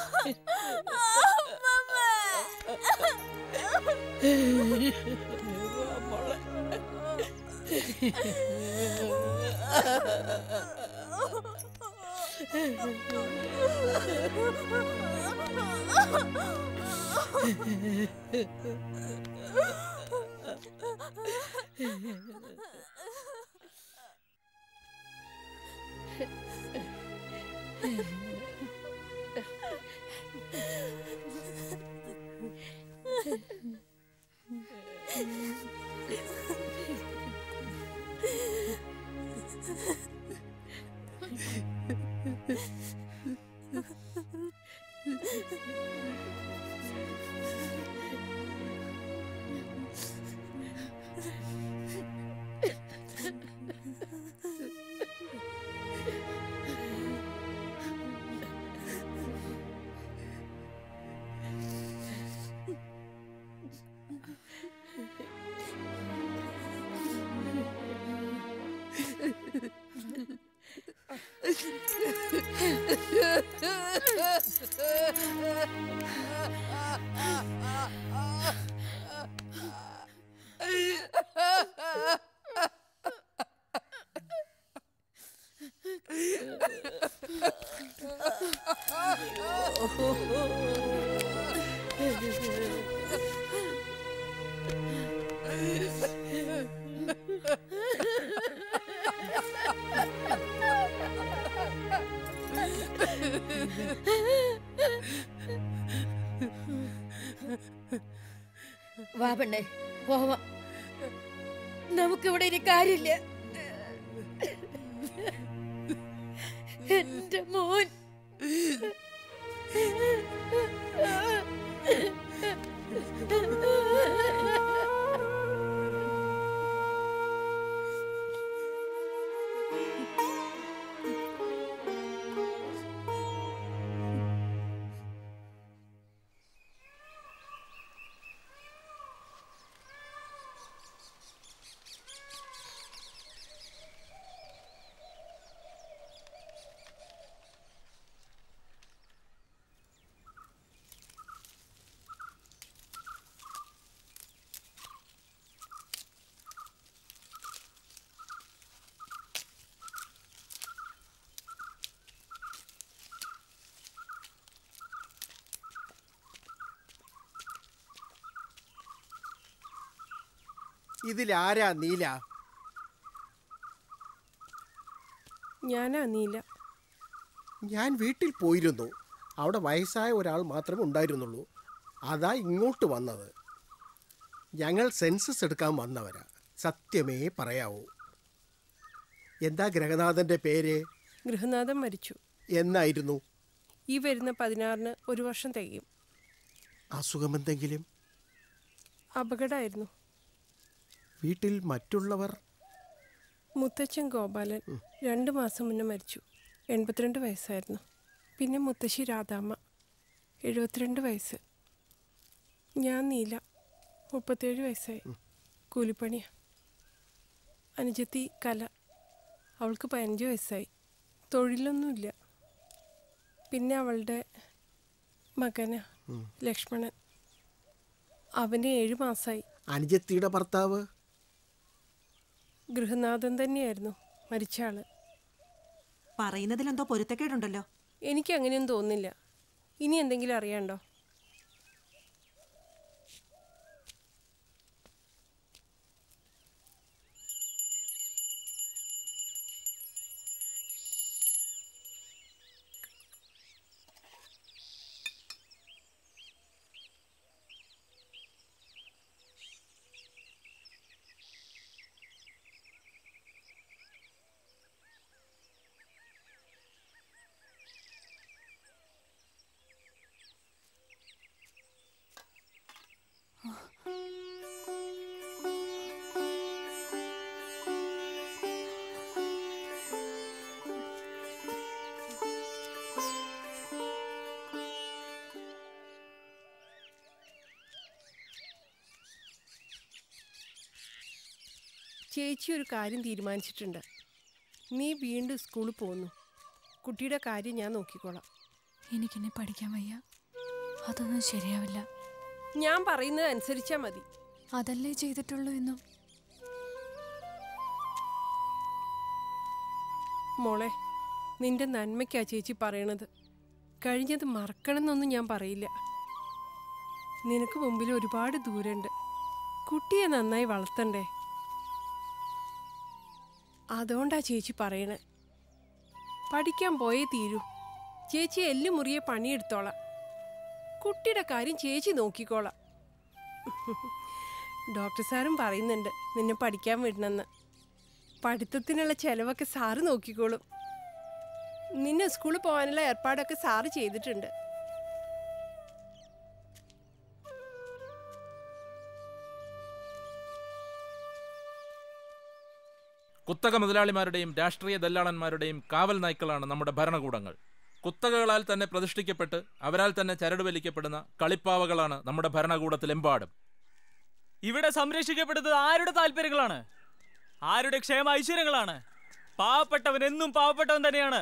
വാ മോളെ വാ പെണ്ണേ പോവാം നമുക്കിവിടെ ഇനി കാര്യമില്ല എന്റെ മോൻ ഇതിലാരാ നീല ഞാനാ നീല ഞാൻ വീട്ടിൽ പോയിരുന്നു അവിടെ വയസ്സായ ഒരാൾ മാത്രമേ ഉണ്ടായിരുന്നുള്ളൂ അതാ ഇങ്ങോട്ട് വന്നത് ഞങ്ങൾ സെൻസസ് എടുക്കാൻ വന്നവരാ സത്യമേ പറയാവൂ എന്താ ഗ്രഹനാഥന്റെ പേര് ഗൃഹനാഥൻ മരിച്ചു എന്നായിരുന്നു ഈ വരുന്ന പതിനാറിന് ഒരു വർഷം തികയും അസുഖമെന്തെങ്കിലും അപകടമായിരുന്നു വീട്ടിൽ മറ്റുള്ളവർ മുത്തച്ഛൻ ഗോപാലൻ രണ്ട് മാസം മുന്നേ മരിച്ചു എൺപത്തിരണ്ട് വയസ്സായിരുന്നു പിന്നെ മുത്തശ്ശി രാധാമ്മ എഴുപത്തിരണ്ട് വയസ്സ് ഞാൻ നീല മുപ്പത്തേഴ് വയസ്സായി കൂലിപ്പണിയാ അനുജത്തി കല അവൾക്ക് പതിനഞ്ച് വയസ്സായി തൊഴിലൊന്നുമില്ല പിന്നെ അവളുടെ മകനാ ലക്ഷ്മണൻ അവന് ഏഴ് മാസമായി അനുജത്തിയുടെ ഭർത്താവ് ഗൃഹനാഥൻ തന്നെയായിരുന്നു മരിച്ച ആള് പറയുന്നതിലെന്തോ പൊരുത്തക്കേടുണ്ടല്ലോ എനിക്ക് അങ്ങനെയൊന്നും തോന്നുന്നില്ല ഇനി എന്തെങ്കിലും അറിയാണ്ടോ ചേച്ചി ഒരു കാര്യം തീരുമാനിച്ചിട്ടുണ്ട് നീ വീണ്ടും സ്കൂളിൽ പോകുന്നു കുട്ടിയുടെ കാര്യം ഞാൻ നോക്കിക്കോളാം എനിക്കിനി പഠിക്കാൻ വയ്യ അതൊന്നും ശരിയാവില്ല ഞാൻ പറയുന്നത് അനുസരിച്ചാൽ മതി അതല്ലേ ചെയ്തിട്ടുള്ളൂ എന്നും മോളെ നിന്റെ നന്മയ്ക്കാ ചേച്ചി പറയണത് കഴിഞ്ഞത് മറക്കണമെന്നൊന്നും ഞാൻ പറയില്ല നിനക്ക് മുമ്പിൽ ഒരുപാട് ദൂരമുണ്ട് കുട്ടിയെ നന്നായി വളർത്തണ്ടേ അതുകൊണ്ടാ ചേച്ചി പറയണേ പഠിക്കാൻ പോയേ തീരൂ ചേച്ചി എല്ലു മുറിയെ പണിയെടുത്തോളാം കുട്ടിയുടെ കാര്യം ചേച്ചി നോക്കിക്കോളാം ഡോക്ടർ സാറും പറയുന്നുണ്ട് നിന്നെ പഠിക്കാൻ വിടണമെന്ന് പഠിത്തത്തിനുള്ള ചെലവൊക്കെ സാറ് നോക്കിക്കോളും നിന്നെ സ്കൂളിൽ പോകാനുള്ള ഏർപ്പാടൊക്കെ സാറ് ചെയ്തിട്ടുണ്ട് കുത്തക മുതലാളിമാരുടെയും രാഷ്ട്രീയ ദല്ലാളന്മാരുടെയും കാവൽ നായ്ക്കളാണ് നമ്മുടെ ഭരണകൂടങ്ങൾ കുത്തകകളാൽ തന്നെ പ്രതിഷ്ഠിക്കപ്പെട്ട് അവരാൽ തന്നെ ചരട് വലിക്കപ്പെടുന്ന കളിപ്പാവകളാണ് നമ്മുടെ ഭരണകൂടത്തിലെമ്പാടും ഇവിടെ സംരക്ഷിക്കപ്പെടുന്നത് ആരുടെ താല്പര്യങ്ങളാണ് ആരുടെ ക്ഷേമ ഐശ്വര്യങ്ങളാണ് പാവപ്പെട്ടവൻ എന്നും പാവപ്പെട്ടവൻ തന്നെയാണ്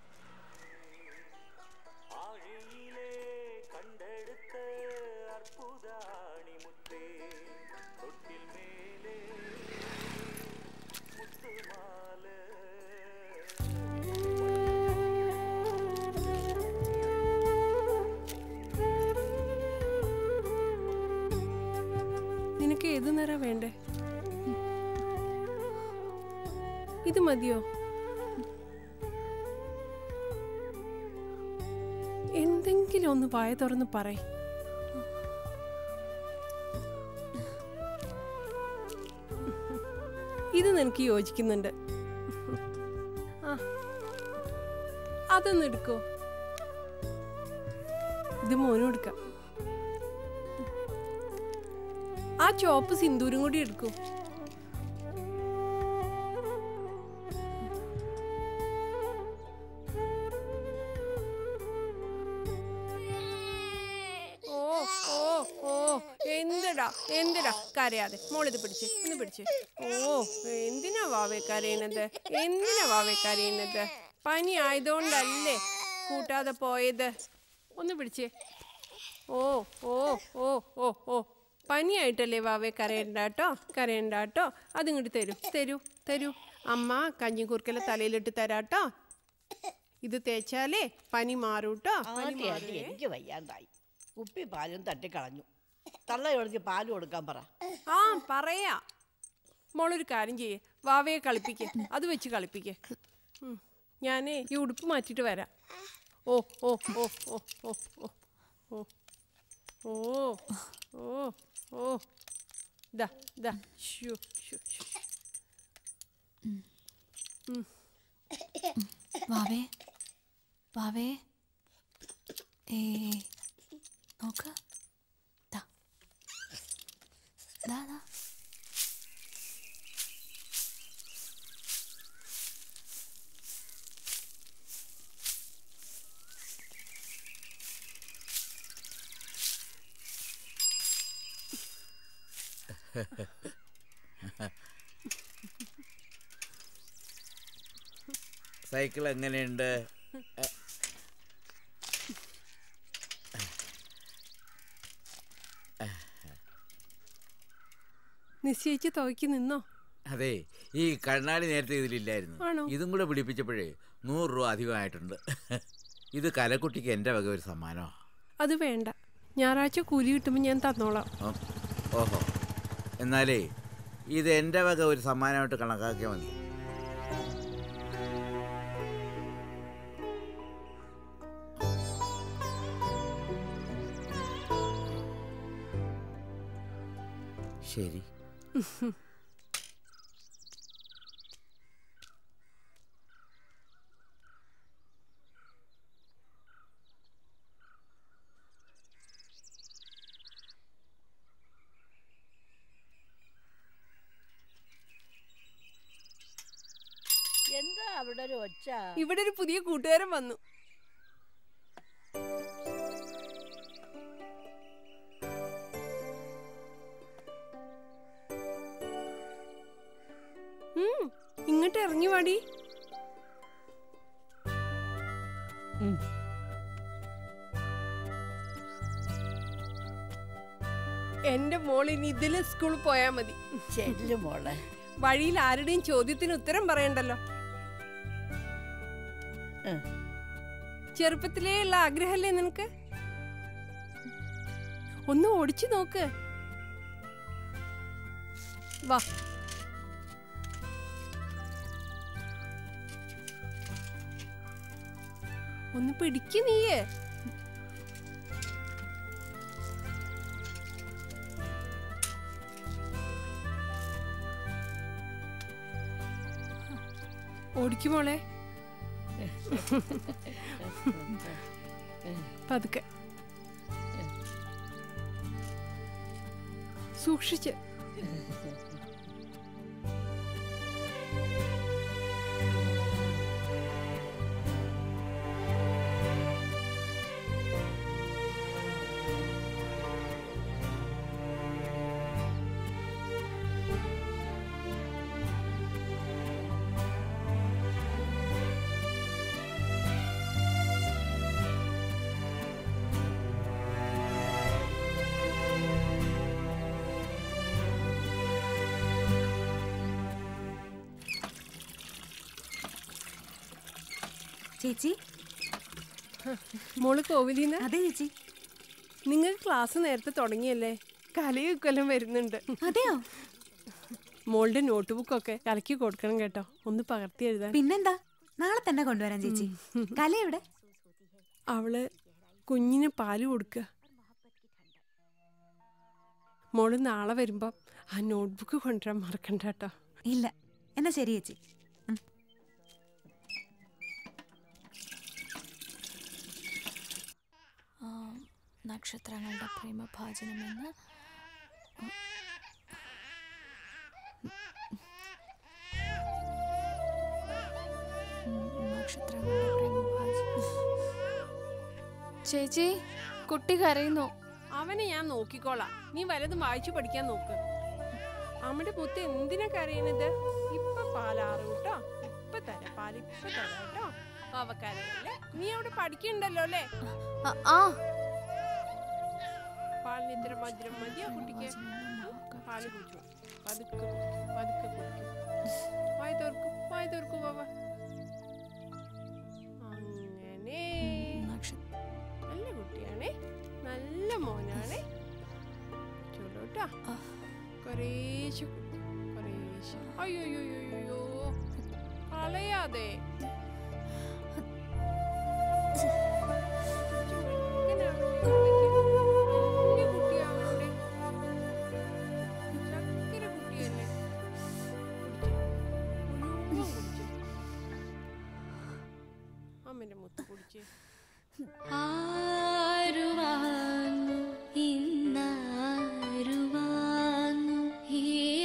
നിനക്ക് ഏത് നിറ വേണ്ടേ ഇത് മതിയോ എന്തെങ്കിലും ഒന്ന് വായ തുറന്ന് പറ ഇത് നിനക്ക് യോജിക്കുന്നുണ്ട് ആ അതൊന്ന് എടുക്കോ ഇത് മോനും എടുക്കാം ചോപ്പ് സിന്ദൂരും കൂടി എടുക്കൂ ഓ ഓ ഓ എന്തിടാ എന്തിടാ കരയാതെ മോളിത് പിടിച്ച് ഒന്ന് പിടിച്ച് ഓ എന്തിനാ വാവേ കരയുന്നത് എന്തിനാ വാവേ കരയുന്നത് പനി ആയതുകൊണ്ടല്ലേ കൂട്ടാതെ പോയത് ഒന്ന് പിടിച്ചേ ഓ ഓ ഓ ഓ ഓ പനിയായിട്ടല്ലേ വാവേ കരയണ്ട കേട്ടോ കരയണ്ട കേട്ടോ അതിങ്ങോട്ട് തരൂ തരൂ തരൂ അമ്മ കഞ്ഞിക്കുറുക്കലെ തലയിലിട്ട് തരാട്ടോ ഇത് തേച്ചാലേ പനി മാറൂട്ടോ പനി ആദ്യം ആദ്യം മാറുവേ. എനിക്ക് വയ്യാണ്ടായി കുപ്പി പാലും തട്ടിക്കളഞ്ഞു തള്ളയൊളിച്ച് പാല് കൊടുക്കാൻ പറ ആ പറയാ മോളൊരു കാര്യം ചെയ്യേ വാവയെ കളിപ്പിക്ക് അത് വെച്ച് കളിപ്പിക്ക് ഉം. ഞാനേ ഈ ഉടുപ്പ് മാറ്റിയിട്ട് വരാം ഓ ഓ ഓ ഓ ഓ ഓ ഓ ഓ ഓ ഓ ദാ ദാ ഷു ഷു ഷു ഉം. വാവേ വാവേ ഏ നോക്ക് ദാ ദാ ദാ സൈക്കിൾ എങ്ങനെയുണ്ട് എ, നിശ്ചയിച്ച് തുവയ്ക്ക് നിന്നോ അതെ ഈ കണ്ണാടി നേരത്തെ ഇതിലില്ലായിരുന്നു ആണോ? ഇതും കൂടെ പിടിപ്പിച്ചപ്പോഴേ നൂറ് രൂപ അധികമായിട്ടുണ്ട് ഇത് കലക്കുട്ടിക്ക് എൻ്റെ വക ഒരു സമ്മാനമാണ് അത് വേണ്ട ഞായറാഴ്ച കൂലി കിട്ടുമ്പോൾ ഞാൻ തന്നോളാം ഓഹോ എന്നാലേ ഇത് എൻ്റെ വക ഒരു സമ്മാനമായിട്ട് കണക്കാക്കിയാൽ മതി ശരി എന്താ അവിടെ ഒരു ഒച്ച ഇവിടെ ഒരു പുതിയ കൂട്ടുകാരൻ വന്നു ഉം, ഇങ്ങോട്ട് ഇറങ്ങി വാടി എന്റെ മോൾ ഇനി ഇതില് സ്കൂളിൽ പോയാ മതി ചെല്ലു മോളെ വഴിയിൽ ആരുടെയും ചോദ്യത്തിന് ഉത്തരം പറയണ്ടല്ലോ ചെറുപ്പത്തിലേ ഉള്ള ആഗ്രഹമല്ലേ നിനക്ക് ഒന്ന് ഓടിച്ചു നോക്ക് വാ ഒന്ന് പിടിക്ക് നീയേ ഓടിക്കുമോളെ പതുക്കെ സൂക്ഷിച്ച് ചേച്ചി മോള് കോവിലിന്ന് അതെ ചേച്ചി നിങ്ങൾക്ക് ക്ലാസ് നേരത്തെ തുടങ്ങിയല്ലേ കലയൊക്കെല്ലാം വരുന്നുണ്ട് അതെയോ മോളുടെ നോട്ട് ബുക്കൊക്കെ കലക്കി കൊടുക്കണം കേട്ടോ ഒന്ന് പകർത്തി എഴുതാൻ പിന്നെന്താ നാളെ തന്നെ കൊണ്ടുവരാം ചേച്ചി കല എവിടെ അവള് കുഞ്ഞിന് പാല് കൊടുക്കുക മോള് നാളെ വരുമ്പോ ആ നോട്ട്ബുക്ക് കൊണ്ടുവരാൻ മറക്കണ്ട കേട്ടോ ഇല്ല എന്നാ ശരി ചേച്ചി ആ, നക്ഷത്രങ്ങളുടെ പ്രേമഭാജനമെന്ന് ചേച്ചി കുട്ടി കരയുന്നു അവനെ ഞാൻ നോക്കിക്കോളാം നീ വലതും വായിച്ചു പഠിക്കാൻ നോക്ക് അമ്മയുടെ പുത്ത് എന്തിനാ കരയണത് ഇപ്പൊ പാലാറ് കേട്ടോ ഇപ്പൊ തരാം പാല് ഇപ്പൊ തരാം കേട്ടോ അവ കരയല്ലേ നീ അവിടെ പഠിക്കണ്ടല്ലോ അല്ലേ ആ പാലിന് ഇത്ര മധുരം മതിയോ കുട്ടിക്ക് പാല് കുടിച്ചു പതുക്കെ കുടിക്ക്, പതുക്കെ കുടിക്കും വായ തോർക്കും വായ തോർക്കും ബാബ അങ്ങനെ നല്ല കുട്ടിയാണേ നല്ല മോനാണേ ചൂടോട്ടാ കുറേശ്ശെ കുടി, കുറേശ്ശെ അയ്യോ അയ്യോ അയ്യോ, അയ്യോ കളയാതെ ചക്കര കുട്ടിയല്ലേ മുഴുവൻ കുടിച്ചേ അമ്മന്റെ മുത്ത് കുടിച്ചേ ആരുവാങ്ങു ഇന്നാരുവാങ്ങു ഈ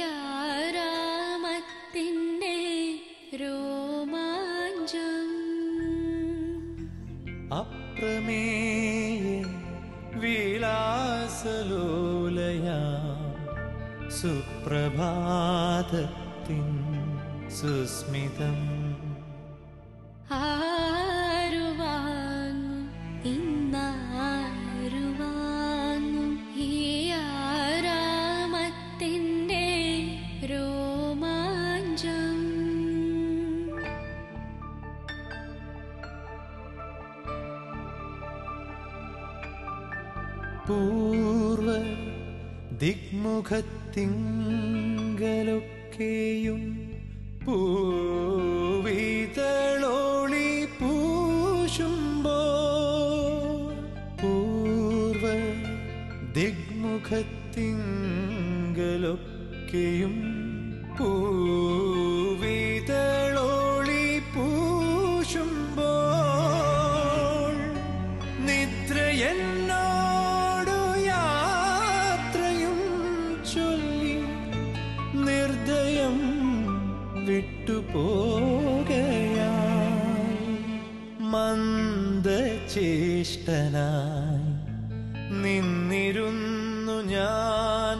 ആരാമത്തിൻ്റെ രോമാഞ്ചം അപ്രമേയ വിലാസലോലയാ സുപ്രഭാതത്തിൻ സുസ്മിതം ആരുവാങ്ങു ഇന്നാരുവാങ്ങു ഈ ആരാമത്തിൻ്റെ രോമാഞ്ചം പൂർവ ദിഗ്മുഖത്തിങ്കലൊക്കെയും പൂവിതളോളി പൂശുമ്പോ പൂർവ ദിഗ്മുഖത്തിങ്കലൊക്കെയും പൂവിതളോളി പൂശുമ്പോൾ നിദ്ര എന്നോടു യാത്രയും ചൊല്ലി നിർദ്ദയം വിട്ടുപോകയായി മന്ദചേഷ്ടനായി നിന്നിരുന്നു ഞാൻ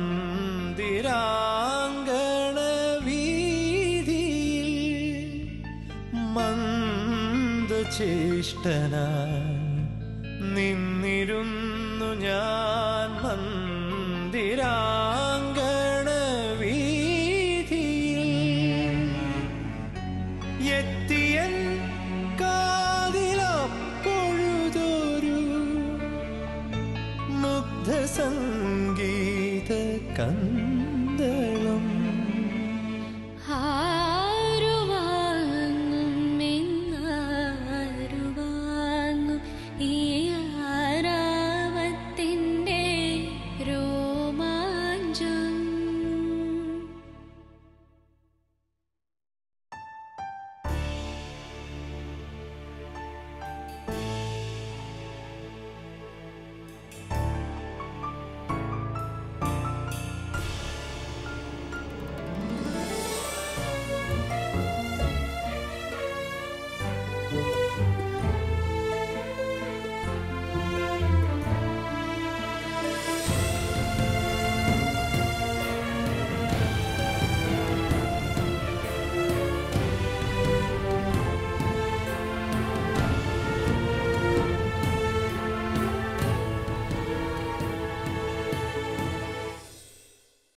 മന്ദിരാങ്കണ വീതിയിൽ മന്ദചേഷ്ടനായി നിന്നിരുന്നു ഞാൻ